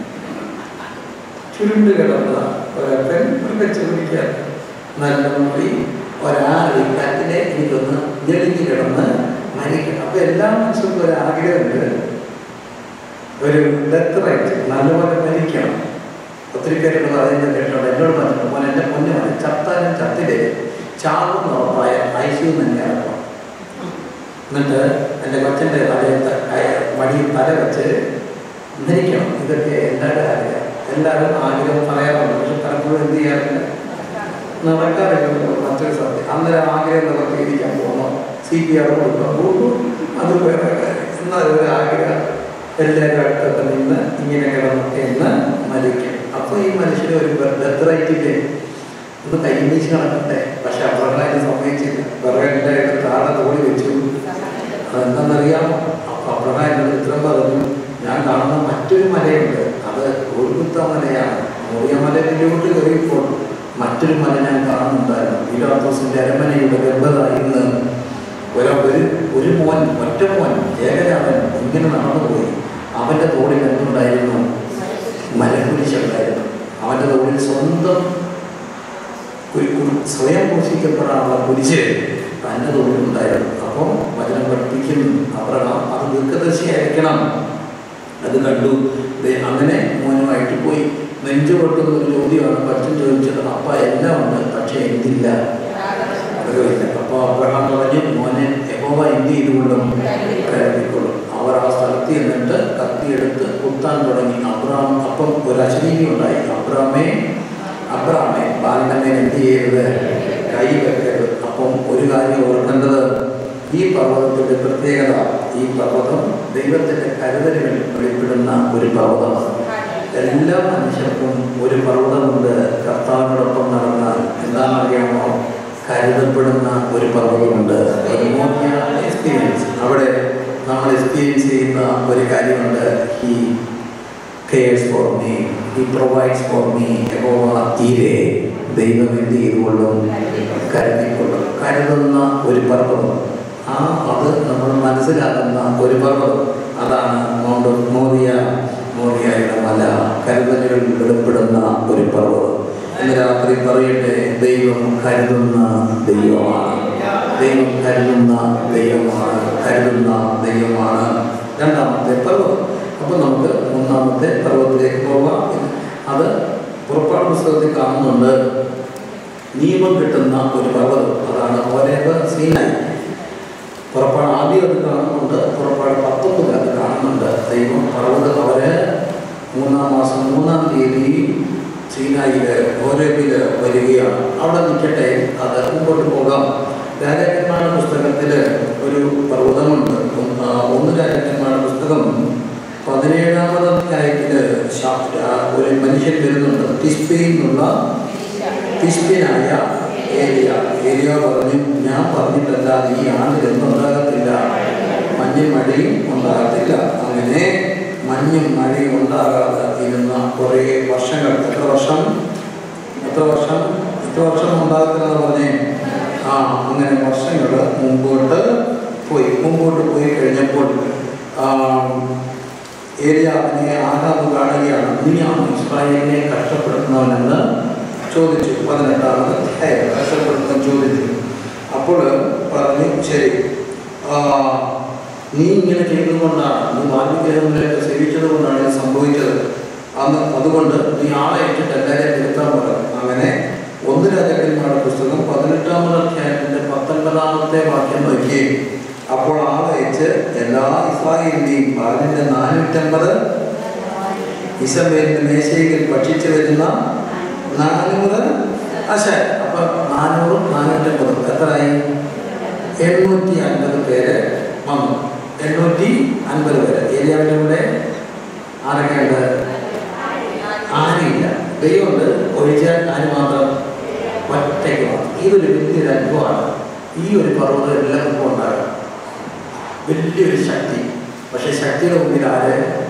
ചുരുണ്ട് കിടന്ന ഒരപ്പൻ വെച്ച് പിടിക്കാൻ നല്ല മുറി ഒരാളി കട്ടിലെ എനിക്കൊന്ന് ഞെളിഞ്ഞ് കിടന്ന് മരിക്കണം അപ്പൊ എല്ലാ മനുഷ്യർക്കും ഒരു ആഗ്രഹമുണ്ട് ഒരു ഡെത്ത് റേറ്റ് നല്ലപോലെ മരിക്കണം ഒത്തിരി പേരോട് പറയുന്നത് കേട്ടിട്ടുണ്ട് എന്നോട് പറഞ്ഞിട്ടുണ്ട് മോൻ എൻ്റെ പൊന്നു മോനെ ചത്താലും ചത്തില്ലേ ചാവുന്ന ഉറപ്പായ ഐ സി തന്നെയാണ് ഇപ്പം. എന്നിട്ട് എൻ്റെ കൊച്ചൻ്റെ തലയത്ത് മടിയിൽ തല വെച്ച് മരിക്കണം ഇതൊക്കെ എല്ലാവരുടെ ആഗ്രഹം എല്ലാവരും ആഗ്രഹം പറയാറുണ്ട് പക്ഷെ പലപ്പോഴും എന്ത് ചെയ്യാറില്ല നടക്കാറില്ല മറ്റൊരു സത്യം അന്നേരം ആഗ്രഹം നിവർത്തിയിരിക്കാൻ പോകുന്നു സി പി ആർ കൊടുക്കുക പോകുന്നു അത് വേറെ കാര്യം എന്നാൽ ഒരു ആഗ്രഹം എല്ലാവരും അടുത്തൊക്കെ നിന്ന് ഇങ്ങനെ കിടന്നൊക്കെ എന്ന് മരിക്കും അപ്പോൾ ഈ മനുഷ്യന് ഒരു ഡെത്ത് റൈറ്റില്ലേ ഒന്ന് കൈവീശ് കണക്കട്ടെ പക്ഷെ അബ്രഹാമിന് സമ്മതിച്ചില്ല വിറകെല്ലായിട്ട് താഴെ തോടി വെച്ചു അതെന്താണെന്നറിയാമോ അപ്പൊ അബ്രഹാം എന്നോട് ഉത്തരം പറഞ്ഞു ഞാൻ കാണുന്ന മറ്റൊരു മലയുണ്ട് അത് ഗോൽഗുത്ത മലയാണ് മോറിയ മലയിലോട്ട് കയറിയപ്പോൾ മറ്റൊരു മല ഞാൻ കാണുന്നുണ്ടായിരുന്നു പീലാത്തോസിന്റെ അരമനയുടെ ഗർഭതായിന്ന് ഒരു ഒരു ഒരു മോൻ ഒറ്റ മോൻ ഏകരാമൻ ഇങ്ങനെ നടന്നുപോയി അവന്റെ തോളിൽ എന്തുണ്ടായിരുന്നു മലക്കുരിശുണ്ടായിരുന്നു അവന്റെ തോളിൽ സ്വന്തം ഒരു കു- സ്വയം പോഷിക്കപ്പെടാനുള്ള കുരിശ് തൻ്റെ തോളിലുണ്ടായിരുന്നു അപ്പം വചനം പഠിപ്പിക്കുന്നു അബ്രഹാം അത് ദീർഘദർശിയായിരിക്കണം അത് കണ്ടു ദേ അങ്ങനെ മോനുമായിട്ട് പോയി നെഞ്ചു പൊട്ടുന്ന ഒരു ചോദ്യമാണ് പഠിച്ചു ചോദിച്ചത് അപ്പ എല്ലാം ഉണ്ട് പക്ഷെ എന്തില്ല അറിവില്ല അപ്പോൾ അബ്രഹാം പറഞ്ഞു മോനെ യഹോവ എന്ത് ചെയ്തുകൊള്ളും കരുതിക്കൊള്ളും അവർ ആ സ്ഥലത്ത് എന്നിട്ട് കത്തിയെടുത്ത് കുത്താൻ തുടങ്ങി അബ്രാം അപ്പം ഒരു അശരീരി ഉണ്ടായി അബ്രാമേ അബ്രാമേ ബാലന്റെ മേൽ എന്ത് ചെയ്യരുത് കൈ വെക്കരുത് അപ്പം ഒരു കാര്യം ഓർക്കേണ്ടത് ഈ പർവ്വതത്തിന്റെ പ്രത്യേകത ഈ പർവ്വതം ദൈവത്തിന്റെ കരുതലുകൾ വെളിപ്പെടുന്ന ഒരു പർവ്വതമാണ് എല്ലാ മനുഷ്യർക്കും ഒരു പർവ്വതമുണ്ട് കർത്താവിനോടൊപ്പം നടന്നാൽ എന്താണെന്നറിയാമോ കരുതപ്പെടുന്ന ഒരു പർവ്വതമുണ്ട് ഒരു മോനിയ എക്സ്പീരിയൻസ് അവിടെ നമ്മൾ എക്സ്പീരിയൻസ് ചെയ്യുന്ന ഒരു കാര്യമുണ്ട് ഈ cares for me he provides for me യഹോവ തീരെ ദൈവം എന്ത് ചെയ്തുകൊള്ളും കരുതിക്കൊള്ളും കരുതുന്ന ഒരു പർവ്വതം ആ അത് നമ്മൾ മനസ്സിലാക്കുന്ന ഒരു പർവ്വതം അതാണ് മൗണ്ട് ഓഫ് മോറിയ മോറിയയുടെ മല കരുതലുകൾ വെളിപ്പെടുന്ന ഒരു പർവ്വതം ഇന്ന് രാത്രി പറയട്ടെ ദൈവം കരുതുന്ന ദൈവമാണ് ദൈവം കരുതുന്ന ദൈവമാണ് കരുതുന്ന ദൈവമാണ് രണ്ടാമത്തെ പർവ്വതം അപ്പോൾ നമുക്ക് മൂന്നാമത്തെ പർവ്വതത്തിലേക്ക് പോവാം അത് പുറപ്പാട് പുസ്തകത്തിൽ കാണുന്നുണ്ട് നിയമം കിട്ടുന്ന ഒരു പർവ്വതം അതാണ് ഓരേബ് സീനായി പുറപ്പാട് ആദ്യം അത് കാണുന്നുണ്ട് പുറപ്പാട് പത്തൊമ്പത് അത് കാണുന്നുണ്ട് ദൈവം പർവ്വതം അവര് മൂന്നാം മാസം മൂന്നാം തീയതി സീനായില് ഓരേബില് വരികയാണ് അവിടെ നിൽക്കട്ടെ അത് മുമ്പോട്ട് പോകാം രാജാക്കന്മാരുടെ പുസ്തകത്തിൽ ഒരു പർവ്വതമുണ്ട് ഒന്ന് ആ, ഒന്ന് രാജാക്കന്മാരുടെ പുസ്തകം പതിനേഴാമത് അധ്യായത്തില് ശാ- ആ, ഒരു മനുഷ്യൻ വരുന്നുണ്ട് തിസ്പയിൽ നിന്നുള്ള തിസ്പിനായ ഏരിയ ഏരിയ പറഞ്ഞു ഞാൻ പറഞ്ഞിട്ടല്ലാതെ ഈ ആണ്ടിലൊന്നും ഉണ്ടാകത്തില്ല മഞ്ഞും മഴയും ഉണ്ടാകത്തില്ല അങ്ങനെ മഞ്ഞും മഴയും ഉണ്ടാകാതെ ഇരുന്ന കുറേ വർഷങ്ങൾ എത്ര വർഷം എത്ര വർഷം എത്ര വർഷം ഉണ്ടാകത്തില്ലെന്ന് പറഞ്ഞേ ആ അങ്ങനെ വർഷങ്ങൾ മുമ്പോട്ട് പോയി മുമ്പോട്ട് പോയി കഴിഞ്ഞപ്പോൾ ആ, ഏലിയാവിനെ ആഹാബ് കാണുകയാണ് നീയാണ് ഇസ്രായേലിനെ കഷ്ടപ്പെടുത്തുന്നവനെന്ന് ചോദിച്ചു പതിനെട്ടാമത് അധ്യായം കഷ്ടപ്പെടുത്തുന്ന ചോദിച്ചു അപ്പോൾ പറഞ്ഞു ശരി ആ, നീ ഇങ്ങനെ ചെയ്തുകൊണ്ടാണ് നീ ബാല്യഗ്രഹങ്ങളെയൊക്കെ സേവിച്ചത് കൊണ്ടാണ് ഇത് സംഭവിച്ചത് അന്ന് അതുകൊണ്ട് നീ ആളെ ഇട്ടിട്ട് എല്ലാവരെയും തിരുത്താൻ പറഞ്ഞു അങ്ങനെ ഒന്ന് രാജാക്കന്മാരുടെ പുസ്തകം പതിനെട്ടാമത് അധ്യായത്തിന്റെ പത്തൊൻപതാമത്തെ വാക്യം നോക്കി അപ്പോൾ ആളെ അയച്ച് എല്ലാ ഇസ്രായേലിന്റെയും ബാലിന്റെ നാനൂറ്റമ്പത് ഇസബേലിന്റെ മേശയിൽ ഭക്ഷിച്ചു വരുന്ന നാനൂറ് ആശ അപ്പൊ നാനൂറും നാനൂറ്റമ്പതും എത്രയായി എണ്ണൂറ്റി അൻപത് പേര് വന്നു എണ്ണൂറ്റി അൻപത് പേര് ഏരിയാവിൻ്റെ കൂടെ ആരൊക്കെയുണ്ട് ആരുമില്ല ദൈവമുണ്ട് ഒഴിച്ചാൽ ആര് മാത്രം ഒറ്റയ്ക്ക് മാത്രം ഇതൊരു വലിയൊരു അനുഭവമാണ് ഈ ഒരു പർവ്വതം എല്ലാവർക്കും ഉണ്ടാകും വലിയൊരു ശക്തി പക്ഷെ ശക്തിയുടെ മുമ്പിൽ ആര്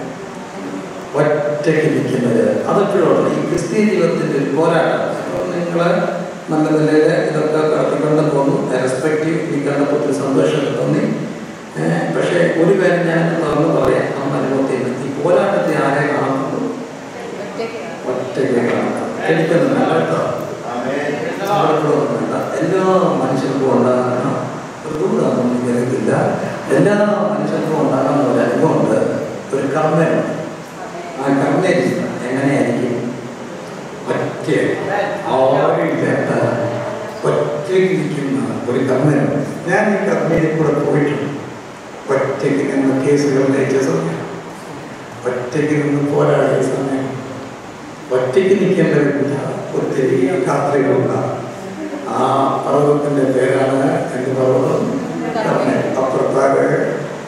ഒറ്റയ്ക്ക് നിൽക്കുന്നത് അതെപ്പോഴും ഈ ക്രിസ്തീയ ജീവിതത്തിൻ്റെ ഒരു പോരാട്ടം നിങ്ങൾ നല്ല നിലയിൽ ഇതൊക്കെ കടത്തിക്കൊണ്ട് പോന്നു റെസ്പെക്റ്റീവ് ഈ കണ്ടപ്പോൾ ഒത്തിരി സന്തോഷമൊക്കെ തോന്നി ഏഹ് പക്ഷേ ഒരു കാര്യം ഞാൻ തുറന്ന് പറയാം നമ്മുടെ അനുഭവത്തിൽ നിന്ന്. ഈ പോരാട്ടത്തെ ആരെ കാണുന്നുള്ളൂ ഒറ്റയ്ക്ക് കാണുന്നത് എനിക്കൊന്നും വേണ്ട കേട്ടോ അവർക്കൊന്നും വേണ്ട എല്ലാ മനുഷ്യർക്കും ഉണ്ടാകുന്ന ഋതുവിനൊന്നും എനിക്കറിയത്തില്ല എല്ലാ മനുഷ്യർക്കും ഉണ്ടാകുന്ന ഒരു അനുഭവമുണ്ട് ഒരു കർമ്മയുണ്ട് ആ കർമ്മയിൽ എങ്ങനെയായിരിക്കും ഒറ്റ ആരുമില്ലാത്ത ഒറ്റയ്ക്ക് നിൽക്കുന്ന ഒരു കർമ്മയുണ്ട് ഞാൻ ഈ കർമ്മയിൽ കൂടെ പോയിട്ടുണ്ട് ഒറ്റയ്ക്ക് നിന്ന് കേസുകൾ നയിച്ച സമയം ഒറ്റയ്ക്ക് നിന്ന് പോരാടിയ സമയം ഒറ്റയ്ക്ക് നിൽക്കേണ്ടതില്ല ഒത്തിരി യാത്രകളുണ്ടാകും ആ പർവ്വതത്തിൻ്റെ പേരാണ് എൻ്റെ പർവ്വതം കർമ്മ അപ്പുറത്താറ്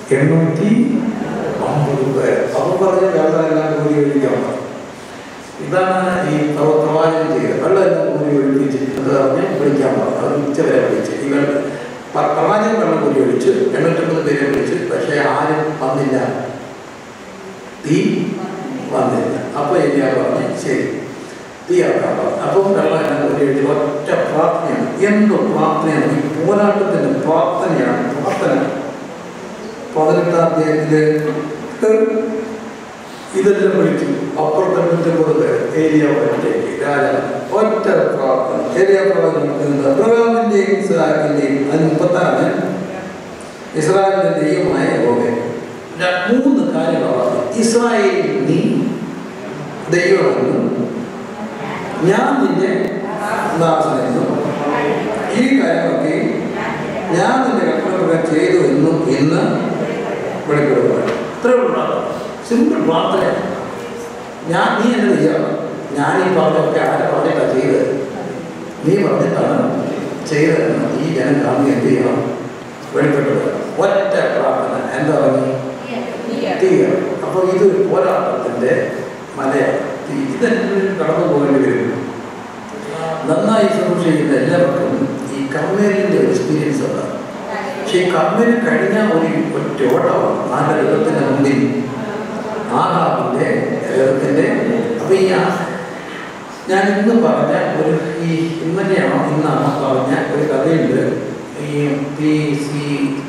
എണ്ണൂറ്റി അമ്പത് പേർ അവർ പറഞ്ഞ വെള്ളമെല്ലാം കൂടി ഒഴിക്കണം ഇതാണ് ഈ പ്രവ- പ്രവാചകൻ ചെയ്തത് വെള്ളമെല്ലാം കൂടി ഒഴിപ്പിച്ച് എന്ന് പറഞ്ഞ് വിളിക്കാൻ പറഞ്ഞു അത് ഉച്ചവരെ വിളിച്ച് ഈ വെള്ളം പ- പ്രവാചകൻ വെള്ളം കൂടി ഒഴിച്ച് എണ്ണൂറ്റമ്പത് പേരെ വിളിച്ച് പക്ഷേ ആരും വന്നില്ല തീ വന്നില്ല അപ്പോൾ എലിയാ പറഞ്ഞു ശരി തീ ആക്കാൻ പറഞ്ഞു അപ്പം വെള്ളം എല്ലാം കൂടി ഒഴിച്ച് ഒറ്റ പ്രാർത്ഥനയാണ് എന്തോ പ്രാർത്ഥനയാണ് ഈ പോരാട്ടത്തിൻ്റെ പ്രാർത്ഥനയാണ് പ്രാർത്ഥന പതിനെട്ടാം അധ്യായത്തില് ഇതെല്ലാം വിളിച്ചു അപ്പുറത്തെ നൂറ്റമ്പത് പേര് ഏരിയ ഒറ്റയ്ക്ക് രാജാവ് ഒറ്റ പ്രാർത്ഥന ഏരിയ പ്രാർത്ഥന അബ്രഹാമിന്റെയും ഇസ്രായേലിന്റെയും അത് മുപ്പത്താണ് ഇസ്രായേലിന്റെ ദൈവമായ യഹോവേ. ഞാൻ മൂന്ന് കാര്യങ്ങളാണ് ഇസ്രായേലിൽ നീ ദൈവമെന്നും ഞാൻ നിന്റെ ദാസനെന്നും ഈ കാര്യമൊക്കെ ഞാൻ നിന്റെ കൽപ്പന ചെയ്തു എന്നും ഇന്ന് വെളിപ്പെടുക ഇത്രയുള്ള സിമ്പിൾ പ്രാർത്ഥന ഞാൻ നീ എന്നെ ചെയ്യണം ഞാൻ ഈ പറഞ്ഞൊക്കെ ആരെ പറഞ്ഞിട്ടാണ് ചെയ്തത് നീ പറഞ്ഞിട്ടാണ് ചെയ്തതെന്ന് ഈ ജനം കാണുന്ന എന്ത് ചെയ്യണം വെളിപ്പെടുക ഒറ്റ പ്രാർത്ഥന എന്താ പറഞ്ഞു തീയണം അപ്പോൾ ഇതൊരു പോരാട്ടത്തിൻ്റെ മലയാണ് തീ ഇതെല്ലാം കടന്നു പോകേണ്ടി വരും നന്നായി സർവ് ചെയ്യുന്ന എല്ലാവർക്കും ഈ കർമ്മേലിൻ്റെ ഒരു എക്സ്പീരിയൻസ് ഉണ്ടാകും പക്ഷേ ഈ കർമ്മേൽ കഴിഞ്ഞ ഒരു ഒറ്റ ഓട്ടമാണ് നാല് രഥത്തിൻ്റെ മുമ്പിൽ ആഹാബിൻ്റെ രഥത്തിൻ്റെ അപ്പോൾ ഈ ആ- ഞാൻ ഇന്ന് പറഞ്ഞ ഒരു ഈ ഇന്നലെയാണോ ഇന്നാണോ പറഞ്ഞ ഒരു കഥയുണ്ട് ഈ P C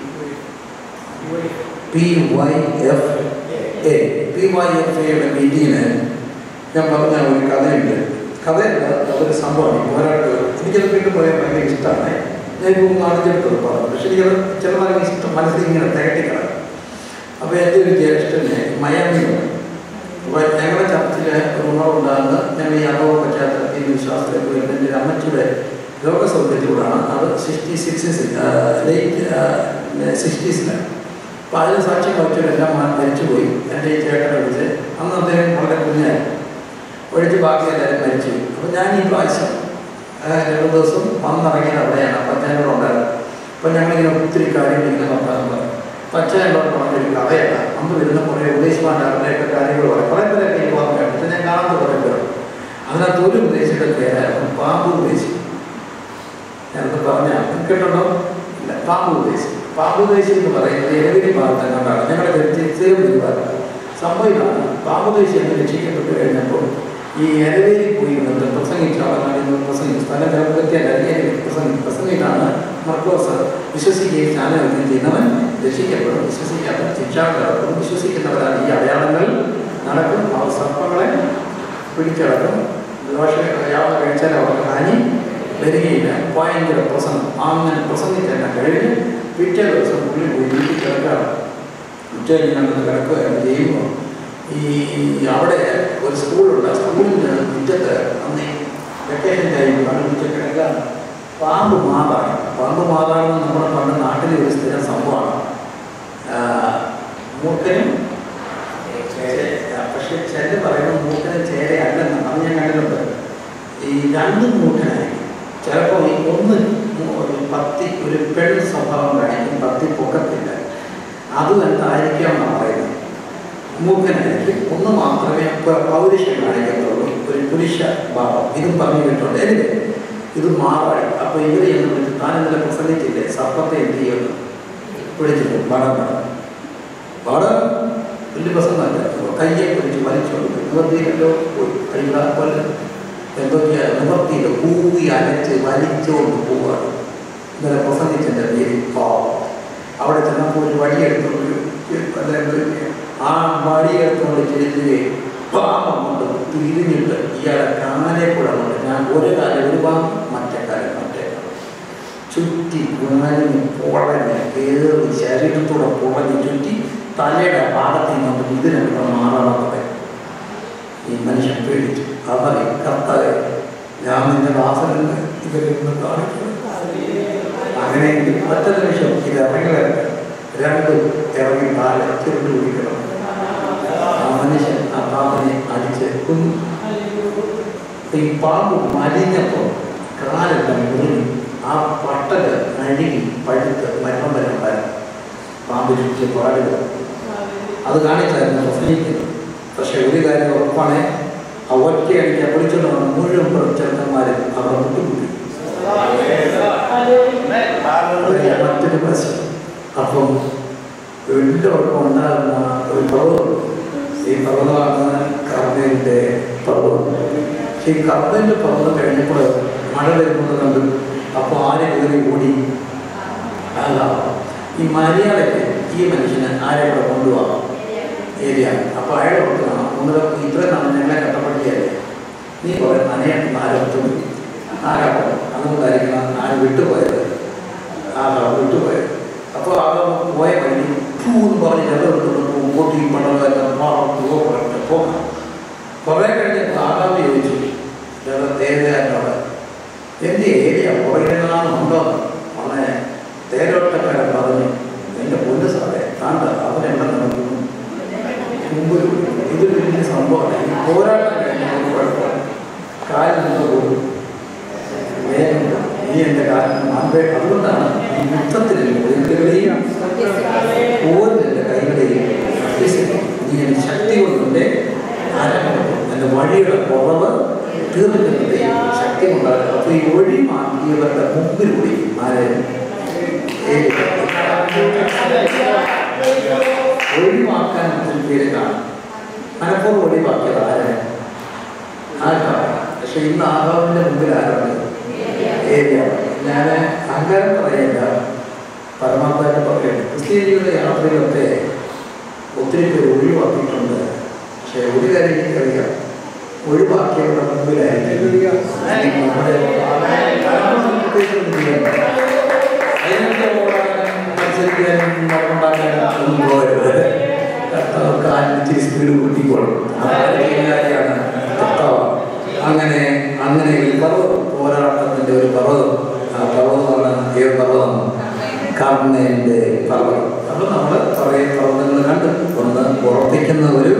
P Y F A P Y F എയുടെ മീറ്റിങ്ങിന് ഞാൻ പറഞ്ഞ ഒരു കഥയുണ്ട് കഥയല്ല അതൊരു സംഭവമാണ് ഈ പോരാട്ട് എനിക്കത് വീണ്ടും പറയാൻ ഭയങ്കര ഇഷ്ടമാണ് ഞാൻ ഇപ്പോൾ നാടിച്ചെടുത്തത് പറഞ്ഞു പക്ഷെ എനിക്കത് ചിലപ്പോൾ ഇഷ്ടം മനസ്സിൽ ഇങ്ങനെ തികട്ടിക്കണം അപ്പോൾ എൻ്റെ ഒരു ജ്യേഷ്ഠന് മയാമിയിലുണ്ട് അപ്പോൾ ഞങ്ങളുടെ ചർച്ചിൽ ഒരു ഉണർവുണ്ടാകുന്ന ഞങ്ങൾ ഈ അനുഭവ പശ്ചാത്തലത്തിൽ വിശ്വാസത്തിലേക്ക് വരുന്ന എൻ്റെ അമ്മച്ചിയുടെ രോഗസൗഖ്യത്തിലൂടെയാണ് അത് സിക്സ്റ്റി സിക്സിൽ ലേറ്റ് സിക്സ്റ്റീസിലാണ് അപ്പോൾ അതിന് സാക്ഷ്യം വഹിച്ചവരെല്ലാം മ- മരിച്ചുപോയി എൻ്റെ ഈ ചേട്ടനെ വിളിച്ച് അന്ന് അദ്ദേഹം വളരെ കുഞ്ഞായി ഒഴിച്ച് ബാക്കി എല്ലാവരും മരിച്ചു അപ്പോൾ ഞാൻ ഈ പ്രാവശ്യം ആ, രണ്ട് ദിവസം വന്നിറങ്ങിയത് അവിടെയാണ് അപ്പം അച്ഛനോട് ഉണ്ടായിരുന്നു അപ്പം ഞങ്ങളിങ്ങനെ ഒത്തിരി കാര്യങ്ങൾ ഇങ്ങനെ വർത്താനം പറയും അപ്പം അച്ഛൻ എന്നോട് പറഞ്ഞൊരു കഥയാണ് അന്ന് വരുന്ന കുറേ ഉദ്ദേശമായിട്ട് അവരുടെയൊക്കെ കാര്യങ്ങൾ പറയും കുറേ പേരൊക്കെ എനിക്ക് ഓർമ്മയുണ്ട് പക്ഷേ ഞാൻ കാണാത്ത കുറേ പേരുണ്ട് അതിനകത്ത് ഒരു ഉദ്ദേശിയുടെ പേരായിരുന്നു പാമ്പ് ഉദ്ദേശി ഞാനത് പറഞ്ഞ കേട്ടുണ്ടോ ഇല്ല പാമ്പ് ഉദ്ദേശി പാമ്പ് ഉദ്ദേശി എന്ന് പറയുന്നത് ഏതൊരു ഭാഗത്ത് എങ്ങോട്ടാണ് ഞങ്ങളുടെ തീർച്ചയായും ഒരു ഭാഗം സംഭവം ഇതാണ് പാമ്പ് ഉദ്ദേശി എന്ന് രക്ഷിക്കപ്പെട്ട് കഴിഞ്ഞപ്പോൾ ഈ എരവേലി പോയി നിന്ന് പ്രസംഗിച്ചു അവിടെ നിന്ന് പ്രസംഗിച്ചു സ്ഥലം ചിലപ്പറ്റിയല്ല പ്രസംഗി പ്രസംഗിച്ചാണ് മർക്കോസ് വിശ്വസിക്കുകയും ജ്ഞാനവ്യം ചെയ്യുന്നവൻ രക്ഷിക്കപ്പെടും വിശ്വസിക്കാത്ത ശിക്ഷാകരപ്പെടും വിശ്വസിക്കുന്നവരാണ് ഈ അടയാളങ്ങൾ നടക്കും അവർ സർപ്പങ്ങളെ പിടിച്ചടക്കും ദോഷം യാതൊരു കഴിച്ചാൽ അവർക്ക് ഹാനി വരികയില്ല ഭയങ്കര പ്രസംഗം അങ്ങനെ പ്രസംഗിച്ചെല്ലാം കഴിഞ്ഞ് പിറ്റേ ദിവസം പുള്ളി പോയി വീട്ടിൽ കിടക്കുകയാണ് ഉച്ചയിൽ കണ്ടെന്ന് കിടക്കുകയാണ് ചെയ്യുമ്പോൾ ഈ അവിടെ ഒരു സ്കൂളുണ്ട് ആ സ്കൂളിൻ്റെ മുറ്റത്ത് അന്ന് വെക്കേഷൻ ടൈം കണ്ടുപിടിച്ച കിടക്കുകയാണ് പാമ്പ് മാതാണ് പാമ്പ് മാതാണെന്ന് നമ്മുടെ പണ്ട് നാട്ടിലെ ഒരു സ്ഥിരം സംഭവമാണ് ആ, മൂക്കനും ചേ- പക്ഷെ ചില പറയുന്നത് മൂക്കനും ചേരയല്ലെന്ന് അത് ഞാൻ കണ്ടിട്ടുണ്ട് ഈ രണ്ടും മൂക്കനായിരിക്കും ചിലപ്പോൾ ഈ ഒന്ന് മൂ- ഒരു പത്തി ഒരു പെൺ സ്വഭാവം കാണിക്കും പത്തി പൊക്കത്തില്ല അതും എന്തായിരിക്കാം എന്നാണ് പറയുന്നത് മൂക്കനായിരിക്കും ഒന്ന് മാത്രമേ പ- പൗരുഷം കാണിക്കത്തുള്ളൂ ഒരു പുരുഷ ഭാവം ഇതും പറഞ്ഞു കേട്ടുണ്ട് എനിക്ക് ഇത് മാറാടി അപ്പോൾ ഇവർ എന്ന് വിളിച്ച് താൻ ഇന്നലെ പ്രസംഗിച്ചില്ലേ സർപ്പത്തെ എന്ത് ചെയ്യുന്നു വിളിച്ചിട്ട് വടം വടം വടം വലിയ പ്രസംഗമല്ല കയ്യെ പിടിച്ച് വലിച്ചോണ്ട് നിവർത്തിയില്ലല്ലോ പോയി കൈകാ കൊല്ലം എന്തൊക്കെയാ നിവർത്തിയില്ല കൂവി അലച്ച് വലിച്ചുകൊണ്ട് പോവുകയാണ് ഇന്നലെ പ്രസംഗിച്ചെൻ്റെ പേര് പാവം അവിടെ ചെന്നപ്പോൾ ഒരു വടിയെടുത്തുകൊണ്ട് അതായത് ആ വടിയെടുത്തുകൊണ്ട് ചെല്ലുകയും പാമ്പം കൊണ്ട് തിരിഞ്ഞിട്ട് ഇയാളെ കാലെ കൂടെ കൊണ്ട് ഞാൻ ഒരു കാലം ഒരു പാമ്പ് മറ്റേ കാലം മറ്റേ കാലം ചുറ്റി കുണഞ്ഞ് പുളഞ്ഞ് കയറി ശരീരത്തൂടെ പുളഞ്ഞ് ചുറ്റി തലയുടെ ഭാഗത്ത് നിന്നുകൊണ്ട് ഇതിനൊക്കെ മാറാതെ ഈ മനുഷ്യൻ പേടിച്ചു അവരെ കർത്താവെ ഞാൻ നിന്റെ ദാസനെന്ന് ഇവരൊന്ന് കാണിക്കുന്നു അങ്ങനെയെങ്കിൽ ഒറ്റ നിമിഷം ഇത് ഇറങ്ങി വരട്ടെ രണ്ടും ഇറങ്ങി കാല ചുരുണ്ട് പിടിക്കണം ആ മനുഷ്യൻ ആ പാമ്പിനെ അടിച്ച് കൊന്നു ഈ പാമ്പ് മലിഞ്ഞപ്പോൾ കാലെല്ലാം മുറിഞ്ഞു ആ പട്ടല് അഴുകി പഴുത്ത് മരണം വരെ ഉണ്ടായിരുന്നു പാമ്പ് ചുറ്റിയ പാടുകൾ അത് കാണിച്ചായിരുന്നു പ്രസംഗിക്കുന്നത് പക്ഷെ ഒരു കാര്യം ഉറപ്പാണ് ആ ഒറ്റയടിക്ക് വിളിച്ചുകൊണ്ട് വന്ന മുഴുവൻ ചെറുക്കന്മാരും അവിടെ മുട്ടുമുട്ടി അവരെ മറ്റൊരു വശം അപ്പം എല്ലാവർക്കും ഉണ്ടാകുന്ന ഒരു പർവ്വതം ഈ പർവ്വതമാണ് കർമ്മയുടെ പർവ്വതം പക്ഷേ ഈ കർമ്മന്റെ പർവ്വതം കഴിഞ്ഞപ്പോൾ മഴ വരുന്നത് കണ്ടു അപ്പോൾ ആരെ കയറി ഓടി അല്ല ഈ മര്യാദയ്ക്ക് ഈ മനുഷ്യന് ആരെ കൂടെ കൊണ്ടുപോകാം ഏരിയ അപ്പോൾ അയാൾ ഓർക്കണം ഒന്നര ഇത്ര നാളെ ഞങ്ങളെ കട്ടപ്പെടുത്തിയല്ലേ നീ കുറെ നനയാൻ ആരത്തും ആരാണ് അതുകൊണ്ടായിരിക്കണം ആര് വിട്ടുപോയത് ആരാ വിട്ടുപോയത് അപ്പോൾ അത് പോയ വഴി ഫൂ എന്ന് പറഞ്ഞ് ജലമെടുത്തുകൊണ്ട് മുമ്പോട്ട് ഈ പടമെല്ലാം പോകോ പറഞ്ഞിട്ട് പോകാം കുറേ കഴിഞ്ഞപ്പോൾ ആകാവ് ചോദിച്ചു ജല ദേവതയോട് എൻ്റെ ഏരിയ പുറകിലെങ്ങാനുണ്ടോ അവനെ തേരോട്ടക്കാരൻ പറഞ്ഞു എൻ്റെ പൊന്നു സാറേ താണ്ട അവനെവിടെ നടക്കുന്നു മുമ്പ് ഇത് വലിയ സംഭവമാണ് ഈ പോരാട്ടം കഴിഞ്ഞ ഒരു കുഴപ്പമാണ് കാലിൽ നിന്ന് പോകും വേഗം നീ എൻ്റെ കാലിന് മാമ്പേ അതുകൊണ്ടാണ് ഈ യുദ്ധത്തിൽ ഒരിക്കലും ഓരോരുടെ കൈകളെയും അഭ്യസിക്കും നീ എൻ്റെ ശക്തി കൊണ്ടിൻ്റെ ആരംഭം എൻ്റെ വഴിയുടെ കുറവ് തീർക്കുന്നത് ശക്തി കൊണ്ടാണ് അപ്പോൾ ഈ ഒഴി മാറ്റിയവരുടെ മുമ്പിലൂടെ ആരെ ഒഴിവാക്കാൻ ഒത്തിരി പേര് കാണും മനഃപൂർവ്വം ഒഴിവാക്കിയത് ആരെ ആർക്കാണ് പക്ഷെ ഇന്ന് ആഹാവിൻ്റെ മുമ്പിൽ ആരുണ്ട് ഏരിയ ഞാൻ അഹങ്കാരം പറയില്ല പരമാർത്ഥമായിട്ട് പറയുന്നു ക്രിസ്തീയ ജീവിത യാത്രയിലൊക്കെ ഒത്തിരി പേര് ഒഴിവാക്കിയിട്ടുണ്ട് പക്ഷെ ഒരു കാര്യം എനിക്കറിയാം ഒഴിവാക്കിയവരുടെ മുമ്പിലായിരിക്കും നമ്മുടെ അതിനൊക്കെ ഓടാനും മത്സരിക്കാനും ഉണ്ടാക്കാനും ഒന്നും പോകരുത് കർത്താവ് കാലിന് ഇച്ചിരി സ്പീഡ് കൂട്ടിക്കോളും കാര്യമാണ് കർത്താവ് അങ്ങനെ അങ്ങനെ ഈ പർവ്വതം പോരാട്ടത്തിൻ്റെ ഒരു പർവ്വതം ആ പർവ്വതമാണ് ഏത് പർവ്വതം കർണേൻ്റെ പർവ്വതം അപ്പോൾ നമ്മൾ കുറേ പർവ്വതങ്ങൾ കണ്ടു ഒന്ന് ഉറപ്പിക്കുന്ന ഒരു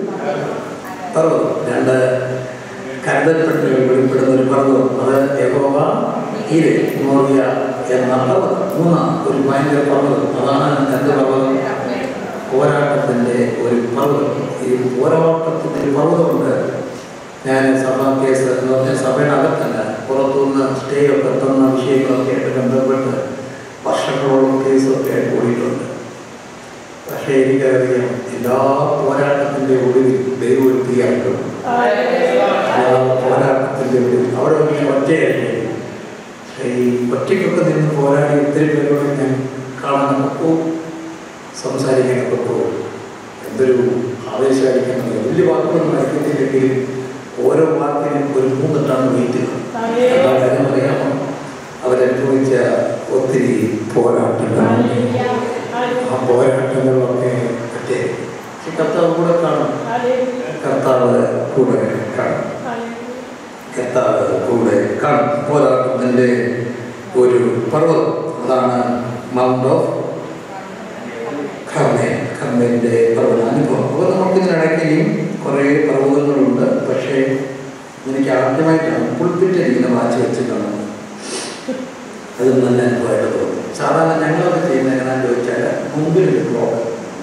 പർവ്വതം രണ്ട് കരുതപ്പെട്ട് വെളിപ്പെടുന്ന ഒരു പർവ്വതം അത് യഹോവ ഇര് മോറിയ എന്ന പർവ്വതം മൂന്ന് ഒരു ഭയങ്കര പർവ്വതം അതാണ് എന്ത് പർവ്വതം പോരാട്ടത്തിൻ്റെ ഒരു പർവ്വതം ഈ പോരാട്ടത്തിൻ്റെ ഒരു പർവ്വതമുണ്ട് ഞാൻ സഭാ കേസ് എന്ന് പറഞ്ഞാൽ സഭയുടെ അകത്തല്ല പുറത്തുനിന്ന് സ്റ്റേ ഒക്കെ തന്ന വിഷയങ്ങളൊക്കെ ആയിട്ട് ബന്ധപ്പെട്ട് വർഷങ്ങളോളം കേസൊക്കെ ആയിട്ട് കൂടിയിട്ടുണ്ട് പക്ഷേ എനിക്കറിയാം എല്ലാ പോരാട്ടത്തിൻ്റെ ഒടുവിൽ ദൈവം ഒരു തീയാക്കും എല്ലാ പോരാട്ടത്തിൻ്റെ ഒടുവിൽ അവിടെ ഒരു ഒറ്റയായിട്ട് ഈ ഒറ്റയ്ക്കൊക്കെ നിന്ന് പോരാടി ഒത്തിരി പേരോട് ഞാൻ കാണാനൊക്കെ പോകും സംസാരിക്കാനൊക്കെ പോകും എന്തൊരു ആവേശമായിരിക്കണം വലിയ വാക്കുകളൊന്നും അയക്കത്തില്ലെങ്കിലും ഓരോ വാക്കിനും ഒരു മൂന്ന് ടൺ വെയിറ്റ് കാര്യം അറിയാമോ അവരനുഭവിച്ച ഒത്തിരി പോരാട്ടങ്ങൾ ആ പോരാട്ടങ്ങളൊക്കെ മറ്റേ കർത്താവ് കൂടെ കാണും കർത്താവ് കൂടെ കാണും കർത്താവ് കൂടെ കാണും പോരാട്ടത്തിൻ്റെ ഒരു പർവ്വതം അതാണ് മൗണ്ട് ഓഫ് കർമ്മ കർമ്മൻ്റെ പർവ്വത അനുഭവം അപ്പോൾ നമുക്ക് ഇതിനിടയ്ക്കും കുറേ പർവ്വതങ്ങളുണ്ട് പക്ഷേ എനിക്ക് ആദ്യമായിട്ടാണ് പുൾപ്പിറ്റിരിക്കുന്ന വാച്ച് വെച്ച് കാണുന്നത് അത് നല്ല അനുഭവമായിട്ട് തോന്നി സാധാരണ ഞങ്ങളൊക്കെ ചെയ്യുന്ന എങ്ങനെയാണെന്ന് ചോദിച്ചാൽ മുമ്പിലൊരു ക്ലോക്ക്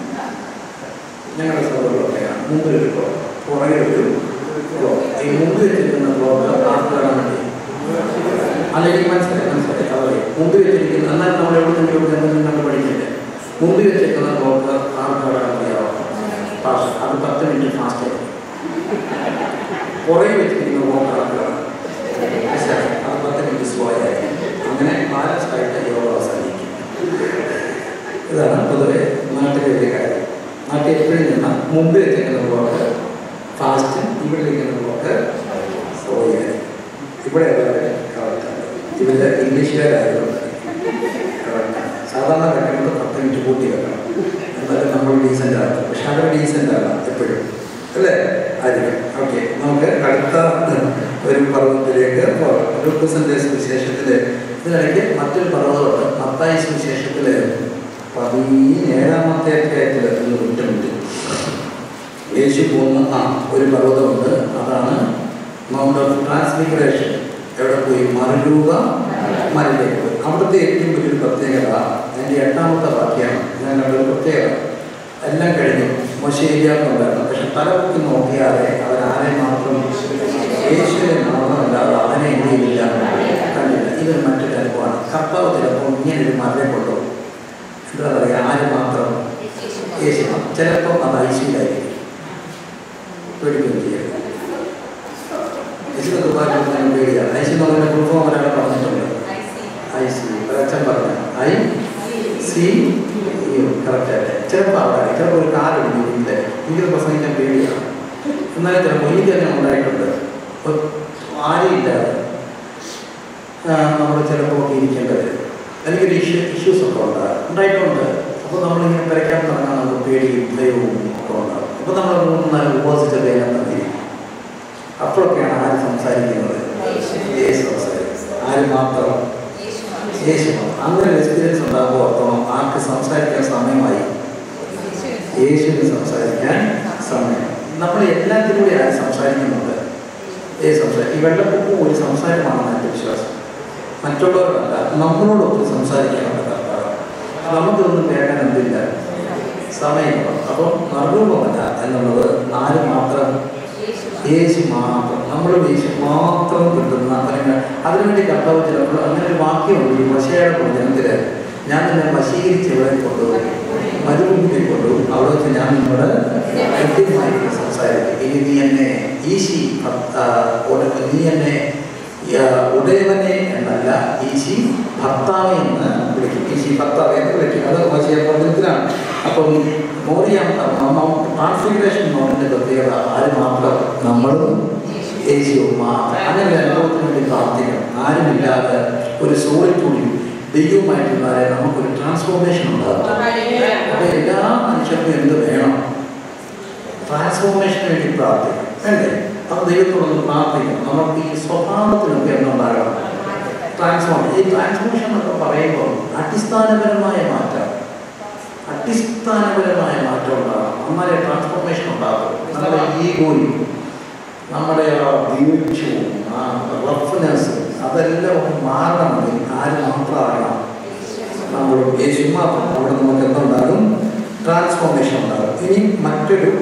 ഞങ്ങളുടെ സൗകര്യമൊക്കെയാണ് മുമ്പിലൊരു ക്ലോക്ക് പുറകിലൊരു ക്ലോക്ക് ഈ മുമ്പിൽ വെച്ചിരിക്കുന്ന ക്ലോക്ക് ആർക്ക് കാണാൻ വേണ്ടി അല്ലെങ്കിൽ മനസ്സിലായി മനസ്സിലായി അവരെ മുമ്പിൽ വെച്ചിരിക്കുന്ന എന്നാൽ നമ്മൾ എവിടെ നിന്ന് ഇവിടെ നിന്ന് നമ്മൾ പഠിക്കില്ല മുമ്പിൽ വെച്ചിരിക്കുന്ന ക്ലോക്ക് ആർക്ക് കാണാൻ അറിയാമോ ഫാസ്റ്റ് അത് പത്ത് മിനിറ്റ് ഫാസ്റ്റ് ആയിരിക്കും പുറകിൽ വെച്ചിരിക്കുന്ന ക്ലോക്ക് ആർക്ക് കാണാം മനസ്സിലായി അത് പത്ത് മിനിറ്റ് സ്ലോ ആയിരിക്കും അങ്ങനെ ബാലൻസ് ആയിട്ട് യോഗ അവസാനിക്കും ഇതാണ് പൊതുവെ നാട്ടിലെ ഒരു കാര്യം നാട്ടിൽ എപ്പോഴും നിന്നാൽ മുമ്പിൽ വെച്ചിരിക്കുന്ന ക്ലോക്ക് ഫാസ്റ്റ് ഇവിടെ ഇരിക്കുന്ന ക്ലോക്ക് സ്ലോ ആയിരിക്കും ഇവിടെ കറക്റ്റാണ് ഇവരുടെ ഇംഗ്ലീഷുകാരായതുകൊണ്ട് കറക്റ്റാണ് സാധാരണ വെക്കുന്നത് പത്ത് മിനിറ്റ് കൂട്ടി വെക്കണം എന്നാലും നമ്മൾ ഡീസൻ്റ് ആകും പക്ഷെ അവർ ഡീസൻ്റ് ആകാം എപ്പോഴും അല്ലേ ആയിരിക്കും ഓക്കെ നമുക്ക് അടുത്ത ഒരു പർവ്വതത്തിലേക്ക് പോകാം ലൂക്കസിൻ്റെ സുവിശേഷത്തിൽ ഇതിനിടയ്ക്ക് മറ്റൊരു പർവ്വതമുണ്ട് മത്തായി സുവിശേഷത്തിൽ പതിനേഴാമത്തെ അധ്യായത്തിൽ ഒരു കുറ്റമുണ്ട് യേശു പോകുന്ന ആ ഒരു പർവ്വതമുണ്ട് അതാണ് മൗണ്ട് ഓഫ് ട്രാൻസ്ലിബറേഷൻ എവിടെ പോയി മറുരൂപ മലയിലേക്ക് പോയി അവിടുത്തെ ഏറ്റവും വലിയൊരു പ്രത്യേകത അതിൻ്റെ എട്ടാമത്തെ വാക്യമാണ് ഞാൻ ഞാൻ കണ്ടൊരു പ്രത്യേകത എല്ലാം കഴിഞ്ഞു മോശയില്ലാന്നുണ്ടായിരുന്നു പക്ഷെ തലപൊക്കി നോക്കിയാതെ അവരാരെ മാത്രം യേശുവിനെ മാത്രമല്ലാതെ അവനെ എന്ത് ചെയ്തില്ല കണ്ടില്ല ഇതൊരു മറ്റൊരു അനുഭവമാണ് കർത്താവ് ചിലപ്പോൾ ഇങ്ങനൊരു മരണെ കൊണ്ടുപോകും എന്താ പറയുക ആര് മാത്രം യേശു മാത്രം. ചിലപ്പോൾ അത് ഐശ്വര്യായിരിക്കും പേടിക്കുകയും ചെയ്യരുത് യേശുവിനെ കുർബാന പേടിയാണ് ഐശ്വര്യ മകൻ്റെ കുടുംബം ഒരാളെ പറഞ്ഞിട്ടുണ്ട് ഐ സി അച്ഛൻ പറഞ്ഞു ഐ സി കറക്റ്റ് ആയിട്ട് ചിലപ്പോൾ അവിടെ ചിലപ്പോൾ ഒരു കാലുണ്ട് വീട്ടിൽ എനിക്കത് പ്രസംഗിക്കാൻ പേടിയാണ് എന്നാലും ചിലപ്പോൾ എനിക്ക് തന്നെ ഉണ്ടായിട്ടുണ്ട് ഇപ്പോൾ ആരുമില്ലാതെ നമ്മൾ ചിലപ്പോൾ ഒക്കെ ഇരിക്കേണ്ടത് എനിക്കൊരു ഇഷ്യൂ ഇഷ്യൂസ് ഒക്കെ ഉണ്ടാകും ഉണ്ടായിട്ടുണ്ട് അപ്പോൾ നമ്മളിങ്ങനെ പെരയ്ക്കാൻ തുടങ്ങാൻ നമുക്ക് പേടിയും ഭയവും ഒക്കെ ഉണ്ടാകും അപ്പോൾ നമ്മൾ മൂന്ന് നാല് ഉപവസിച്ച വേഗം തന്നിരിക്കും അപ്പോഴൊക്കെയാണ് ആര് സംസാരിക്കുന്നത് യേശു സംസാരിക്കുന്നത് ആര് മാത്രം യേശു മാത്രം അങ്ങനെ ഒരു എക്സ്പീരിയൻസ് ഉണ്ടാകുമ്പോൾ ഓർത്തോണം ആർക്ക് സംസാരിക്കാൻ സമയമായി യേശുവിന് സംസാരിക്കാൻ സമയം നമ്മൾ എല്ലാത്തിലൂടെ ആര് സംസാരിക്കുന്നുണ്ട് യേശു സംസാരിക്കും ഈ വെള്ളപ്പൊക്കം ഒരു സംസാരമാണെന്ന് എൻ്റെ വിശ്വാസം മറ്റുള്ളവരല്ല നമ്മളോടൊത്ത് സംസാരിക്കാനുണ്ട് കർത്താവ് നമുക്കൊന്നും കേൾക്കാൻ എന്തില്ല സമയമില്ല അപ്പോൾ മറുരൂപമല്ല എന്നുള്ളത് ആര് മാത്രം യേശു മാത്രം നമ്മൾ യേശു മാത്രം കിട്ടുന്ന അല്ലെങ്കിൽ അതിനുവേണ്ടി കർത്താവ് ചിലപ്പോൾ അങ്ങനെ ഒരു വാക്യമുണ്ട് ഈ വശയുടെ ഭോജനത്തില് ഞാൻ നിന്നെ വശീകരിച്ച് ഇവിടെ കൊണ്ടുപോകും മരുഭൂമിയിൽ കൊണ്ടുപോകും അവിടെ വെച്ച് ഞാൻ നിന്നോട് കൃത്യമായി സംസാരിക്കും ഇനി നീ എന്നെ ഈശി ഭർത്ത- ഉട- നീ എന്നെ ആ, ഉടയവനെ എന്നല്ല ഈശി ഭർത്താവെ എന്ന് വിളിക്കും ഈശി ഭർത്താവെ എന്ന് വിളിക്കും അത് വശയ ഭോജനത്തിലാണ് അപ്പം മോറിയ ട്രാൻസ്ഫിഗറേഷൻ മോഡിന്റെ പ്രത്യേകത ആര് മാത്രം നമ്മളും യേശുവും മാത്രം അങ്ങനെ ഒരു അനുഭവത്തിന് വേണ്ടി പ്രാർത്ഥിക്കണം ആരുമില്ലാതെ ഒരു സോളിറ്റ്യൂഡിൽ ദൈവവുമായിട്ടുള്ളവരെ നമുക്കൊരു ട്രാൻസ്ഫോർമേഷൻ ഉണ്ടാകും അപ്പോൾ എല്ലാ മനുഷ്യർക്കും എന്ത് വേണം ട്രാൻസ്ഫോർമേഷന് വേണ്ടി പ്രാർത്ഥിക്കണം വേണ്ടേ അപ്പോൾ ദൈവത്തോടൊന്ന് പ്രാർത്ഥിക്കണം നമുക്ക് ഈ സ്വഭാവത്തിനൊക്കെ എന്തുണ്ടാകണം ട്രാൻസ്ഫോർം ഈ ട്രാൻസ്ഫോർമേഷൻ എന്നൊക്കെ പറയുമ്പോൾ അടിസ്ഥാനപരമായ മാറ്റം അടിസ്ഥാനപരമായ മാറ്റം ഉണ്ടാകും നമ്മുടെ ട്രാൻസ്ഫോർമേഷൻ ഉണ്ടാകും നമ്മുടെ ഈഗോയും നമ്മുടെ ആ വീഴ്ചവും ആ റഫ്നെസ് അതെല്ലാം ഒന്ന് മാറണമെങ്കിൽ ആര് മാത്രമാകണം നമ്മൾ യേശു മാത്രം അവിടെ നമുക്ക് എന്തുണ്ടാകും ട്രാൻസ്ഫോർമേഷൻ ഉണ്ടാകും ഇനി മറ്റൊരു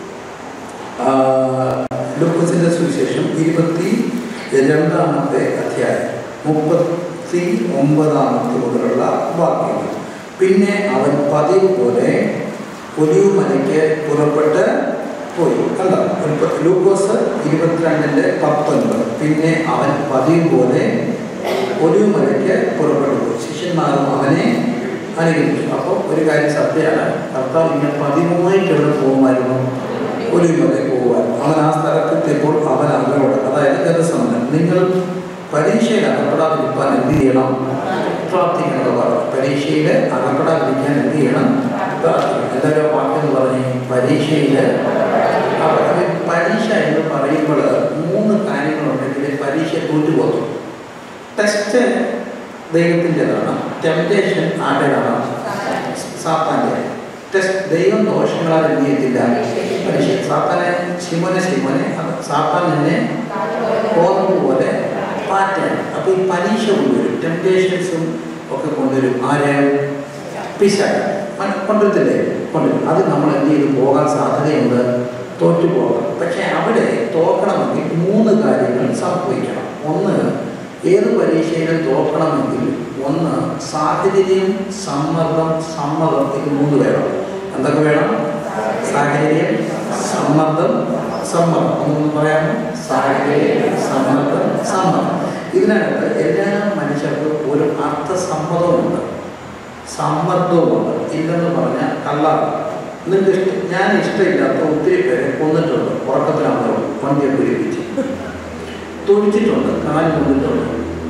ലൂക്കോസിന്റെ സുവിശേഷം ഇരുപത്തി രണ്ടാമത്തെ അധ്യായം മുപ്പത്തി ഒമ്പതാമത്തെ മുതലുള്ള വാക്യങ്ങൾ പിന്നെ അവൻ പതിവ് പോലെ ഒലിവ് മലയ്ക്ക് പുറപ്പെട്ട് പോയി കണ്ട ലൂക്കോസ് ഇരുപത്തിരണ്ടിന്റെ പത്തൊൻപത് പിന്നെ അവൻ പതിവ് പോലെ ഒലിവ് മലയ്ക്ക് പുറപ്പെട്ടു പോയി ശിഷ്യന്മാരും അവനെ അനുകരിച്ചു അപ്പോൾ ഒരു കാര്യം സത്യമാണ് കർത്താവ് ഇങ്ങനെ പതിവുമായിട്ട് എവിടെ പോകുമായിരുന്നു ഒലിവ് മലയിൽ പോകുമായിരുന്നു അവൻ ആ സ്ഥലത്തെത്തിയപ്പോൾ അവൻ അവരോട് അതായത് ജനസമരം നിങ്ങൾ പരീക്ഷയിൽ അകപ്പെടാതിരിക്കാൻ എന്ത് ചെയ്യണം പ്രാർത്ഥിക്കണം പറഞ്ഞു പരീക്ഷയിൽ അകപ്പെടാതിരിക്കാൻ എന്ത് ചെയ്യണം പ്രാർത്ഥിക്കണം എല്ലാവരും വാക്കെന്ന് പറഞ്ഞ് പരീക്ഷയിൽ അപ്പൊ പരീക്ഷ എന്ന് പറയുമ്പോൾ മൂന്ന് കാര്യങ്ങളുണ്ടെങ്കിൽ പരീക്ഷ തോറ്റുപോകും ടെസ്റ്റ് ദൈവത്തിൻ്റെതാണ് ടെംപ്റ്റേഷൻ ആരുടേതാണ് സാത്താൻ്റെ ടെസ്റ്റ് ദൈവം ദോഷങ്ങളാൽ എന്ത് ചെയ്യത്തില്ല പരീക്ഷ സാത്താനെ ശിവനെ ശിവനെ അത് സാത്താൻ എന്നെ പോകുന്നത് പോലെ പാറ്റേൺ അപ്പോൾ ഈ പരീക്ഷ കൊണ്ടുവരും ടെംപ്റ്റേഷൻസും ഒക്കെ കൊണ്ടുവരും ആരെ പിശാച് മ- കൊണ്ടുവരത്തില്ലേ കൊണ്ടുവരും അത് നമ്മൾ എന്ത് ചെയ്ത് പോകാൻ സാധ്യതയുണ്ട് തോറ്റു പോകാം പക്ഷേ അവിടെ തോക്കണമെങ്കിൽ മൂന്ന് കാര്യങ്ങൾ സംഭവിക്കണം ഒന്ന് ഏത് പരീക്ഷയിലും തോക്കണമെങ്കിൽ ഒന്ന് സാഹചര്യം സമ്മർദ്ദം സമ്മതം ഇത് മൂന്ന് വേണം എന്തൊക്കെ വേണം സാഹചര്യം സമ്മർദ്ദം സമ്മതം ഒന്നൊന്ന് പറയാമോ സാഹചര്യം സമ്മർദ്ദം സമ്മതം ഇതിനകത്ത് എല്ലാ മനുഷ്യർക്കും ഒരു അർത്ഥസമ്മതമുണ്ട് സമ്മർദ്ദവുമുണ്ട് ഇല്ലെന്ന് പറഞ്ഞാൽ കള്ളാണ് നിങ്ങൾക്ക് ഇഷ്ടം ഞാൻ ഇഷ്ടമില്ലാത്ത ഒത്തിരി പേരെ കൊന്നിട്ടുണ്ട് ഉറക്കത്തിലാണല്ലോ വണ്ടിയെ പിടിപ്പിച്ച് തൊഴിച്ചിട്ടുണ്ട് കാല് കൊണ്ടിട്ടുണ്ട്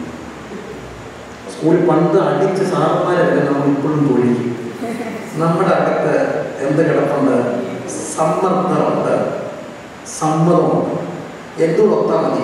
സ്കൂളിൽ പണ്ട് അടിച്ച സാറന്മാരൊക്കെ നമ്മൾ ഇപ്പോഴും തൊഴിക്കും നമ്മുടെ അകത്ത് എന്ത് കിടപ്പുണ്ട് സമ്മർദ്ദമുണ്ട് സമ്മതമുണ്ട് എന്തുകൊത്താ മതി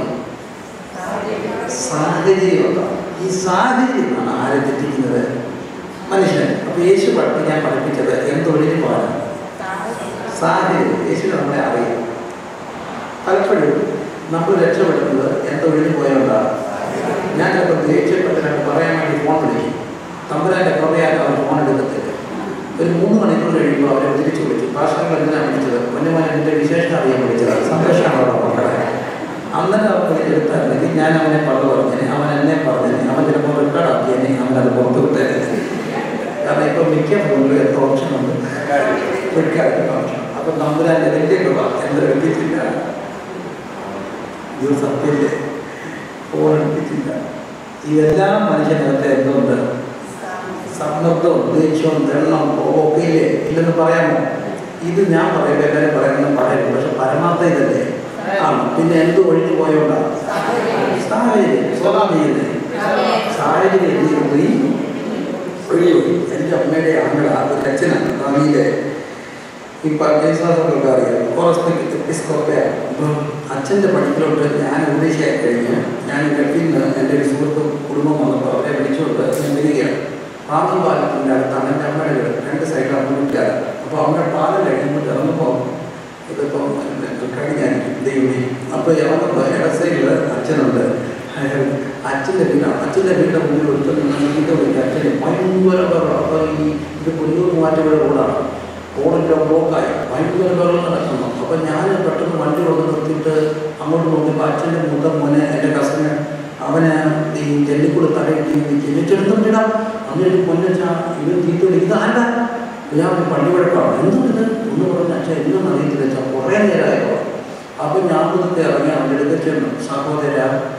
സാഹചര്യം ഈ സാഹചര്യമാണ് ആരെ തെറ്റിക്കുന്നത് മനുഷ്യൻ അപ്പൊ യേശു പഠിപ്പ് ഞാൻ പഠിപ്പിച്ചത് എന്തൊഴിഞ്ഞു പോകാൻ സാഹചര്യം യേശു നമ്മളെ അറിയാം പലപ്പോഴും നമ്മൾ രക്ഷപ്പെടുന്നത് എന്തൊഴിഞ്ഞു പോയോണ്ടാണ് ഞാൻ ചിലപ്പോൾ ദേഷ്യപ്പെട്ട് പറയാൻ വേണ്ടി ഫോൺ വിളിക്കും തമ്പുരാൻ്റെ കുറയാൻ അവർ ഫോൺ എടുക്കത്തില്ല ഒരു മൂന്ന് മണിക്കൂർ കഴിയുമ്പോൾ അവരെ തിരിച്ചു വിളിച്ചു ഭാഷകൾ എന്തിനാണ് വിളിച്ചത് പൊന്നുമായി എൻ്റെ വിശേഷം അറിയാൻ വിളിച്ചതാണ് സന്തോഷമാണ് അവിടെ മക്കളെ അന്നേരം അവൻ വിളിച്ചെടുത്തായിരുന്നെങ്കിൽ ഞാൻ അവനെ പള്ളു പറഞ്ഞേനെ അവൻ എന്നെ പറഞ്ഞേനെ അവൻ ചിലപ്പോൾ റെക്കോർഡാക്കിയേനെ അവൻ അത് പുറത്തു വിട്ടേനെ കാരണം ഇപ്പം മിക്ക ഫോണിലും എത്ര ഓപ്ഷൻ ഉണ്ട് റെക്കോർഡിംഗ് ഓപ്ഷൻ അപ്പം നമ്പുരാൻ്റെ വലിയ കൃപ എന്ത് എടുപ്പിച്ചില്ല ഇത് സത്യല്ലേ ഫോൺ എടുപ്പിച്ചില്ല ഇതെല്ലാം മനുഷ്യനകത്ത് എന്തുണ്ട് സമ്മർദ്ദവും ദേഷ്യവും വെള്ളം ഒക്കെ ഇല്ലേ ഇല്ലെന്ന് പറയാമോ ഇത് ഞാൻ പറയുമ്പോൾ എല്ലാവരും പറയുന്നത് പറയും പക്ഷെ പരമാർത്ഥ ഇതല്ലേ ആണ് പിന്നെ എന്ത് ഒഴിഞ്ഞു പോയോണ്ടാ സാഹചര്യം സ്വന്തം ചെയ്യുന്നത് സാഹചര്യം എന്ത് ചെയ്യുന്നത് ഈ ഒഴിയുപോയി എൻ്റെ അമ്മയുടെ ആങ്ങള ഒരു അച്ഛനാണ് നദിയിലെ ഈ പഞ്ചായത്ത് അറിയാം ഫോറസ്റ്റ് എപ്പിസ്കോപ്പയാണ് അപ്പം അച്ഛൻ്റെ പഠിക്കലോട്ട് ഞാൻ ഉപദേശിയായി കഴിഞ്ഞ് ഞാൻ ഗൾഫിൽ നിന്ന് എൻ്റെ ഒരു സുഹൃത്തും കുടുംബം വന്നപ്പോൾ അവരെ വിളിച്ചുകൊണ്ട് ഞാൻ വരികയാണ് പാമ്പം പാലത്തിൻ്റെ അടുത്താണ് എൻ്റെ അമ്മയുടെ വീട് രണ്ട് സൈഡിൽ അമ്മൂട്ടിയാണ് അപ്പോൾ അമ്മയുടെ പാലം കഴിയുമ്പോൾ ഇറങ്ങുമ്പോൾ ഇതിപ്പം കഴിഞ്ഞായിരിക്കും ദൈവമേ അപ്പോൾ ഇറങ്ങുമ്പോൾ ഇട സൈഡിൽ അച്ഛനുണ്ട് അയാൾ അച്ഛൻ്റെ വീടാണ് അച്ഛൻ്റെ വീടിൻ്റെ മുന്നിൽ ഒരുത്തൻ ഇത് വിളിക്കുക അച്ഛന് ഭയങ്കര ബഹളം അപ്പോൾ ഈ ഇത് പുല്ലൂർ മൂവാറ്റുപുഴ റോഡാണ് റോഡിൻ്റെ ബ്ലോക്കായി ഭയങ്കര വെള്ളം നടക്കുന്നു അപ്പോൾ ഞാൻ പെട്ടെന്ന് വണ്ടി വന്ന് നിർത്തിയിട്ട് അങ്ങോട്ട് നോക്കിയപ്പോൾ അച്ഛൻ്റെ മൂത്ത മോനെ എൻ്റെ കസിന് അവന് ഈ ജല്ലിക്കുളി തലയിട്ട് ചെല്ലിച്ചെടുത്തും വിടാം എന്നിട്ട് പൊന്നച്ചാ ഇത് തീറ്റ ഇത് ആരാ ഞാൻ ഒരു പള്ളി വഴക്കാണ് എന്തും ഇത് ഒന്ന് പറഞ്ഞ അച്ഛൻ എന്നും അറിയത്തില്ല വെച്ചാൽ കുറേ നേരമായപ്പോൾ അപ്പോൾ ഞാൻ നിർത്തി ഇറങ്ങി അവൻ്റെ അടുത്ത് ചെന്നു സഹോദര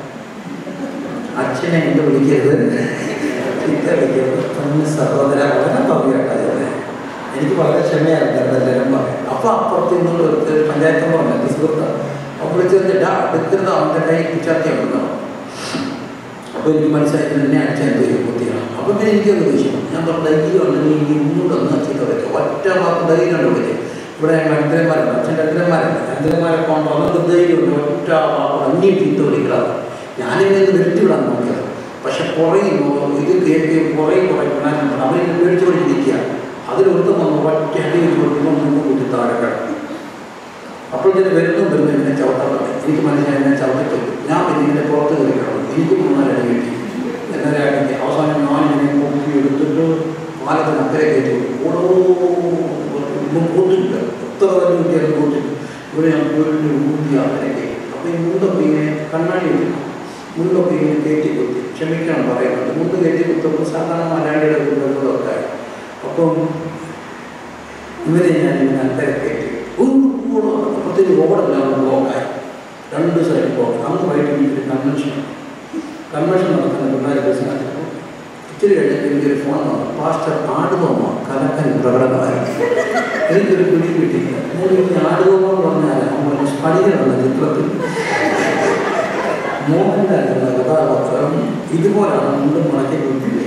അച്ഛനെ എന്ത് വിളിക്കരുത് ചീത്ത വിളിക്കരുത് പൊന്ന് സഹോദര വളരെ ഭവ്യാട്ടല്ലേ എനിക്ക് വളരെ ക്ഷമയായിരുന്നു എല്ലാവരും പറയും അപ്പോൾ അപ്പുറത്ത് നിന്നുള്ള ഒരു പഞ്ചായത്ത് പറഞ്ഞു സുഹൃത്ത് അപ്പോൾ വിളിച്ചിട്ട് അടുക്കരുത് അവൻ്റെ കൈ പിച്ചാത്തിയുണ്ടോ അപ്പോൾ എനിക്ക് മനസ്സിലായി എന്നെ അടിച്ചാൽ എന്ത് ചെയ്യും കുത്തിയാണ് അപ്പോൾ പിന്നെ എനിക്കത് ദേഷ്യം ഞാൻ പറഞ്ഞു ധൈര്യം ഉണ്ടെങ്കിൽ ഇനി ഇങ്ങോട്ടൊന്ന് ചീത്ത വയ്ക്കും ഒറ്റ വാക്ക് ധൈര്യം ഉണ്ട് വിളിക്കും ഇവിടെ ഞങ്ങൾ അന്തരന്മാരുണ്ട് അച്ഛൻ്റെ അന്തരന്മാരുണ്ട് അന്തരന്മാരെ കൊണ്ട് അവർക്ക് ധൈര്യമുണ്ട് ഒറ്റ വാക്ക് അന്യ ചീത്ത വിളിക്കാതെ ഞാനിങ്ങനെ ഇത് വെട്ടിവിടാൻ നോക്കിയത് പക്ഷെ പുറയും ഇത് കേൾക്കി പുറയും കുറേ പിള്ളേരുണ്ട് അവരിങ്ങനെ പേടിച്ച് പിടിച്ച് നിൽക്കുക അതിലൊരുത്തം വന്ന് ഒറ്റ അടി വെച്ച് കൊടുക്കുമ്പോൾ നിന്ന് കൂട്ടി താഴെ കിടക്കും അപ്പോൾ ഇതിന് വരുന്നു വരുന്നു എന്നെ ചവിട്ടാൻ തുടങ്ങി എനിക്ക് മനസ്സിലായി എന്നെ ചവിട്ടിട്ടു ഞാൻ പിന്നെ ഇതിൻ്റെ പുറത്ത് കയറി കിടന്നു എനിക്ക് മൂന്നാലടി കിട്ടി എന്നൊരു അടിക്ക് അവസാനം ഞാൻ ഇങ്ങനെ പൊക്കി എടുത്തിട്ട് പാലത്തിന് അക്കരെ കയറ്റി ഓടോ ഒന്നും കൂട്ടില്ല എത്ര തന്നെ കിട്ടിയാലും കൂട്ടില്ല ഇവിടെ ഞാൻ വീടിൻ്റെ ഊതി അക്കരെ കയറ്റി അപ്പോൾ ഈ മുണ്ടൊക്കെ ഇങ്ങനെ കണ്ണാടി വെക്കണം മുണ്ടൊക്കെ ഇങ്ങനെ കയറ്റി കുത്തി ക്ഷമിക്കണം പറയുന്നുണ്ട് മുണ്ട് കയറ്റി കുത്തുമ്പോൾ സാധാരണ മലയാളിയുടെ വീടുകളിലൊക്കെ അപ്പം ഇവരെ ഞാൻ ഇങ്ങനെ അക്കരെ കയറ്റി കൂടോ അപ്പുറത്തേക്ക് റോഡെല്ലാം ബ്ലോക്കായി രണ്ട് സൈഡ് ബ്ലോക്ക് അന്ന് വൈകിട്ട് എനിക്കൊരു കൺവെൻഷൻ കൺവെൻഷൻ നടക്കുന്ന പിള്ളേരെ ബസ്സിനകത്ത് ഇച്ചിരി കഴിഞ്ഞപ്പോൾ എനിക്കൊരു ഫോൺ വന്നു പാസ്റ്റർ ആടുതോമ കലക്കൻ പ്രകടനമായിരുന്നു എനിക്കൊരു പിടി കിട്ടിയില്ല ഞാൻ എനിക്ക് ആടുതോമ എന്ന് പറഞ്ഞാൽ നമ്മൾ സ്പടികളുണ്ട് ചിത്രത്തിൽ മോഹൻലാൽ എന്ന കഥാപാത്രം ഇതുപോലാണ് മുണ്ട് മുളക്കി കൊടുക്കുന്നത്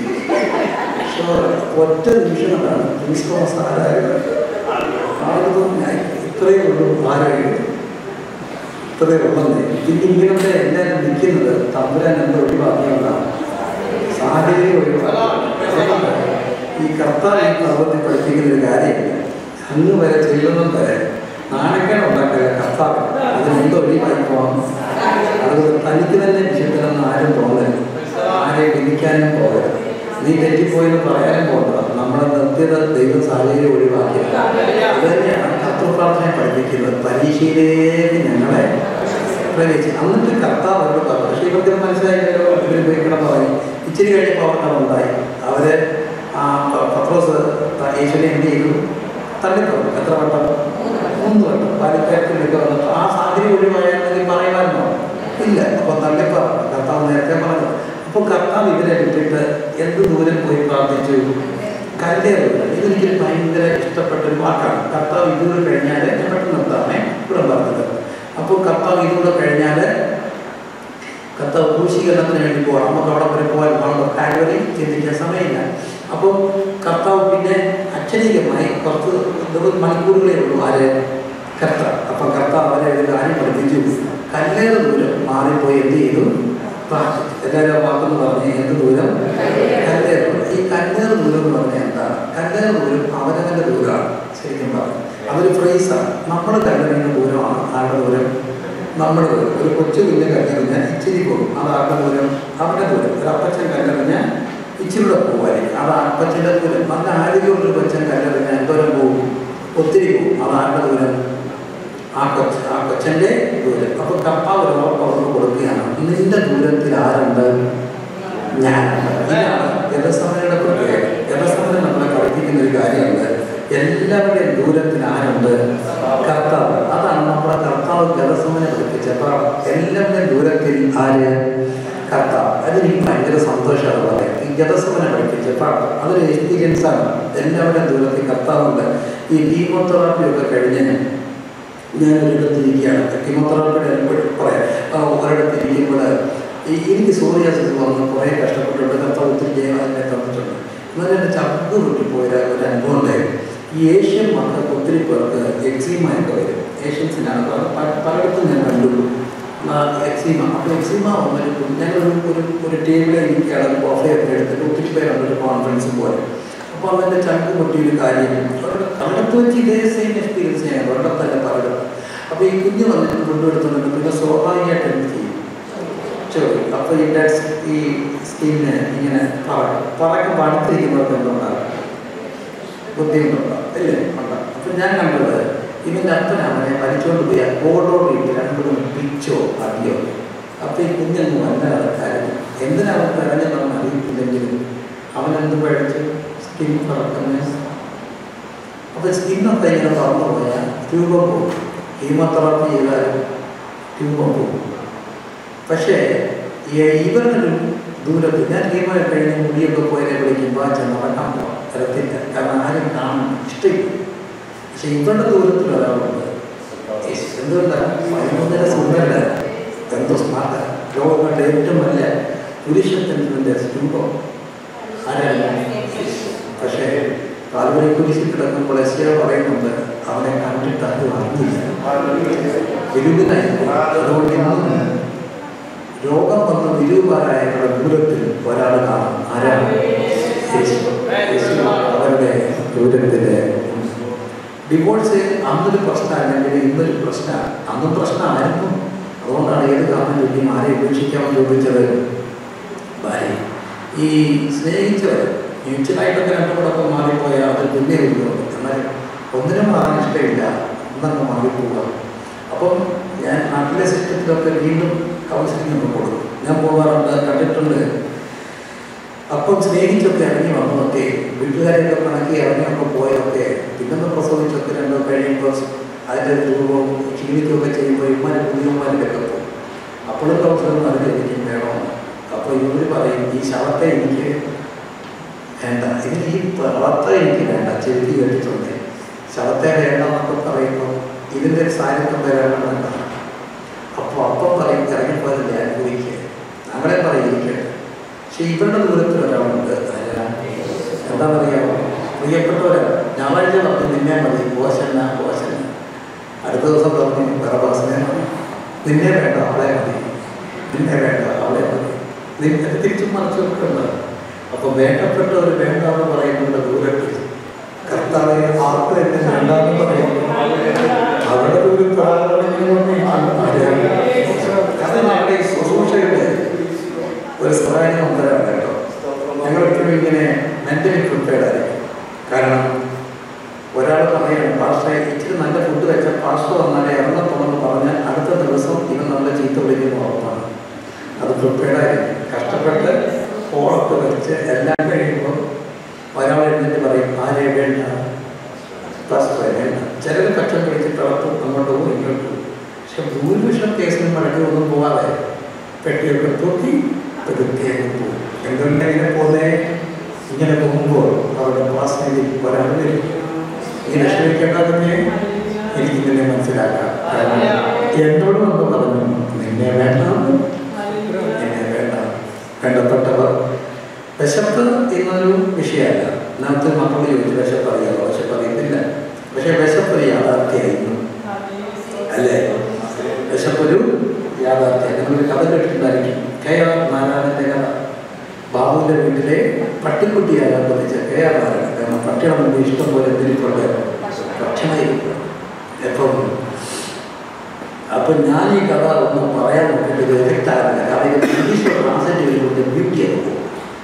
ഒറ്റ നിമിഷം കൊണ്ടാണ് ക്രിസ്തോസ് ആരായത് ആടുതോമ ഇത്രയേ ഉള്ളൂ ആരോഗ്യം ഇത്രയേ ഉള്ളതേ പിന്നെ ഇങ്ങനത്തെ എല്ലാവരും നിൽക്കുന്നത് തമ്പുരാൻ എന്താ ഒഴിവാക്കിയതാണ് സാഹചര്യം ഒഴിവാക്കി ഈ കർത്താവ് ഈ പർവ്വത്തിൽ പഠിപ്പിക്കുന്ന ഒരു കാര്യമില്ല അങ്ങ് വരെ ചെല്ലുന്നത് വരെ നാണക്കേട് ഉണ്ടാക്കുക കർത്താവ് ഇതിനെന്തോ ഒഴിവായി പോകാം അതുകൊണ്ട് തനിക്ക് തന്നെ വിശുദ്ധനെന്ന് ആരും തോന്നരുത് ആരെയും വിധിക്കാനും പോകരുത് നീ തെറ്റിപ്പോയെന്ന് പറയാനും പോകണ്ട നമ്മളെ നിർത്തിയത് ദൈവം സാഹചര്യം ഒഴിവാക്കിയത് അത് തന്നെയാണ് കർത്തൃപ്രാർത്ഥനയെ പഠിപ്പിക്കുന്നത് പരീക്ഷയിലേക്ക് ഞങ്ങളെ പ്രവേശിച്ചു എന്നിട്ട് കർത്താവ് അവരോട് പറഞ്ഞു പക്ഷേ ഇവർക്ക് മനസ്സിലായില്ലല്ലോ ഇവർ ഉപയോഗിക്കണം പറഞ്ഞു ഇച്ചിരി കഴിഞ്ഞപ്പോൾ അവർക്ക് ഉണ്ടായി അവര് ആ പ- പത്രോസ് യേശുവിനെ എന്ത് ചെയ്തു തള്ളിത്തന്നു എത്ര വട്ടം മൂന്ന് വട്ടം പാലിക്കാരത്തിലൊക്കെ വന്നിട്ട് ആ സാഹചര്യം ഒഴിവായെങ്കിൽ പറയുമായിരുന്നോ ഇല്ല അപ്പോൾ തള്ളിപ്പ കർത്താവ് നേരത്തെ പറഞ്ഞു അപ്പോൾ കർത്താവ് ഇവരെ വിട്ടിട്ട് എന്ത് ദൂരം പോയി പ്രാർത്ഥിച്ചു കല്ലേറുക ഇതെനിക്ക് ഭയങ്കര ഇഷ്ടപ്പെട്ട ഒരു വാക്കാണ് കർത്താവ് ഇതുകൂടെ കഴിഞ്ഞാൽ ഞാൻ പെട്ടെന്ന് നിർത്താമേ ഇവിടെ പറഞ്ഞത് അപ്പോൾ കർത്താവ് ഇതുകൂടെ കഴിഞ്ഞാൽ കർത്താവ് ക്രൂശീകരണത്തിന് വേണ്ടി പോകണം നമുക്ക് അവിടെ വരെ പോകാൻ പാടുള്ള കാഴ്വരി ചിന്തിക്കാൻ സമയമില്ല അപ്പോൾ കർത്താവ് പിന്നെ അക്ഷരീകമായി കുറച്ച് ദിവസം മണിക്കൂറുകളേ ഉള്ളൂ ആര് കർത്താവ് അപ്പം കർത്താവ് അവരെ ഒരു കാര്യം പഠിപ്പിച്ചു കല്ലേറ് ദൂരം മാറിപ്പോയി എന്ത് ചെയ്തു പ്രാർത്ഥിച്ചു എല്ലാവരും ആ വാക്കെന്ന് പറഞ്ഞ് എന്ത് ദൂരം കല്ലേറ് ദൂരം. ഈ കല്ലേറ് ദൂരം എന്ന് പറഞ്ഞാൽ എന്താണ് കല്ലേറ് ദൂരം അവനവൻ്റെ ദൂരമാണ് ശരിക്കും പറഞ്ഞു അതൊരു ഫ്രേസാണ് നമ്മൾ കല്ലെറിയുന്ന ദൂരമാണ് ആരുടെ ദൂരം നമ്മുടെ ദൂരം ഒരു കൊച്ചു കുഞ്ഞ് കല്ലെറിഞ്ഞാൽ ഇച്ചിരി പോകും അത് ആരുടെ ദൂരം അവരുടെ ദൂരം ഒരു അപ്പച്ചൻ കല്ലെറിഞ്ഞാൽ ഇച്ചിരൂടെ പോകുമായിരിക്കും അത് അപ്പച്ചൻ്റെ ദൂരം നല്ല ആരോഗ്യമുള്ള കൊച്ചൻ കല്ലെറിഞ്ഞാൽ എന്തോരം പോകും ഒത്തിരി പോകും അത് ആരുടെ ദൂരം ആ കൊച്ച് ആ കൊച്ചൻ്റെ ദൂരം അപ്പോൾ കപ്പ ഒരു ഉറപ്പ് അവർക്ക് കൊടുക്കുകയാണ് നിന്റെ ദൂരത്തിൽ ആരുണ്ട് ഞാനുണ്ട് ഇതാണ് ജലസമയുടെ പ്രത്യേകത ജലസമയം നമ്മളെ പഠിപ്പിക്കുന്ന ഒരു കാര്യമുണ്ട് എല്ലാവരുടെയും ദൂരത്തിൽ ആരുണ്ട് കർത്താവ് അതാണ് നമ്മുടെ കർത്താവ് ജലസമനെ പഠിപ്പിച്ചത് അപ്പോൾ എല്ലാവരുടെയും ദൂരത്തിൽ ആര് കർത്താവ് അതിനെനിക്ക് ഭയങ്കര സന്തോഷമാണ് പറയാം ഈ ജലസമനെ പഠിപ്പിച്ചപ്പോൾ അതൊരു എക്സ്പീരിയൻസ് ആണ് എല്ലാവരുടെയും ദൂരത്തിൽ കർത്താവുണ്ട് ഈ കീമോതെറാപ്പി ഒക്കെ കഴിഞ്ഞ് ഞാൻ ഒരിടത്ത് ഇരിക്കുകയാണ് കീമോതെറാപ്പിയുടെ എപ്പോഴും പറയാം ആ, ഒരിടത്ത് ഇരിക്കുമ്പോൾ ഈ എനിക്ക് സോറിയാസിസ് വന്ന് കുറേ കഷ്ടപ്പെട്ടുണ്ട് കർത്താവ് ഒത്തിരി ജയം അതിനെ തന്നിട്ടുണ്ട് എന്നാലും എൻ്റെ ചങ്ക് പൊട്ടിപ്പോയ ഒരു അനുഭവം ഉണ്ടായിരുന്നു ഈ ഏഷ്യൻ മക്കൾക്ക് ഒത്തിരി പേർക്ക് എക്സീമയൊക്കെ വരും ഏഷ്യൻസിനാണ് പല പല- പലയിടത്തും ഞാൻ കണ്ടു എക്സീമ അപ്പോൾ എക്സീമ വന്നൊരു ഞാനൊരു ഒരു ഒരു ടേബിളിൽ ഇരിക്കുകയാണ് ഒരു കോഫയൊക്കെ എടുത്തിട്ട് ഒത്തിരി പേരുണ്ട് ഒരു കോൺഫറൻസ് പോലെ അപ്പോൾ അവൻ്റെ ചങ്ക് പൊട്ടിയൊരു കാര്യം അവിടത്ത് വെച്ച് ഇതേ സെയിം എക്സ്പീരിയൻസ് ഞാൻ ഒരിടത്തല്ല പലയിടത്തും അപ്പോൾ ഈ കുഞ്ഞ് വന്നിട്ട് കൊണ്ടുവരുത്തുന്നുണ്ട് പിന്നെ സ്വാഭാവികമായിട്ട് എന്ത് ചെയ്യും ചോദിക്കും അപ്പോൾ ഈ ഡെഡ് ഈ സ്കിന്ന് ഇങ്ങനെ പറക്കും പറക്കുമ്പോൾ അടുത്തിരിക്കുന്നവർക്ക് എന്തുണ്ടാകും ബുദ്ധിമുട്ടുണ്ടാകും അല്ലേ ഉണ്ടാകും അപ്പം ഞാൻ കണ്ടത് ഇവൻ്റെ അപ്പൻ അവനെ വലിച്ചുകൊണ്ട് പോയി കോടോട് ഇട്ട് രണ്ടു മൂന്ന് പിച്ചോ അടിയോ അപ്പോൾ ഈ കുഞ്ഞൊന്നും വല്ലാതെ കരഞ്ഞു എന്തിനാ അവൻ കരഞ്ഞെന്ന് അറിയത്തില്ലെങ്കിലും അവൻ എന്ത് പഠിച്ചു സ്കിൻ പറക്കുന്നത് അപ്പോൾ സ്കിന്നൊക്കെ ഇങ്ങനെ പറന്നു പോയാൽ രൂപം പോകും കീമോതെറാപ്പി ചെയ്താലും രൂപം പോകും പക്ഷേ ഈ- ഇവരുടെ ദൂരത്ത് ഞാൻ കീമോ കഴിഞ്ഞ് മുടിയൊക്കെ പോയതിനെ വിളിക്കുമ്പോൾ അച്ഛൻ നടക്കാൻ പോകാം തരത്തില്ല കാരണം ആരും കാണും ഇഷ്ടമില്ല പക്ഷെ ഇവരുടെ ദൂരത്തിൽ ഒരാളുണ്ട് യേശു. എന്തുകൊണ്ടാണ് ഭയങ്കര സുന്ദരല്ല എന്തോ സ്മാർട്ട് ലോകം കണ്ട ഏറ്റവും നല്ല പുരുഷത്തിൻ്റെ രൂപം ആരാണ് പക്ഷേ കാലുകളിൽ കുരിശിൽ കിടക്കുമ്പോൾ എസ് പറയുന്നുണ്ട് അവനെ കണ്ടിട്ട് അത് അറിഞ്ഞില്ല വിരുദ്ധനായിരുന്നു അതുകൊണ്ട് ഇന്നും രോഗം വന്ന വിരൂപാരായങ്ങളുടെ ദൂരത്തിൽ ഒരാൾ കാണും ആരാണ് യേശു. യേശു അവരുടെ ദൂരത്തില് ഡിവോഴ്സ് അന്നൊരു പ്രശ്നമല്ലെങ്കിൽ ഇന്നൊരു പ്രശ്നമാണ് അന്നും പ്രശ്നമായിരുന്നു അതുകൊണ്ടാണ് ഏത് കാരണം ചൊല്ലി ആരെ ഉപേക്ഷിക്കാമെന്ന് ചോദിച്ചത് ഭാര്യ ഈ സ്നേഹിച്ചവർ മ്യൂച്വലായിട്ടൊക്കെ രണ്ടും കൂടെ ഒക്കെ മാറിപ്പോയാൽ അത് പിന്നെ ഉള്ളൂ എന്നാൽ ഒന്നിനും മാറാൻ ഇഷ്ടമില്ല ഒന്നങ്ങ് മാറിപ്പോവുക അപ്പം ഞാൻ നാട്ടിലെ സിസ്റ്റത്തിലൊക്കെ വീണ്ടും കൗൺസിലിംഗ് ഒക്കെ കൊടുക്കും ഞാൻ പോകാറുണ്ട് കണ്ടിട്ടുണ്ട് അപ്പം സ്നേഹിച്ചൊക്കെ ഇറങ്ങി വന്നതൊക്കെ വീട്ടുകാരെയൊക്കെ കണക്കി ഇറങ്ങിയൊക്കെ പോയൊക്കെ പിന്നൊന്ന് പ്രസവിച്ചൊക്കെ രണ്ടോ കഴിയുമ്പോൾ അതിൻ്റെ രൂപവും ക്ഷീണിക്കുകയൊക്കെ ചെയ്യുമ്പോൾ ഇമ്മാരെ പുതിയന്മാരിലൊക്കെ പോകും അപ്പോഴും കൗൺസിലർ അതിൽ എനിക്ക് വേണമെന്ന് അപ്പോൾ ഇവർ പറയും ഈ ശവത്തെ എനിക്ക് വേണ്ട ഇതിന് ഈ വളർത്ത എനിക്ക് വേണ്ട ചെരുത്തി കേട്ടിട്ടുണ്ട് ശവത്തെ വേണ്ട എന്നൊക്കെ പറയുമ്പോൾ ഇതിൻ്റെ ഒരു സാന്നിധ്യം വരാമെന്നാണ് അപ്പോൾ അപ്പം പറയും ഇറങ്ങിപ്പോയതില്ല അനുഭവിക്കുക അങ്ങനെ പറയും ഇരിക്കട്ടെ പക്ഷെ ഇവരുടെ ദൂരത്തിൽ ഒരാളുണ്ട് ആരാ? എന്താണെന്നറിയാമോ പ്രിയപ്പെട്ടവരാ ഞായറാഴ്ച പറഞ്ഞു നിന്നെ മതി പോശന പോശന അടുത്ത ദിവസം പറഞ്ഞു ബറബാസിനെ മതി നിന്നെ വേണ്ട അവളെ മതി നിന്നെ വേണ്ട അവളെ മതി നിന്നെ തിരിച്ചും മറിച്ചൊക്കെ ഉണ്ട് അപ്പോൾ വേണ്ടപ്പെട്ടവർ വേണ്ട എന്ന് പറയുന്നവരുടെ ദൂരത്തിൽ കർത്താവെ ആർക്കും എന്നെ വേണ്ടാന്ന് പറയുന്നു അവരുടെ ദൂരത്തിൽ ആളുകളെങ്കിലും അത് നമ്മുടെ ഈ ശുശ്രൂഷയുടെ ഒരു സഹായ മന്ത്രമാണ് കേട്ടോ ഞങ്ങളെപ്പോഴും ഇങ്ങനെ മെന്റലി പ്രിപ്പയർഡ് ആയിരിക്കും കാരണം ഒരാൾ പറയണം പാസ്റ്റ ഇച്ചിരി നല്ല ഫുഡ് വെച്ചാൽ പാസ്റ്റർ വന്നാലേ ഇറങ്ങത്തുള്ളെന്ന് പറഞ്ഞാൽ അടുത്ത ദിവസം ഇവൻ നമ്മളെ ചീത്ത വിളിക്കുന്ന ഉറപ്പാണ് അത് പ്രിപ്പയർഡ് ആയിരിക്കും കഷ്ടപ്പെട്ട് ഓളത്ത് വെച്ച് എല്ലാം കഴിയുമ്പോൾ ഒരാൾ എഴുന്നേറ്റ് പറയും ആരെ വേണ്ട പാസ്റ്റർ വേണ്ട ചിലർ കഷ്ടം പിടിച്ചിട്ട് ഇളത്തും അങ്ങോട്ട് പോകും ഇങ്ങോട്ട് പോകും പക്ഷെ ഭൂരിപക്ഷം കേസിലും മടക്കി ഒന്നും പോവാതെ പെട്ടിയൊക്കെ തൂക്കി പ്രത്യേകം പോകും എന്തുകൊണ്ട് ഇങ്ങനെ പോകുന്നേ ഇങ്ങനെ പോകുമ്പോൾ അവരുടെ ക്ലാസ്സിൽ ഒരാൾ വരും ഇങ്ങനെ ശ്രമിക്കേണ്ടതിനെ എനിക്ക് നിന്നെ മനസ്സിലാക്കാം കാരണം എന്നോട് വന്ന് പറഞ്ഞു നിന്നെ വേണ്ട നിന്നെ വേണ്ട വേണ്ടപ്പെട്ടവർ വിശപ്പ് എന്നൊരു വിഷയമല്ല നാമത്തെ മക്കൾ ചോദിച്ചു വിശപ്പ് അറിയാമോ വിശപ്പ് അറിയത്തില്ല പക്ഷേ വിശപ്പ് ഒരു യാഥാർത്ഥ്യമായിരുന്നു അല്ലേ വിശപ്പൊരു യാഥാർത്ഥ്യം നിങ്ങളൊരു കഥ കേട്ടിട്ടുണ്ടായിരിക്കും കെ ആർ നാരായണന്റെ കഥ ബാബുവിന്റെ വീട്ടിലെ പട്ടിക്കുട്ടിയാകാൻ കൊതിച്ച കെ ആർ നാരായണൻ കാരണം പട്ടിയുടെ മുമ്പ് ഇഷ്ടം പോലെ എന്തിരിക്കൊണ്ട് ഭക്ഷണമായിരിക്കും എപ്പം അപ്പൊ ഞാൻ ഈ കഥ ഒന്ന് പറയാൻ നോക്കിയിട്ട് ഇത് എഫക്റ്റ് ആകുന്നില്ല കാരണം ഇത് ഇംഗ്ലീഷിൽ ട്രാൻസ്ലേറ്റ് ചെയ്യുമ്പോൾ ബ്യൂട്ടി ആകും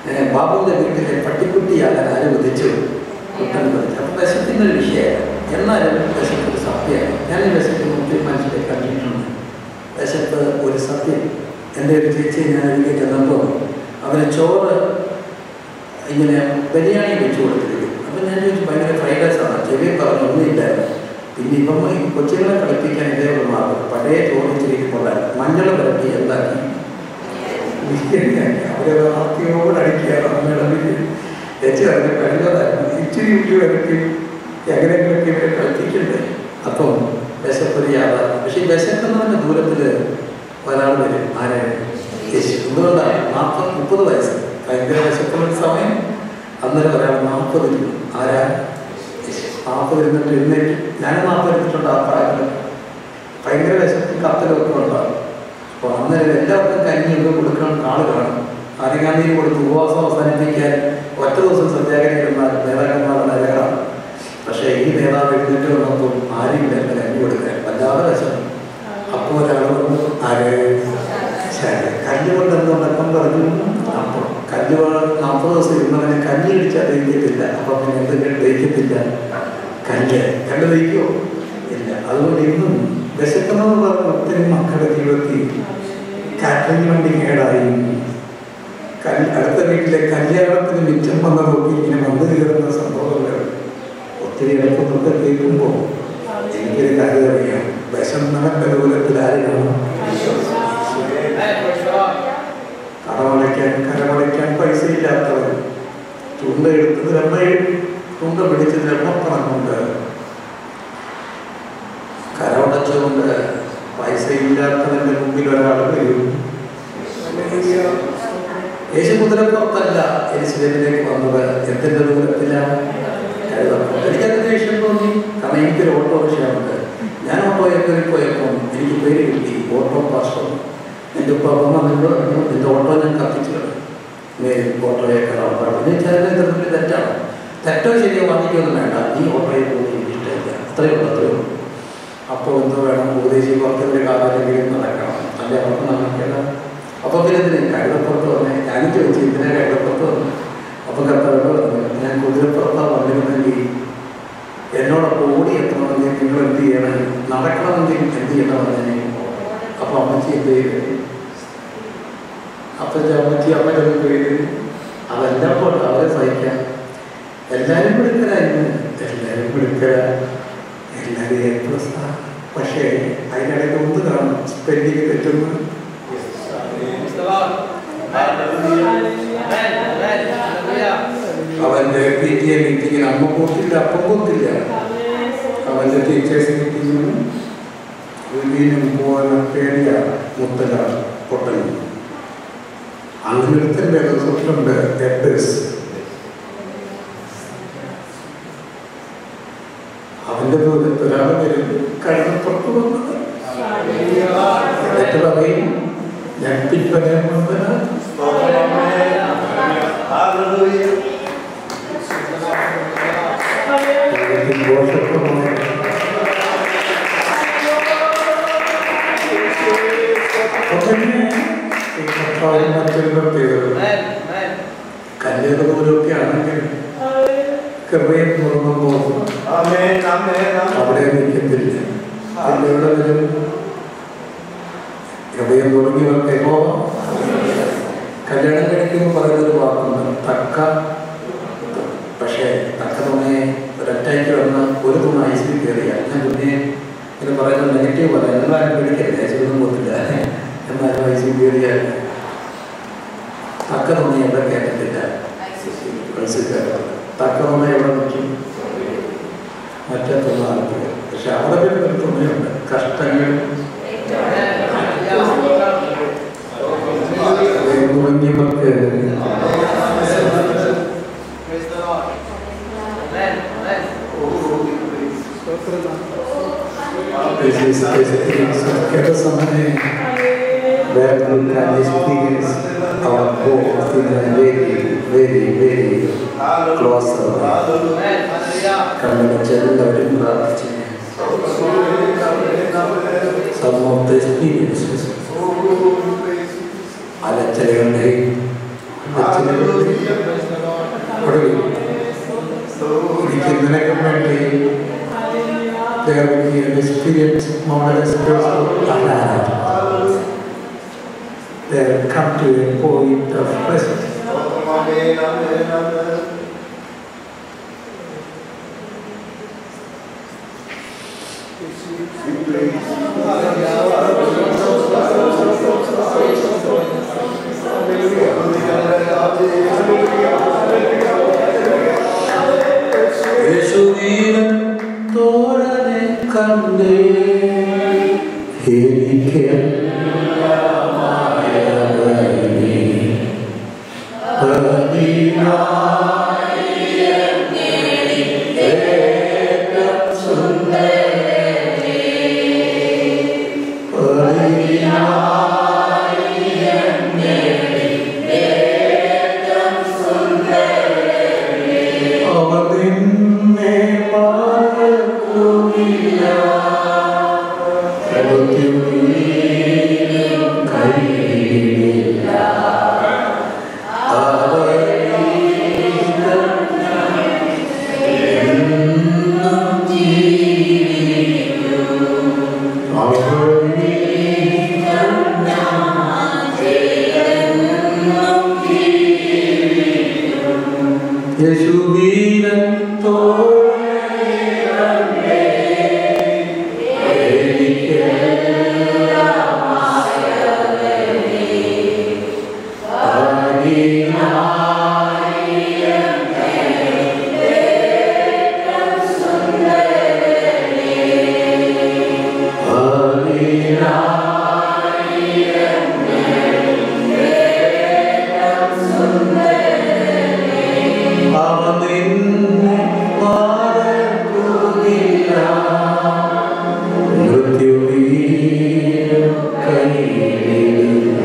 ഏഹ് ബാബുവിൻ്റെ വീട്ടിലെ പട്ടിക്കുട്ടിയാകാൻ അനുവദിച്ചു കുട്ടൻ പഠിച്ചു അപ്പം വിശപ്പിൻ്റെ ഒരു വിഷയമാണ് എന്നാലും വിശപ്പ് ഒരു സത്യമാണ് ഞാൻ ഈ വിശപ്പ് ഒത്തിരി മനുഷ്യരെ കണ്ടിട്ടുണ്ട് വിശപ്പ് ഒരു സത്യം എൻ്റെ ഒരു ചേച്ചി ഞാൻ എനിക്ക് ചെന്നപ്പോൾ അവന് ചോറ് ഇങ്ങനെ ബിരിയാണി വെച്ച് കൊടുത്തിരിക്കും അപ്പം ഞാൻ ചോദിച്ചു ഭയങ്കര ഫ്രൈഡ് റൈസ് ആണ് ചെവിയിൽ പറഞ്ഞു ഒന്നുമില്ലായിരുന്നു പിന്നെ ഇപ്പം ഈ കൊച്ചുങ്ങളെ കളിപ്പിക്കാൻ ഇതേ ഒരു മാർഗം പഴയ ചോറ് ഇച്ചിരിക്കുമ്പോഴാണ് മഞ്ഞൾ പുരട്ടി എന്താക്കി ബിരിയാണിയാക്കി അവരെ ആർത്തിയോട് അടിക്കുകയാണ് അമ്മയുടെ വീട്ടിൽ ചേച്ചി അതിന് കഴിഞ്ഞതായിരുന്നു ഇച്ചിരി ഉള്ളി വരട്ടി എങ്ങനെയൊക്കെ ഇവരെ കളിപ്പിക്കണ്ടേ അപ്പം വിശപ്പൊരു യാഥാർത്ഥ്യം പക്ഷേ ഈ വിശക്കുന്നതിൻ്റെ ദൂരത്തിൽ ഒരാൾ വരും ആരാണ് യേശു എന്തുകൊണ്ടാണ് നാൽപ്പത് മുപ്പത് വയസ്സ് ഭയങ്കര വിശക്കുന്ന സമയം അന്നേരം ഒരാൾ നാൽപ്പത് ഇരുന്നു ആരാ യേശു നാൽപ്പത് ഇരുന്നിട്ട് എഴുന്നേറ്റ് ഞാൻ നാൽപ്പത് ഇരുന്നിട്ടുണ്ട് ആ പ്രായത്തിൽ ഭയങ്കര വിശപ്പും കത്തലൊക്കെ ഉണ്ടാകും അപ്പോൾ അന്നേരം എല്ലാവർക്കും കഞ്ഞിയൊക്കെ കൊടുക്കണം ആള് കാണും ആരെങ്കിലും കൊടുത്ത് ഉപവാസം അവസാനിപ്പിക്കാൻ ഒറ്റ ദിവസം സത്യാഗ്രഹം ഇരുന്നാൽ നേതാക്കന്മാരുടെ നിലകളാണ് പക്ഷേ ഈ നേതാവ് എഴുന്നേറ്റ് വന്നപ്പോൾ ആരും ഇല്ല എന്നെ കഞ്ഞി കൊടുക്കാൻ വല്ലാതെ വിശന്നു അപ്പോൾ ഒരാൾ വന്നു ആര് ശരി കല്ല് കൊണ്ട് എന്തുകൊണ്ടൊക്കെ പറഞ്ഞു അപ്പോൾ കല്ല് കൊണ്ട് നാൽപ്പത് ദിവസം ഇരുന്നവനെ കഞ്ഞി അടിച്ചാൽ ദഹിക്കത്തില്ല അപ്പം പിന്നെ എന്തെങ്കിലും ദഹിക്കത്തില്ല കല്ല് കല്ല് ദഹിക്കുമോ ഇല്ല അതുകൊണ്ട് ഇന്നും വിശക്കണമെന്ന് പറഞ്ഞ ഒത്തിരി മക്കളുടെ ജീവിതത്തിൽ കാറ്ററിംഗ് വണ്ടി കേടായി കല് അടുത്ത വീട്ടിലെ കല്യാണത്തിന് മിച്ചം വന്ന നോക്കി ഇങ്ങനെ വന്നു കയറുന്ന സംഭവങ്ങൾ ഒത്തിരി എളുപ്പമൊക്കെ കേൾക്കുമ്പോൾ എനിക്കൊരു കാര്യം അറിയാം വിശന്നവന്റെ ദൂരത്തിൽ ആരെയാണ് കടമടയ്ക്കാൻ കരമടയ്ക്കാൻ പൈസ ഇല്ലാത്തവർ ചൂണ്ട എടുത്തത് രമ്മയും ചൂണ്ട പിടിച്ചത് രമ്മപ്പണം കൊണ്ട് കരമടച്ചുകൊണ്ട് പൈസ ഇല്ലാത്തവന്റെ മുമ്പിൽ ഒരാൾ വരും യേശു കുതിരപ്പുറത്തല്ല യേശുവിലേക്ക് വന്നത് എന്തിന്റെ ദൂരത്തിലാണ് കഴുതപ്പുറത്ത് എനിക്കത് ദേഷ്യം തോന്നി കാരണം എനിക്കൊരു ഓട്ടോറിക്ഷയുണ്ട് ഞാൻ ഓട്ടോയിൽ പോയപ്പോൾ എനിക്ക് പേര് കിട്ടി ഓട്ടോ പാസ്റ്റർ എൻ്റെ ഉപ്പ അമ്മ നിന്നോട് പറഞ്ഞു നിന്റെ ഓട്ടോ ഞാൻ കത്തിച്ചു നീ ഓട്ടോയെ കയറാൻ നീ ചരിത്രത്തിൽ തെറ്റാണ് തെറ്റോ ശരിയോ വാദിക്കൊന്നും വേണ്ട നീ ഓട്ടോയിൽ പോകുന്നത് എനിക്ക് ഇഷ്ടമില്ല അത്രയേ ഉള്ളൂ അത്രയേ ഉള്ളൂ അപ്പോൾ എന്തോ വേണം ഉപദേശി പുറത്തൊരു കാലത്തെങ്കിലും നടക്കണം അല്ലെ അവർക്ക് നടക്കണം അപ്പോൾ പിന്നെ എന്തിനാ കഴുതപ്പുറത്ത് വന്നേ ഞാനും ചോദിച്ചു എന്തിനാ കഴുതപ്പുറത്ത് വന്നു അപ്പോൾ കർത്താവ് പറഞ്ഞു ഞാൻ കുതിരപ്പുറത്താണ് വന്നിരുന്നെങ്കിൽ എന്നോടൊപ്പം ഓടി എത്തണമെങ്കിൽ നിങ്ങൾ എന്ത് ചെയ്യണം നടക്കണമെങ്കിൽ എന്ത് ചെയ്യണമെന്ന് അപ്പോൾ അമ്മച്ചി എന്ത് ചെയ്തു അപ്പം അമ്മച്ചി അമ്മയുടെ പേര് അതെല്ലാം പോട്ടെ അവരെ സഹിക്കാം എല്ലാവരും മിടുക്കരായിരുന്നു എല്ലാവരും മിടുക്കര എല്ലാവരും എ പ്ലസ് പക്ഷേ അതിനിടയ്ക്ക് ഒന്ന് കാണും സ്പെൻഡിങ് തെറ്റുന്നു അവൻ്റെ പി ടി എ മീറ്റിങ്ങിന് അമ്മ പോത്തില്ല അപ്പം പോത്തില്ല അവൻ്റെ ടീച്ചേഴ്സ് മീറ്റിങ്ങിന് വീണ്ടും പോകാൻ പേടിയ മുത്തല പൊട്ടൽ അങ്ങനെ ഒരുത്തൻ്റെ റിസൾട്ടുണ്ട് എഡേഴ്സ് അവന്റെ ദൂരത്ത് ഒരാൾ വരും കഴുതപ്പുറത്ത് വന്നത് എന്നിട്ട് പറയും ഞാൻ പിൻവലയം വന്നതിനാൽ ദോഷപ്രദമായ കല്യാണ ദൂരമൊക്കെ ആണെങ്കിൽ ഹൃദയം തുറന്നു അവിടെ നിൽക്കത്തില്ല പിന്നെ ഇവിടെ വരും ഹൃദയം തുടങ്ങിയവർക്ക് യഹോവ കല്യാണം കഴിക്കുമ്പോൾ പറയുന്നൊരു വാക്കുണ്ട് തക്ക പക്ഷേ തക്ക തുണയെ ഒരൊറ്റയ്ക്ക് വന്ന ഒരു തുണ ഐസിൽ കയറിയ ഞാൻ പിന്നെ ഇത് പറയുന്നത് നെഗറ്റീവ് പറയാം എന്നാലും പേടിക്കരുത് ഐസിലൊന്നും പോത്തില്ല എന്നാലും ഐസിൽ കയറിയാൽ തക്ക തുണ എവിടെ കയറ്റത്തില്ല ഐസിൽ കയറും തക്ക തുണ എവിടെ നിൽക്കും മറ്റേ തുണ നടത്തുക പക്ഷെ അവിടെ വരുന്നൊരു തുണയുണ്ട് കഷ്ടങ്ങൾ തുടങ്ങിയവർക്ക് This is basically so get us somebody where we can experience our hope in a very, very, very close കണ്ണിന് ചെല്ലവരും പ്രാർത്ഥിച്ചു some of the experiences അലച്ചലുകളുടെയും അലച്ചലുകളുടെയും there will be an experience known as spiritual awareness. They have come to a point of presence. യേശുവിനെ തോഴനെ കണ്ടേ എനിക്ക് അവതിന്നെ മാറക്കൂടില്ല കഴിയില്ല യേശുവീനൻ അവനിന്നെ മാറക്കൂടില്ല മൃത്യുവീനും കൈയിലില്ല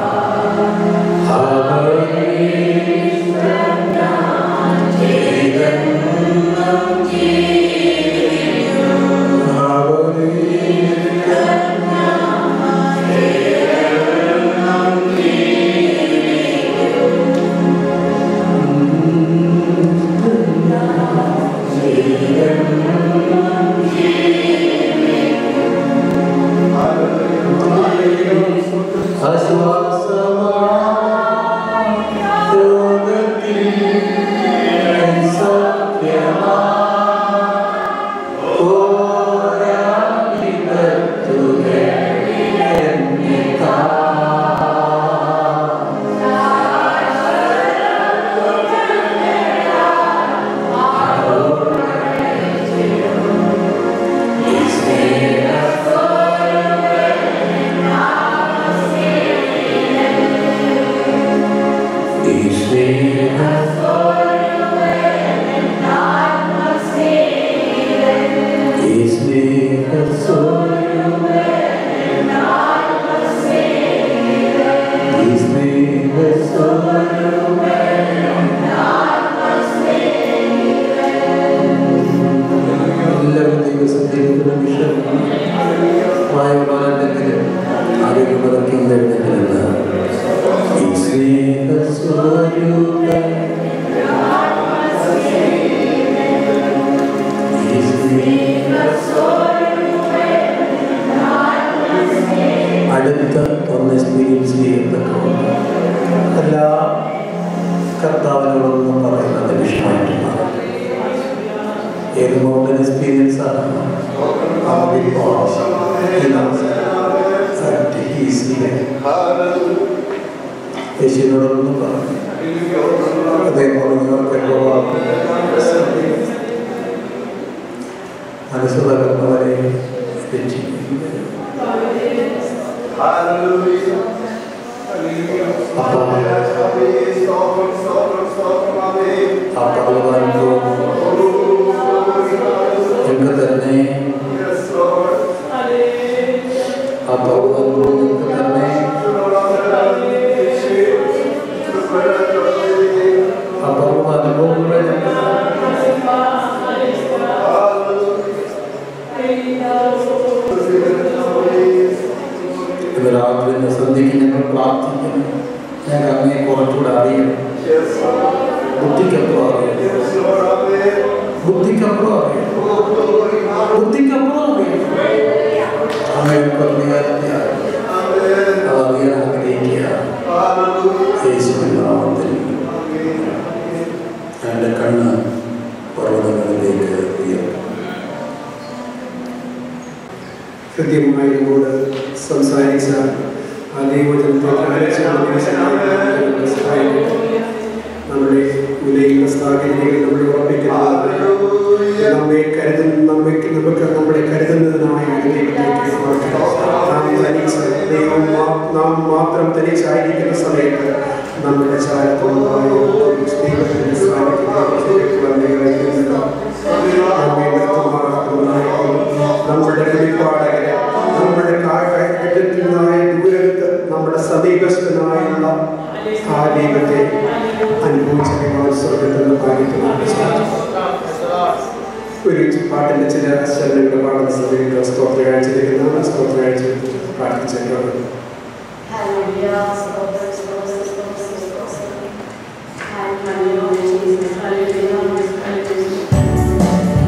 എല്ലാവരും ദൈവസന്നിധിയിലുള്ള വിഷയമാണ് വായുള്ളവരുണ്ടെങ്കിൽ ആരോഗ്യം പതക്കുന്നുണ്ടെങ്കിലല്ല ഈ സ്നേഹസ്വരൂപൻ ഈ സ്നേഹ- അടുത്ത ഒന്ന് എക്സ്പീരിയൻസ് ചെയ്യത്തക്ക എല്ലാ കർത്താവിനോടൊന്നും പറയുന്നത് വിഷയമായിട്ട് മാറും ഏത് മോഡൽ എക്സ്പീരിയൻസ് ആണ് യേശുവിനോടൊന്നും പറഞ്ഞു അതേപോലെ നിങ്ങൾക്കൊക്കെ മനസ്സ് തകർന്നവരെ രക്ഷിക്കും ആ പർവ്വതാനുഭവം നിങ്ങൾക്ക് തന്നെ ആ പർവ്വതാനുഭവം നിങ്ങൾക്ക് തന്നെ ആ പർവ്വതാനുഭവങ്ങളെ ഇന്ന് രാത്രി ഇന്ന് സന്ധ്യയ്ക്ക് ഞങ്ങൾ പ്രാർത്ഥിക്കുന്നു ഞങ്ങൾ അങ്ങേ കുറച്ചുകൂടെ അറിയണം ബുദ്ധിക്കപ്പുറം അറിയണം ബുദ്ധിക്കപ്പുറം അറിയാം ബുദ്ധിക്കപ്പുറം അറിയാം അമ്മയൊക്കെ അറിയാൻ അതറിയാൻ ആഗ്രഹിക്കുക യേശുവിൻ നാമത്തിൽ എൻ്റെ കണ്ണ് പർവ്വതങ്ങളിലേക്ക് ഉയർത്തും കൃത്യമായി നമ്മോട് സംസാരിച്ച ആ ദൈവജനത്തെ സഹായിക്കട്ടെ നമ്മുടെ ഉലയുന്ന സാഹചര്യങ്ങൾ നമ്മൾ ഉറപ്പിക്കുന്നത് നമ്മെ കരുതുന്ന നമ്മെ നമുക്ക് നമ്മളെ കരുതുന്നതിനായ ഒരു ദൈവത്തിലേക്ക് സമർപ്പിക്കാം. നാം തനിച്ച് ദൈവം മാ- നാം മാത്രം തനിച്ചായിരിക്കുന്ന സമയത്ത് നമ്മുടെ ചാരത്തുള്ളതായ ദൈവത്തിന്റെ സാന്നിധ്യത്തിലേക്ക് നമ്മെ നയിക്കുന്നത് നമ്മെ വ്യക്തമാക്കുന്നതായ നമ്മുടെ വെളിപ്പാടകരെ നമ്മുടെ കാഴ്ചനായ ദൂരത്ത് നമ്മുടെ സമീപസ്ഥനായുള്ള ആ ദൈവത്തെ അനുഭവിച്ചറിയുവാൻ സ്വർഗത്തിൽ നിന്ന് പാലിക്കുന്നു ഒരു പാട്ടിന്റെ ചില ശരണങ്ങൾ പാടുന്ന സമയത്ത് സ്തോത്ര കാഴ്ച ലഭിക്കുന്നതാണ് സ്തോത്ര കാഴ്ച പ്രാർത്ഥിച്ചേക്കാണ് Hallelujah. Stotram, stotram, stotram, stotram. Hallelujah, Jesus. Hallelujah, hallelujah.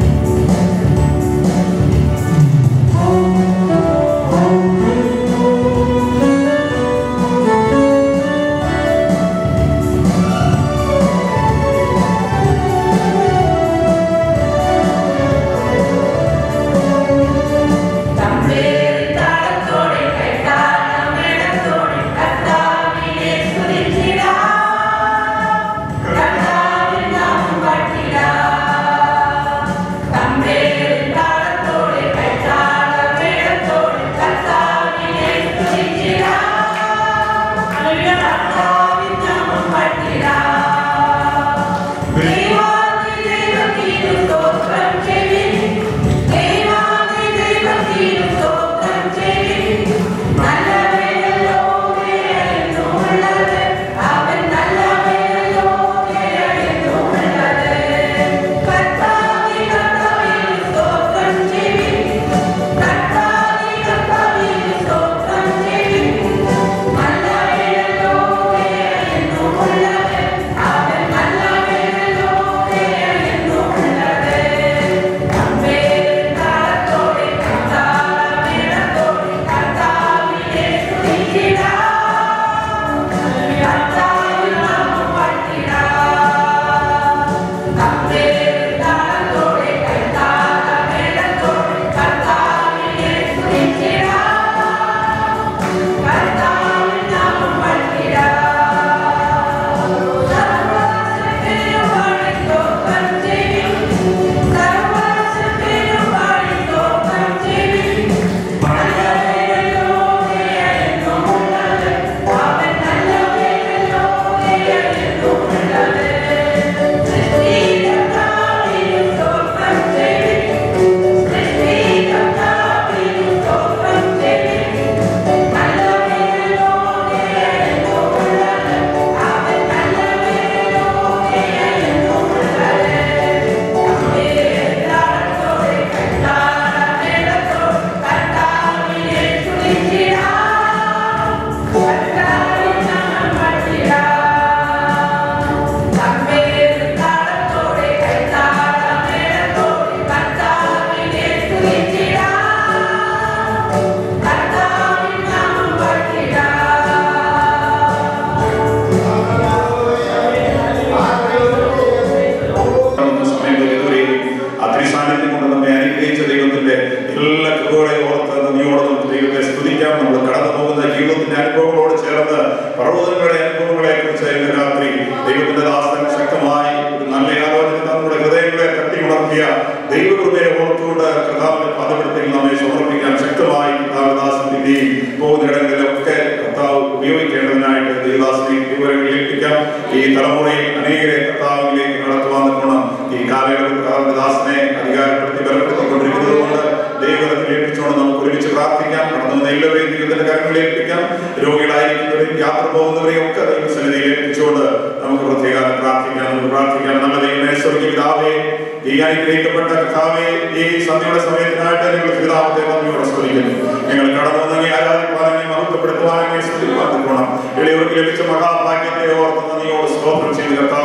സമയങ്ങളിൽ അത്രയും സാന്നിധ്യം കൊണ്ട് നമ്മെ അനുഗ്രഹിച്ച ദൈവത്തിന്റെ എല്ലാ കൃപകളെയും ഓർത്ത് നന്ദിയോടെ നമുക്ക് ദൈവത്തെ സ്തുതിക്കാം നമ്മൾ കടന്നു പോകുന്ന ജീവിതത്തിന്റെ അനുഭവങ്ങളോട് ചേർന്ന് പർവ്വതങ്ങളുടെ അനുഭവങ്ങളെ കുറിച്ച് ഇന്ന് രാത്രി ദൈവത്തിന്റെ ദാസൻ ശക്തമായി ഒരു നല്ല ആലോചന നമ്മുടെ ഹൃദയങ്ങളെ തട്ടിയുണർത്തിയ ദൈവകൃപയെ ഓർത്തുകൊണ്ട് കർത്താവിന്റെ പദപ്പെടുത്തിൽ നമ്മെ സമർപ്പിക്കാൻ ശക്തമായി കർത്താവദാസന്റെയും പോകുന്നിടങ്ങളിലൊക്കെ കർത്താവ് ഉപയോഗിക്കേണ്ടതിനായിട്ട് ദൈവദാസനെ വിവരങ്ങൾ ഏൽപ്പിക്കാം ഈ തലമുറയിൽ അനേകരെ കർത്താവിലേക്ക് നടത്തുവാൻ ഗുണം ഈ കാലയളവിൽ കർത്താവദാസനെ അധികാരപ്പെടുത്തി ബലപ്പെടുത്തിക്കൊണ്ടിരിക്കുന്നത് കൊണ്ട് ദൈവത്തിൽ ഏൽപ്പിച്ചുകൊണ്ട് നമുക്ക് ഒരുമിച്ച് പ്രാർത്ഥിക്കാം കടന്നു വന്ന എല്ലാവരെയും ദൈവത്തിന്റെ കരങ്ങളിൽ ഏൽപ്പിക്കാം രോഗികളായിരിക്കുന്നവരെയും യാത്ര പോകുന്നവരെയും ഒക്കെ ദൈവസന്നിധിയിൽ ഏൽപ്പിച്ചുകൊണ്ട് നമുക്ക് പ്രത്യേകം പ്രാർത്ഥിക്കാം നമുക്ക് പ്രാർത്ഥിക്കാം നല്ല ദൈവമേ സ്വർഗീയ പിതാവേ ഈ അനുഗ്രഹിക്കപ്പെട്ട കർത്താവെ ഈ സന്ധ്യയുടെ സമയത്തിനായിട്ട് ഞങ്ങൾ പിതാവത്തെ നന്ദിയോടെ സ്തുതിക്കുന്നു ഞങ്ങൾ കടന്നു വന്നെ ആരാധിക്കുവാനെ മഹത്വപ്പെടുത്തുവാനെ സ്തുതിക്കുവാൻ പോകണം എളിയവർക്ക് ലഭിച്ച മഹാഭാഗ്യത്തെ ഓർത്ത് നന്ദിയോട് സ്തോത്രം ചെയ്ത് കർത്താവെ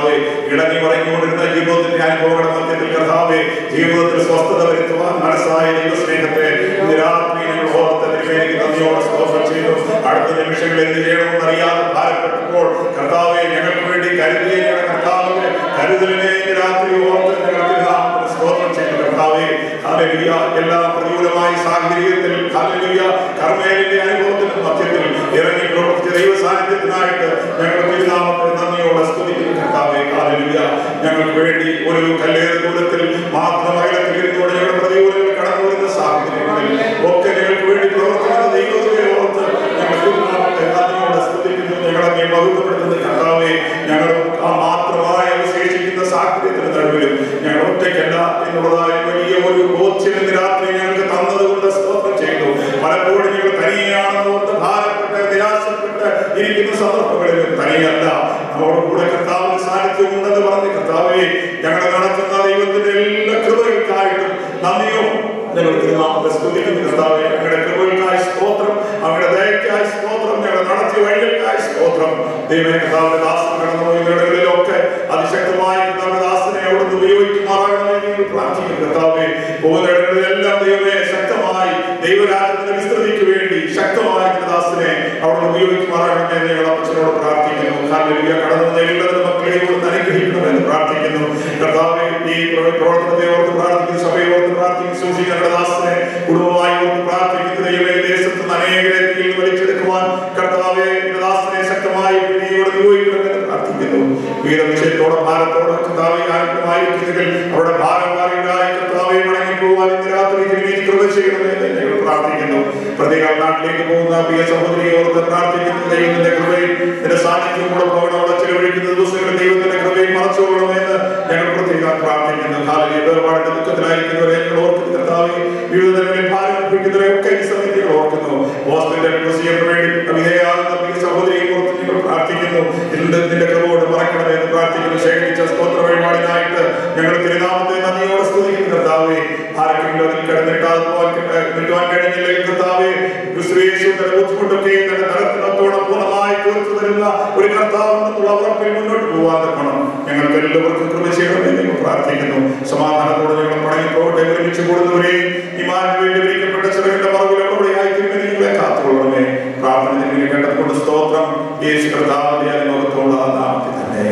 ഇടങ്ങി മറിഞ്ഞുകൊണ്ടിരുന്ന ജീവിതത്തിന്റെ അനുഭവങ്ങളുടെ മധ്യത്തിൽ കർത്താവെ ജീവിതത്തിൽ സ്വസ്ഥത വരുത്തുവാൻ മനസ്സായ ദൈവസ്നേഹത്തെ ഇന്ന് രാത്രി ഞങ്ങൾ ഓർത്ത് തിരുമേനിക്ക് നന്ദിയോടെ സ്തോത്രം ചെയ്തു അടുത്ത നിമിഷങ്ങളിൽ എന്ത് ചെയ്യണമെന്ന് അറിയാതെ ഭാരപ്പെട്ടപ്പോൾ കർത്താവെ ഞങ്ങൾക്ക് വേണ്ടി കരുതിയ ഞങ്ങളുടെ കർത്താവിന്റെ കരുതലിനെ ഇന്ന് രാത്രി ഓർത്ത് ഞങ്ങൾ തിരുനാമത്തിന് സ്തോത്രം ചെയ്തു കർത്താവെ ഹല്ലേലൂയ എല്ലാ പ്രതികൂലമായ സാഹചര്യത്തിൽ ഹല്ലേലൂയ കർമ്മേലിന്റെ അനുഭവത്തിന്റെ മധ്യത്തിൽ ഇറങ്ങി പ്രവർത്തിച്ച ദൈവ സാന്നിധ്യത്തിനായിട്ട് ഞങ്ങൾ തിരുനാമത്തെ നന്ദിയോടെ സ്തുതിക്കുന്നു കർത്താവെ ഹല്ലേലൂയ ഞങ്ങൾക്ക് വേണ്ടി ഒരു കല്ലേറ് ദൂരത്തിൽ മാത്രം അകലത്തിൽ ഇരുന്നുകൊണ്ട് ഞങ്ങളുടെ പ്രതികൂലങ്ങൾ കടന്നു വരുന്ന സാഹചര്യങ്ങളിൽ ഒക്കെ ഞങ്ങൾക്ക് വേണ്ടി പ്രവർത്തിക്കുന്ന ദൈവത്തെ ഓർത്ത് ഞങ്ങൾ തിരുനാമത്തെ നന്ദിയോടെ സ്തുതിക്കുന്നു ഞങ്ങളെ നീ മഹത്വപ്പെടുത്തുന്ന കർത്താവെ ഞങ്ങൾ ആ മാത്രമായി അവശേഷിക്കുന്ന സാഹചര്യത്തിന് നടുവിലും ഞങ്ങൾ ഒറ്റയ്ക്കല്ല എന്നുള്ളതായ വലിയ ഒരു ബോധ്യം ഇന്ന് രാത്രി ഞങ്ങൾക്ക് തന്നതുകൊണ്ട് സ്തോത്രം ചെയ്തു പലപ്പോഴും ഞങ്ങൾ തനിയാണെന്നുകൊണ്ട് ഭാരപ്പെട്ട് നിരാശപ്പെട്ട് ഇരിക്കുന്ന സന്ദർഭങ്ങളിലും തനിയല്ല നമ്മോട് കൂടെ കർത്താവിന്റെ സാന്നിധ്യം ഉണ്ടെന്ന് പറഞ്ഞ് കർത്താവെ ഞങ്ങളെ നടത്തുന്ന ദൈവത്തിന്റെ എല്ലാ കൃപകൾക്കായിട്ടും നന്ദിയോ ഞങ്ങൾ തിരുനാമത്തെ സ്തുതിക്കുന്നു കർത്താവെ ഞങ്ങളുടെ കൃപകൾക്കായി സ്തോത്രം അവരുടെ ദയക്കായി സ്തോത്രം ഞങ്ങളുടെ നടത്തിയ വഴികൾക്കായി സ്തോത്രം ദൈവം കർത്താവിന്റെ ദാസൻ കടന്നു പോയിടങ്ങളിലൊക്കെ അതിശക്തമായി കർത്താവിന്റെ ദാസനെ അവിടുന്ന് ഉപയോഗിക്കുമാറാകണമെന്ന് ഞങ്ങൾ പ്രാർത്ഥിക്കുന്നു കർത്താവെ പോകുന്നിടങ്ങളിലെല്ലാം ദൈവമേ ശക്തമായി ദൈവരാജ്യത്തിന്റെ വിസ്തൃതിക്ക് വേണ്ടി ശക്തമായി ദാസനെ അവിടുന്ന് ഉപയോഗിക്കുമാറാകണമെന്ന് ഞങ്ങൾ അപ്പച്ചനോട് പ്രാർത്ഥിക്കുന്നു ഹാലലുയ കടന്നു വന്ന എല്ലാവരും മക്കളെ ഇവിടുന്ന് അനുഗ്രഹിക്കണമെന്ന് പ്രാർത്ഥിക്കുന്നു കർത്താവെ ഈ പ്ര- പ്രവർത്തനത്തെ ഓർത്ത് പ്രാർത്ഥിക്കുന്നു സഭയെ ഓർത്ത് പ്രാർത്ഥിക്കുന്നു സൂക്ഷിക്കുന്ന ദാസനെ കുടുംബമായി ഓർത്ത് പ്രാർത്ഥിക്കുന്നു ദൈവമേ ദേശത്ത് നിന്ന് അനേകരെ തീയിൽ വലിച്ചെടുക്കുവാൻ കർത്താവെ ദാസനെ ശക്തമായി നീയോട് നിയോഗിക്കണമെന്ന് പ്രാർത്ഥിക്കുന്നു വീരനിശ്ചയത്തോടെ ഭാരത്തോടെ കർത്താവെ ആത്മമായിരിക്കുന്നെങ്കിൽ അവരുടെ ഭാരവാഹികളായി കർത്താവെ മടങ്ങി പോകാൻ ഇന്ന് രാത്രി തിരുമേനി കൃപ ചെയ്യണമെന്ന് ഞങ്ങൾ പ്രാർത്ഥിക്കുന്നു പ്രതികൾ നാട്ടിലേക്ക് പോകുന്ന പ്രിയ സഹോദരിയെ ഓർത്ത് പ്രാർത്ഥിക്കുന്നു ദൈവത്തിന്റെ കൃപയും നിന്റെ സാന്നിധ്യം കൂടെ പോകണം അവിടെ ചെലവഴിക്കുന്ന ദിവസങ്ങളിൽ ദൈവത്തിന്റെ കൃപയും മറച്ചുകൊള്ളണമെന്ന് ഞങ്ങൾ പ്രത്യേകം പ്രാർത്ഥിക്കുന്നു കാലിലെ വേർപാടിന്റെ ദുഃഖത്തിലായിരിക്കുന്നവരെ ഞങ്ങൾ ഓർക്കുന്നു കർത്താവെ വിവിധ തരങ്ങളിൽ ഭാരം അനുഭവിക്കുന്നവരെ ഒക്കെ ഈ സമയത്ത് ഞങ്ങൾ ഓർക്കുന്നു ഹോസ്പിറ്റൽ പ്രസിഡന്റ് വേണ്ടി വിധേയാകുന്ന പ്രിയ സഹോദരിയെ ഓർത്ത് ഞങ്ങൾ പ്രാർത്ഥിക്കുന്നു നിന്റെ നിന്റെ കൃപയോട് മറക്കണമേ എന്ന് പ്രാർത്ഥിക്കുന്നു ശേഖരിച്ച സ്തോത്ര വഴിപാടിനായിട്ട് ഞങ്ങൾ തിരുനാമത്തെ നന്ദിയോടെ സ്തുതിക്കുന്നു കർത്താവെ ആർക്കെങ്കിലും അതിൽ കിടന്നിട്ടാതെ പോകാൻ നിൽക്കുവാൻ കഴിഞ്ഞില്ലെങ്കിൽ കർത്താവെ ക്രിസ്തുയേശുവിന്റെ ബുദ്ധിമുട്ടൊക്കെ തന്റെ തലത്തിനത്തോടെ പൂർണ്ണമായി തീർത്തു തരുന്ന ഒരു കർത്താവ് എന്നുള്ള ഉറപ്പിൽ മുന്നോട്ട് പോകാൻ നിൽക്കണം ഞങ്ങൾക്ക് എല്ലാവർക്കും കൃപ ചെയ്യണമെന്ന് ഞങ്ങൾ പ്രാർത്ഥിക്കുന്നു സമാധാനത്തോടെ ഞങ്ങൾ മടങ്ങി പോകട്ടെ ഒരുമിച്ച് കൂടുന്നവരെയും ഈ മാറ്റി വേണ്ടി വിളിക്കപ്പെട്ട ചെറുകിന്റെ മറവിൽ എവിടെയായി തിരുമേനി നിങ്ങളെ കാത്തുകൊള്ളണമേ പ്രാർത്ഥന തിരുമേനി കേട്ടതുകൊണ്ട് സ്തോത്രം യേശു കർത്താവിന്റെ അനുഭവത്തോള്ള നാമത്തിൽ തന്നെ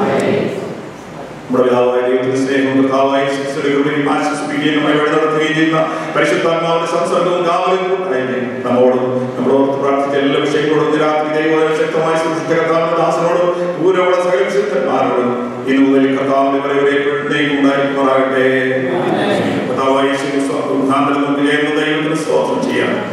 നമ്മുടെ പിതാവായ ദൈവത്തിന്റെ സ്നേഹവും കർത്താവായ യേശുക്രിസ്തുവിന്റെ കൃപയും ആശ്വസിപ്പിക്കുകയും നമ്മെ വഴി നടത്തുകയും ചെയ്യുന്ന പരിശുദ്ധാത്മാവിന്റെ സംസർഗവും കാവലും കൂട്ടായി നമ്മോടും നമ്മളോട് ഓർത്ത് പ്രാർത്ഥിച്ച എല്ലാ വിഷയങ്ങളോടും ഇന്ന് രാത്രി ദൈവം ശക്തമായി സൂക്ഷിച്ച കർത്താവിന്റെ ദാസനോടും ദൂരമുള്ള സകല വിശുദ്ധന്മാരോടും ഇന്ന് മുതൽ കർത്താവിന്റെ വരവരെ എപ്പോഴത്തേക്കും ഉണ്ടായിരിക്കുമാറാകട്ടെ കർത്താവായ യേശു ക്രിസ്തു മുഖാന്തരം നമുക്ക് ചെയ്യുന്ന ദൈവത്തിന് സ്തോത്രം ചെയ്യാം